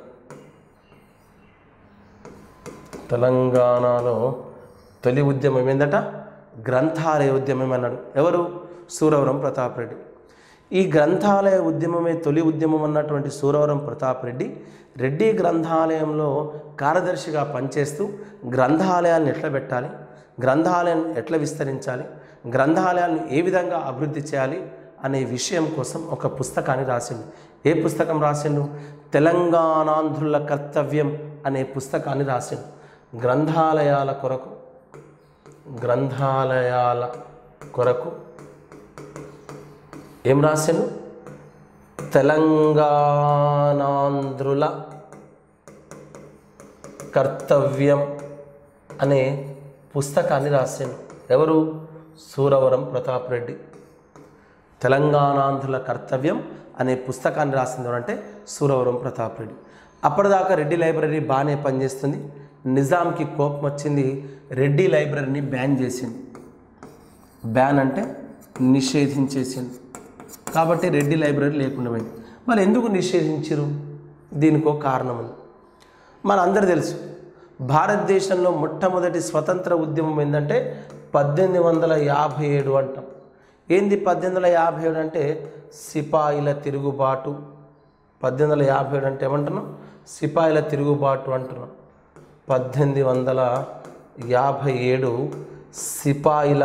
తెలంగాణలో తొలి ఉద్యమం ఏందట గ్రంథాలయ ఉద్యమం అన్నాడు ఎవరు సూరవరం ప్రతాప్ రెడ్డి ఈ గ్రంథాలయ ఉద్యమమే తొలి ఉద్యమం అన్నటువంటి సూరవరం ప్రతాప్ రెడ్డి రెడ్డి గ్రంథాలయంలో కార్యదర్శిగా పనిచేస్తూ గ్రంథాలయాలను ఎట్లా పెట్టాలి గ్రంథాలయం ఎట్లా విస్తరించాలి గ్రంథాలయాలను ఏ విధంగా అభివృద్ధి చేయాలి అనే విషయం కోసం ఒక పుస్తకాన్ని రాసిండు ఏ పుస్తకం రాసిండు తెలంగాణాంధ్రుల కర్తవ్యం అనే పుస్తకాన్ని రాసిండు గ్రంథాలయాల కొరకు గ్రంథాలయాల కొరకు ఏం రాశాను తెలంగాణాంధ్రుల కర్తవ్యం అనే పుస్తకాన్ని రాశాను ఎవరు సూరవరం ప్రతాప్ రెడ్డి తెలంగాణాంధ్రుల కర్తవ్యం అనే పుస్తకాన్ని రాసింది ఎవరంటే సూరవరం ప్రతాప్ రెడ్డి అప్పటిదాకా రెడ్డి లైబ్రరీ బాగానే పనిచేస్తుంది నిజాంకి కోపం వచ్చింది రెడ్డి లైబ్రరీని బ్యాన్ చేసింది బ్యాన్ అంటే నిషేధించేసింది కాబట్టి రెడ్డి లైబ్రరీ లేకుండా పోయింది మరి ఎందుకు నిషేధించరు దీనికో కారణం ఉంది మనందరూ తెలుసు భారతదేశంలో మొట్టమొదటి స్వతంత్ర ఉద్యమం ఏంటంటే పద్దెనిమిది వందల యాభై ఏడు అంటాం ఏంది పద్దెనిమిది వందల యాభై ఏడు అంటే సిపాయిల తిరుగుబాటు పద్దెనిమిది వందల యాభై ఏడు అంటే ఏమంటున్నాం సిపాయిల తిరుగుబాటు అంటున్నాం పద్దెనిమిది వందల యాభై ఏడు సిపాయిల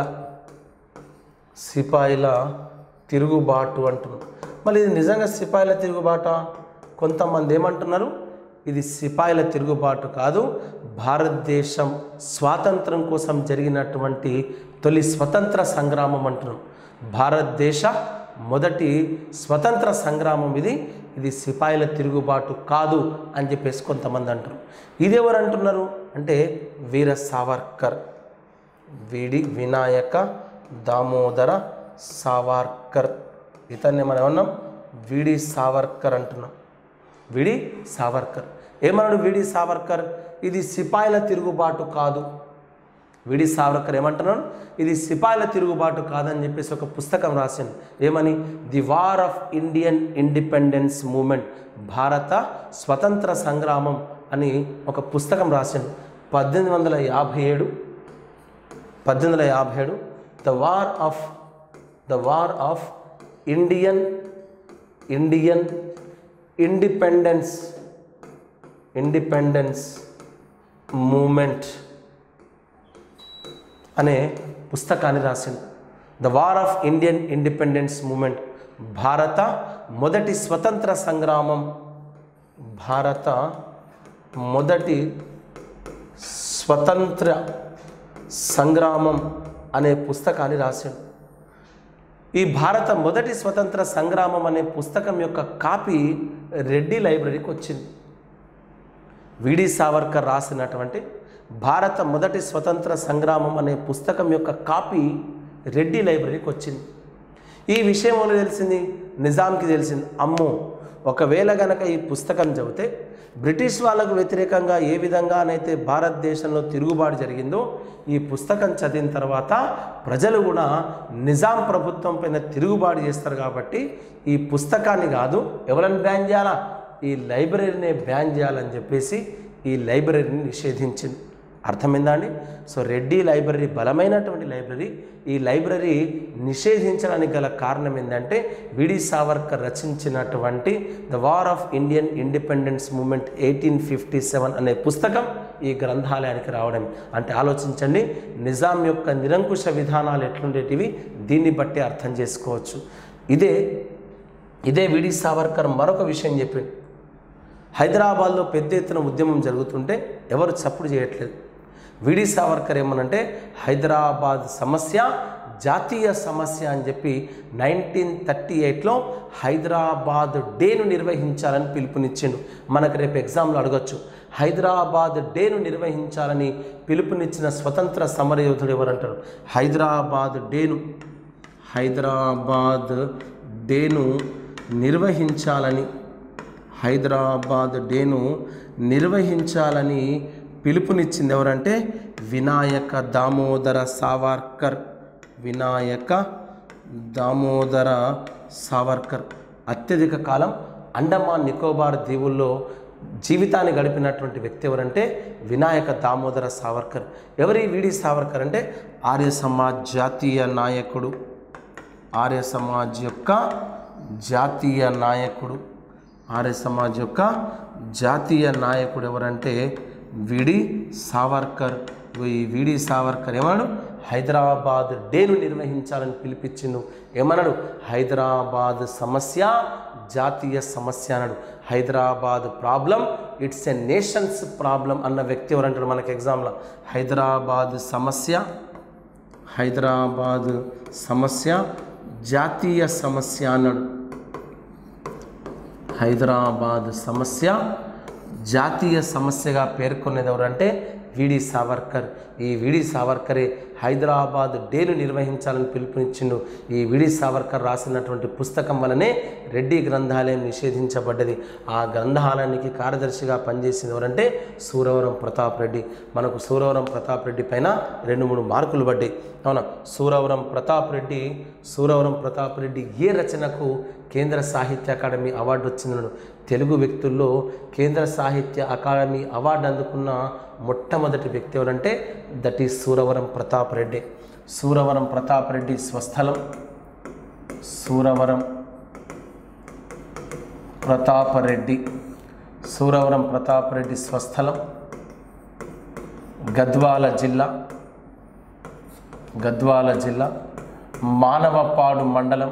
సిపాయిల తిరుగుబాటు అంటున్నాం మళ్ళీ ఇది నిజంగా సిపాయిల తిరుగుబాట కొంతమంది ఏమంటున్నారు ఇది సిపాయిల తిరుగుబాటు కాదు భారతదేశం స్వాతంత్రం కోసం జరిగినటువంటి తొలి స్వతంత్ర సంగ్రామం అంటున్నాం భారతదేశ మొదటి స్వతంత్ర సంగ్రామం ఇది ఇది సిపాయిల తిరుగుబాటు కాదు అని చెప్పేసి కొంతమంది అంటారు ఇది ఎవరు అంటున్నారు అంటే వీర సావర్కర్ విడి వినాయక దామోదర సావర్కర్ ఇతన్ని మనం ఏమన్నాం విడి సావర్కర్ అంటున్నాం విడి సావర్కర్ ఏమన్నాడు విడి సావర్కర్ ఇది సిపాయిల తిరుగుబాటు కాదు విడి సావర్కర్ ఏమంటున్నాడు ఇది సిపాయిల తిరుగుబాటు కాదని చెప్పేసి ఒక పుస్తకం రాసింది ఏమని the war of Indian independence movement భారత స్వతంత్ర సంగ్రామం అని ఒక పుస్తకం రాసింది పద్దెనిమిది వందల యాభై ఏడు పద్దెనిమిది వందల యాభై ఏడు the war of the war of Indian Indian independence independence movement అనే పుస్తకాన్ని రాసింది the war of Indian independence movement భారత మొదటి స్వతంత్ర సంగ్రామం భారత మొదటి స్వతంత్ర సంగ్రామం అనే పుస్తకాన్ని రాశాడు ఈ భారత మొదటి స్వతంత్ర సంగ్రామం అనే పుస్తకం యొక్క కాపీ రెడ్డి లైబ్రరీకి వచ్చింది విడి సావర్కర్ రాసినటువంటి భారత మొదటి స్వతంత్ర సంగ్రామం అనే పుస్తకం యొక్క కాపీ రెడ్డి లైబ్రరీకి వచ్చింది ఈ విషయం ఎవరు తెలిసింది నిజాంకి తెలిసింది అమ్మో ఒకవేళ గనక ఈ పుస్తకం చదివితే బ్రిటిష్ వాళ్ళకు వ్యతిరేకంగా ఏ విధంగానైతే భారతదేశంలో తిరుగుబాటు జరిగిందో ఈ పుస్తకం చదివిన తర్వాత ప్రజలు కూడా నిజాం ప్రభుత్వం పైన తిరుగుబాటు చేస్తారు కాబట్టి ఈ పుస్తకాన్ని కాదు ఎవరైనా బ్యాన్ చేయాలా ఈ లైబ్రరీనే బ్యాన్ చేయాలని చెప్పేసి ఈ లైబ్రరీని నిషేధించింది అర్థమైందా అండి సో రెడ్డి లైబ్రరీ బలమైనటువంటి లైబ్రరీ ఈ లైబ్రరీ నిషేధించడానికి గల కారణం ఏంటంటే విడి సావర్కర్ రచించినటువంటి the war of Indian independence movement eighteen fifty seven అనే పుస్తకం ఈ గ్రంథాలయానికి రావడం అంటే ఆలోచించండి నిజాం యొక్క నిరంకుశ విధానాలు ఎట్లుండేటివి దీన్ని బట్టి అర్థం చేసుకోవచ్చు ఇదే ఇదే విడి సావర్కర్ మరొక విషయం చెప్పింది హైదరాబాద్లో పెద్ద ఎత్తున ఉద్యమం జరుగుతుంటే ఎవరు చప్పుడు చేయట్లేదు విడి సావర్కర్ ఏమనంటే హైదరాబాద్ సమస్య జాతీయ సమస్య అని చెప్పి నైన్టీన్ థర్టీ ఎయిట్లో హైదరాబాద్ డేను నిర్వహించాలని పిలుపునిచ్చిండు మనకు రేపు ఎగ్జామ్లో అడగచ్చు హైదరాబాద్ డేను నిర్వహించాలని పిలుపునిచ్చిన స్వతంత్ర సమరయోధుడు ఎవరంటారు హైదరాబాద్ డేను హైదరాబాద్ డేను నిర్వహించాలని హైదరాబాద్ డేను నిర్వహించాలని పిలుపునిచ్చింది ఎవరంటే వినాయక దామోదర సావర్కర్ వినాయక దామోదర సావర్కర్ అత్యధిక కాలం అండమాన్ నికోబార్ దీవుల్లో జీవితాన్ని గడిపినటువంటి వ్యక్తి ఎవరంటే వినాయక దామోదర సావర్కర్ ఎవరి విడి సావర్కర్ అంటే ఆర్య సమాజ్ జాతీయ నాయకుడు ఆర్య సమాజ్ యొక్క జాతీయ నాయకుడు ఆర్య సమాజ్ యొక్క జాతీయ నాయకుడు ఎవరంటే విడి సావర్కర్ ఈ విడి సావర్కర్ ఏమన్నాడు హైదరాబాద్ డేను నిర్వహించాలని పిలిపించిండు ఏమన్నాడు హైదరాబాద్ సమస్య జాతీయ సమస్య అన్నాడు Hyderabad problem it's a nations problem అన్న వ్యక్తి ఎవరంటాడు మనకి ఎగ్జామ్లో హైదరాబాద్ సమస్య హైదరాబాద్ సమస్య జాతీయ సమస్య అన్నాడు హైదరాబాద్ సమస్య జాతీయ సమస్యగా పేర్కొనేది ఎవరంటే విడి సావర్కర్ ఈ విడి సావర్కరే హైదరాబాద్ డేను నిర్వహించాలని పిలుపునిచ్చిండు ఈ విడి సావర్కర్ రాసినటువంటి పుస్తకం వలనే రెడ్డి గ్రంథాలయం నిషేధించబడ్డది ఆ గ్రంథాలయానికి కార్యదర్శిగా పనిచేసింది ఎవరంటే సూరవరం ప్రతాప్ రెడ్డి మనకు సూరవరం ప్రతాప్ రెడ్డి పైన రెండు మూడు మార్కులు పడ్డాయి అవునా సూరవరం ప్రతాప్ రెడ్డి సూరవరం ప్రతాప్ రెడ్డి ఏ రచనకు కేంద్ర సాహిత్య అకాడమీ అవార్డు వచ్చిందన్నాడు తెలుగు వ్యక్తుల్లో కేంద్ర సాహిత్య అకాడమీ అవార్డు అందుకున్న మొట్టమొదటి వ్యక్తి ఎవరంటే దట్ ఈస్ సూరవరం ప్రతాప్ రెడ్డి సూరవరం ప్రతాప్ రెడ్డి స్వస్థలం సూరవరం ప్రతాపరెడ్డి సూరవరం ప్రతాపరెడ్డి స్వస్థలం గద్వాల జిల్లా గద్వాల జిల్లా మానవపాడు మండలం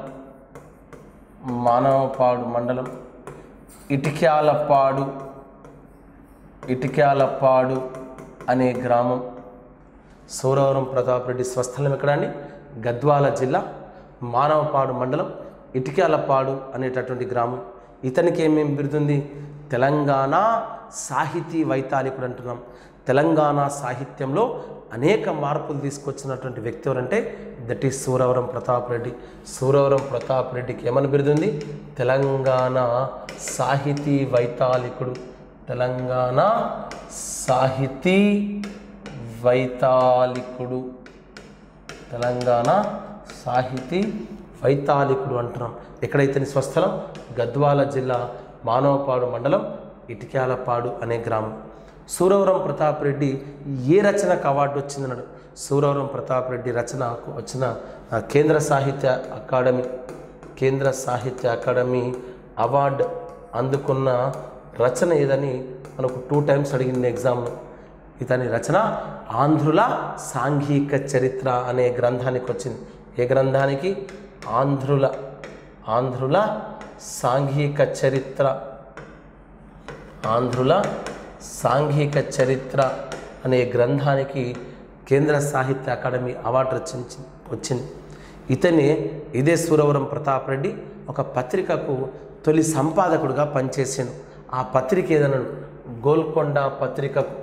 మానవపాడు మండలం ఇటిక్యాలపాడు ఇటిక్యాలపాడు అనే గ్రామం సూరవరం ప్రతాప్ రెడ్డి స్వస్థలం ఎక్కడండి గద్వాల జిల్లా మానవపాడు మండలం ఇటిక్యాలపాడు అనేటటువంటి గ్రామం ఇతనికి ఏమేమి బిరుదుంది తెలంగాణ సాహితీ వైతాళికుడు అంటున్నాం తెలంగాణ సాహిత్యంలో అనేక మార్పులు తీసుకొచ్చినటువంటి వ్యక్తి ఎవరంటే దట్ ఈస్ సూరవరం ప్రతాప్ రెడ్డి సూరవరం ప్రతాప్ రెడ్డికి ఏమని బిరుదుంది తెలంగాణ సాహితీ వైతాళికుడు తెలంగాణ సాహితీ వైతాళికుడు తెలంగాణ సాహితీ వైతాళికుడు అంటున్నాం ఎక్కడైతే నీ స్వస్థలం గద్వాల జిల్లా మానవపాడు మండలం ఇటిక్యాలపాడు అనే గ్రామం సూరవరం ప్రతాప్ రెడ్డి ఏ రచనకు అవార్డు వచ్చిందన్నాడు సూరవరం ప్రతాప్ రెడ్డి రచనకు వచ్చిన ఆ, కేంద్ర సాహిత్య అకాడమీ కేంద్ర సాహిత్య అకాడమీ అవార్డు అందుకున్న రచన ఏదని మనకు టూ టైమ్స్ అడిగింది ఎగ్జామ్లో ఇతని రచన ఆంధ్రుల సాంఘిక చరిత్ర అనే గ్రంథానికి వచ్చింది ఏ గ్రంథానికి ఆంధ్రుల ఆంధ్రుల సాంఘిక చరిత్ర ఆంధ్రుల సాంఘిక చరిత్ర అనే గ్రంథానికి కేంద్ర సాహిత్య అకాడమీ అవార్డు రచించి వచ్చింది ఇతనే ఇదే సూరవరం ప్రతాప్ రెడ్డి ఒక పత్రికకు తొలి సంపాదకుడుగా పనిచేసాను ఆ పత్రిక ఏదన్నాడు గోల్కొండ పత్రికకు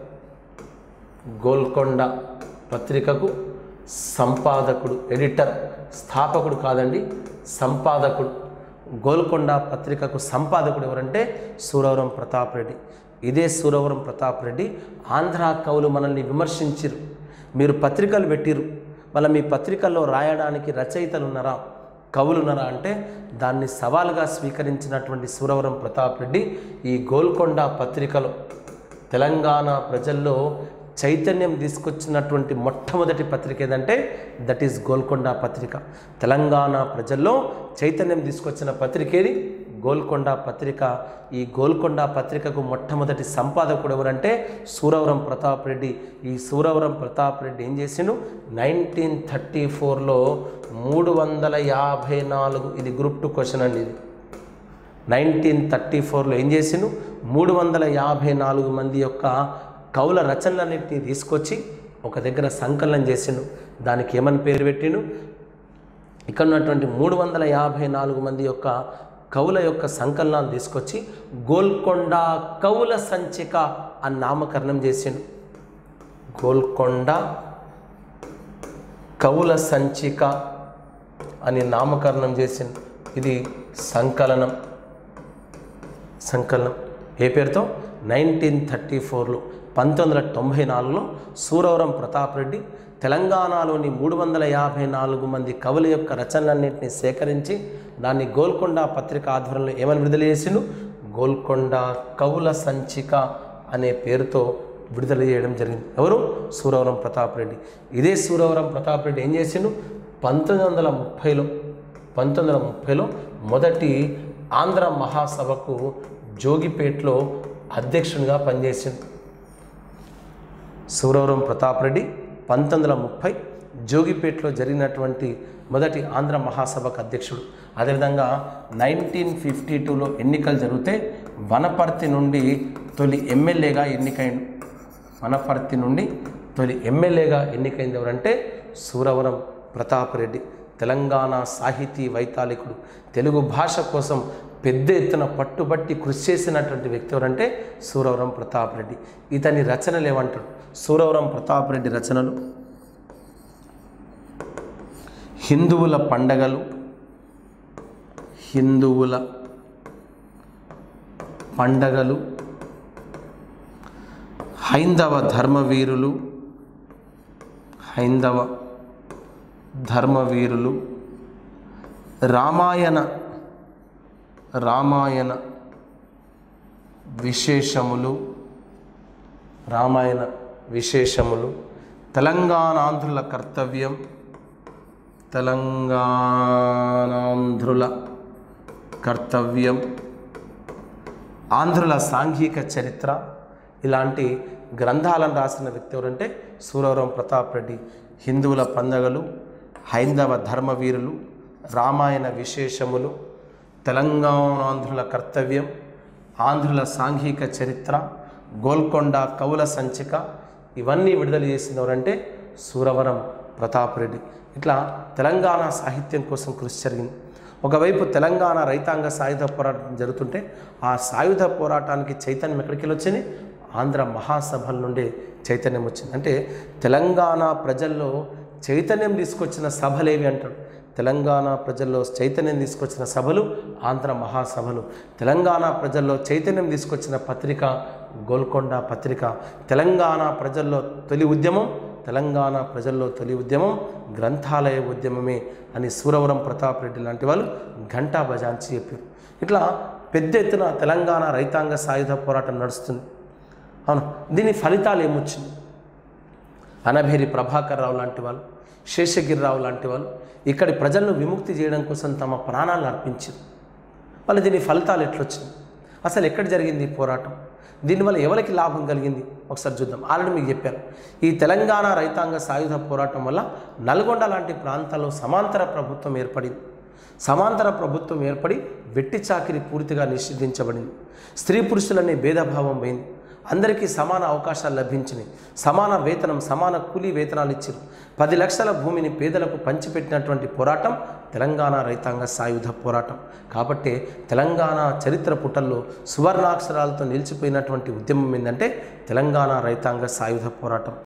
గోల్కొండ పత్రికకు సంపాదకుడు ఎడిటర్ స్థాపకుడు కాదండి సంపాదకుడు గోల్కొండ పత్రికకు సంపాదకుడు ఎవరంటే సూరవరం ప్రతాప్ రెడ్డి ఇదే సూరవరం ప్రతాప్ రెడ్డి ఆంధ్ర కవులు మనల్ని విమర్శించిరు మీరు పత్రికలు పెట్టిరు మళ్ళీ మీ పత్రికల్లో రాయడానికి రచయితలు ఉన్నారా కవులు ఉన్నారా అంటే దాన్ని సవాలుగా స్వీకరించినటువంటి సూరవరం ప్రతాప్ రెడ్డి ఈ గోల్కొండ పత్రికలో తెలంగాణ ప్రజల్లో చైతన్యం తీసుకొచ్చినటువంటి మొట్టమొదటి పత్రిక ఏదంటే దట్ ఈస్ గోల్కొండ పత్రిక తెలంగాణ ప్రజల్లో చైతన్యం తీసుకొచ్చిన పత్రిక ఏది గోల్కొండ పత్రిక ఈ గోల్కొండ పత్రికకు మొట్టమొదటి సంపాదకుడు ఎవరంటే సూరవరం ప్రతాప్ రెడ్డి ఈ సూరవరం ప్రతాప్ రెడ్డి ఏం చేసిండు నైన్టీన్ థర్టీ ఫోర్లో మూడు వందల యాభై నాలుగు ఇది గ్రూప్ టూ క్వశ్చన్ అండి ఇది నైన్టీన్ థర్టీ ఫోర్లో ఏం చేసిండు మూడు వందల యాభై నాలుగు మంది యొక్క కవుల రచనలన్నింటినీ తీసుకొచ్చి ఒక దగ్గర సంకలనం చేసిండు దానికి ఏమని పేరు పెట్టిండు ఇక్కడ ఉన్నటువంటి మూడు వందల యాభై నాలుగు మంది యొక్క కవుల యొక్క సంకలనాలు తీసుకొచ్చి గోల్కొండ కవుల సంచిక అని నామకరణం చేసిండు గోల్కొండ కవుల సంచిక అని నామకరణం చేసిండు ఇది సంకలనం సంకలనం ఏ పేరుతో నైన్టీన్ థర్టీ ఫోర్లో పంతొమ్మిది వందల తొంభై నాలుగులో సూరవరం ప్రతాప్ రెడ్డి తెలంగాణలోని మూడు వందల యాభై నాలుగు మంది కవుల యొక్క రచనలన్నింటినీ సేకరించి దాన్ని గోల్కొండ పత్రిక ఆధ్వర్యంలో ఏమని విడుదల చేసిండు గోల్కొండ కవుల సంచిక అనే పేరుతో విడుదల చేయడం జరిగింది ఎవరు సూరవరం ప్రతాప్ రెడ్డి ఇదే సూరవరం ప్రతాప్ రెడ్డి ఏం చేసిండు పంతొమ్మిది వందల ముప్పైలో పంతొమ్మిది వందల ముప్పైలో మొదటి ఆంధ్ర మహాసభకు జోగిపేటలో అధ్యక్షునిగా పనిచేసింది సూరవరం ప్రతాప్ రెడ్డి పంతొమ్మిది వందల ముప్పై జోగిపేటలో జరిగినటువంటి మొదటి ఆంధ్ర మహాసభకు అధ్యక్షుడు అదేవిధంగా నైన్టీన్ ఫిఫ్టీ టూలో ఎన్నికలు జరిగితే వనపర్తి నుండి తొలి ఎమ్మెల్యేగా ఎన్నికైండు వనపర్తి నుండి తొలి ఎమ్మెల్యేగా ఎన్నికైంది ఎవరంటే సూరవరం ప్రతాప్ రెడ్డి తెలంగాణ సాహితీ వైతాళికుడు తెలుగు భాష కోసం పెద్ద ఎత్తున పట్టుబట్టి కృషి చేసినటువంటి వ్యక్తి ఎవరంటే సూరవరం ప్రతాప్ రెడ్డి ఇతని రచనలు ఏమంటాడు సూరవరం ప్రతాప్ రెడ్డి రచనలు హిందువుల పండగలు హిందువుల పండగలు హైందవ ధర్మవీరులు హైందవ ధర్మవీరులు రామాయణ రామాయణ విశేషములు రామాయణ విశేషములు తెలంగాణాంధ్రుల కర్తవ్యం తెలంగాణాంధ్రుల కర్తవ్యం ఆంధ్రుల సాంఘిక చరిత్ర ఇలాంటి గ్రంథాలను రాసిన వ్యక్తి ఎవరంటే సూరవరం ప్రతాప్ రెడ్డి హిందువుల పండగలు హైందవ ధర్మవీరులు రామాయణ విశేషములు తెలంగాణాంధ్రుల కర్తవ్యం ఆంధ్రుల సాంఘిక చరిత్ర గోల్కొండ కవుల సంచిక ఇవన్నీ విడుదల చేసింది ఎవరంటే సూరవరం ప్రతాప్ రెడ్డి ఇట్లా తెలంగాణ సాహిత్యం కోసం కృషి జరిగింది ఒకవైపు తెలంగాణ రైతాంగ సాయుధ పోరాటం జరుగుతుంటే ఆ సాయుధ పోరాటానికి చైతన్యం ఎక్కడికి వెళ్ళి వచ్చింది ఆంధ్ర మహాసభల నుండి చైతన్యం వచ్చింది అంటే తెలంగాణ ప్రజల్లో చైతన్యం తీసుకొచ్చిన సభలేవి అంటాడు తెలంగాణ ప్రజల్లో చైతన్యం తీసుకొచ్చిన సభలు ఆంధ్ర మహాసభలు తెలంగాణ ప్రజల్లో చైతన్యం తీసుకొచ్చిన పత్రిక గోల్కొండ పత్రిక తెలంగాణ ప్రజల్లో తొలి ఉద్యమం తెలంగాణ ప్రజల్లో తొలి ఉద్యమం గ్రంథాలయ ఉద్యమమే అని సూరవరం ప్రతాప్ రెడ్డి లాంటి వాళ్ళు ఘంటా బజాంచి చెప్పారు ఇట్లా పెద్ద ఎత్తున తెలంగాణ రైతాంగ సాయుధ పోరాటం నడుస్తుంది అవును దీని ఫలితాలు ఏమొచ్చింది అనభేరి ప్రభాకర్ రావు లాంటి వాళ్ళు శేషగిరిరావు లాంటి వాళ్ళు ఇక్కడి ప్రజలను విముక్తి చేయడం కోసం తమ ప్రాణాలను అర్పించారు వాళ్ళు దీని ఫలితాలు ఎట్లొచ్చింది అసలు ఎక్కడ జరిగింది ఈ పోరాటం దీనివల్ల ఎవరికి లాభం కలిగింది ఒకసారి చూద్దాం ఆల్రెడీ మీకు చెప్పాను ఈ తెలంగాణ రైతాంగ సాయుధ పోరాటం వల్ల నల్గొండ లాంటి ప్రాంతాల్లో సమాంతర ప్రభుత్వం ఏర్పడింది సమాంతర ప్రభుత్వం ఏర్పడి వెట్టి చాకిరి పూర్తిగా నిషేధించబడింది స్త్రీ పురుషులనే భేదభావం పోయింది అందరికీ సమాన అవకాశాలు లభించినాయి సమాన వేతనం సమాన కూలీ వేతనాలు ఇచ్చారు పది లక్షల భూమిని పేదలకు పంచిపెట్టినటువంటి పోరాటం తెలంగాణ రైతాంగ సాయుధ పోరాటం కాబట్టి తెలంగాణ చరిత్ర పుటల్లో సువర్ణాక్షరాలతో నిలిచిపోయినటువంటి ఉద్యమం ఏంటంటే తెలంగాణ రైతాంగ సాయుధ పోరాటం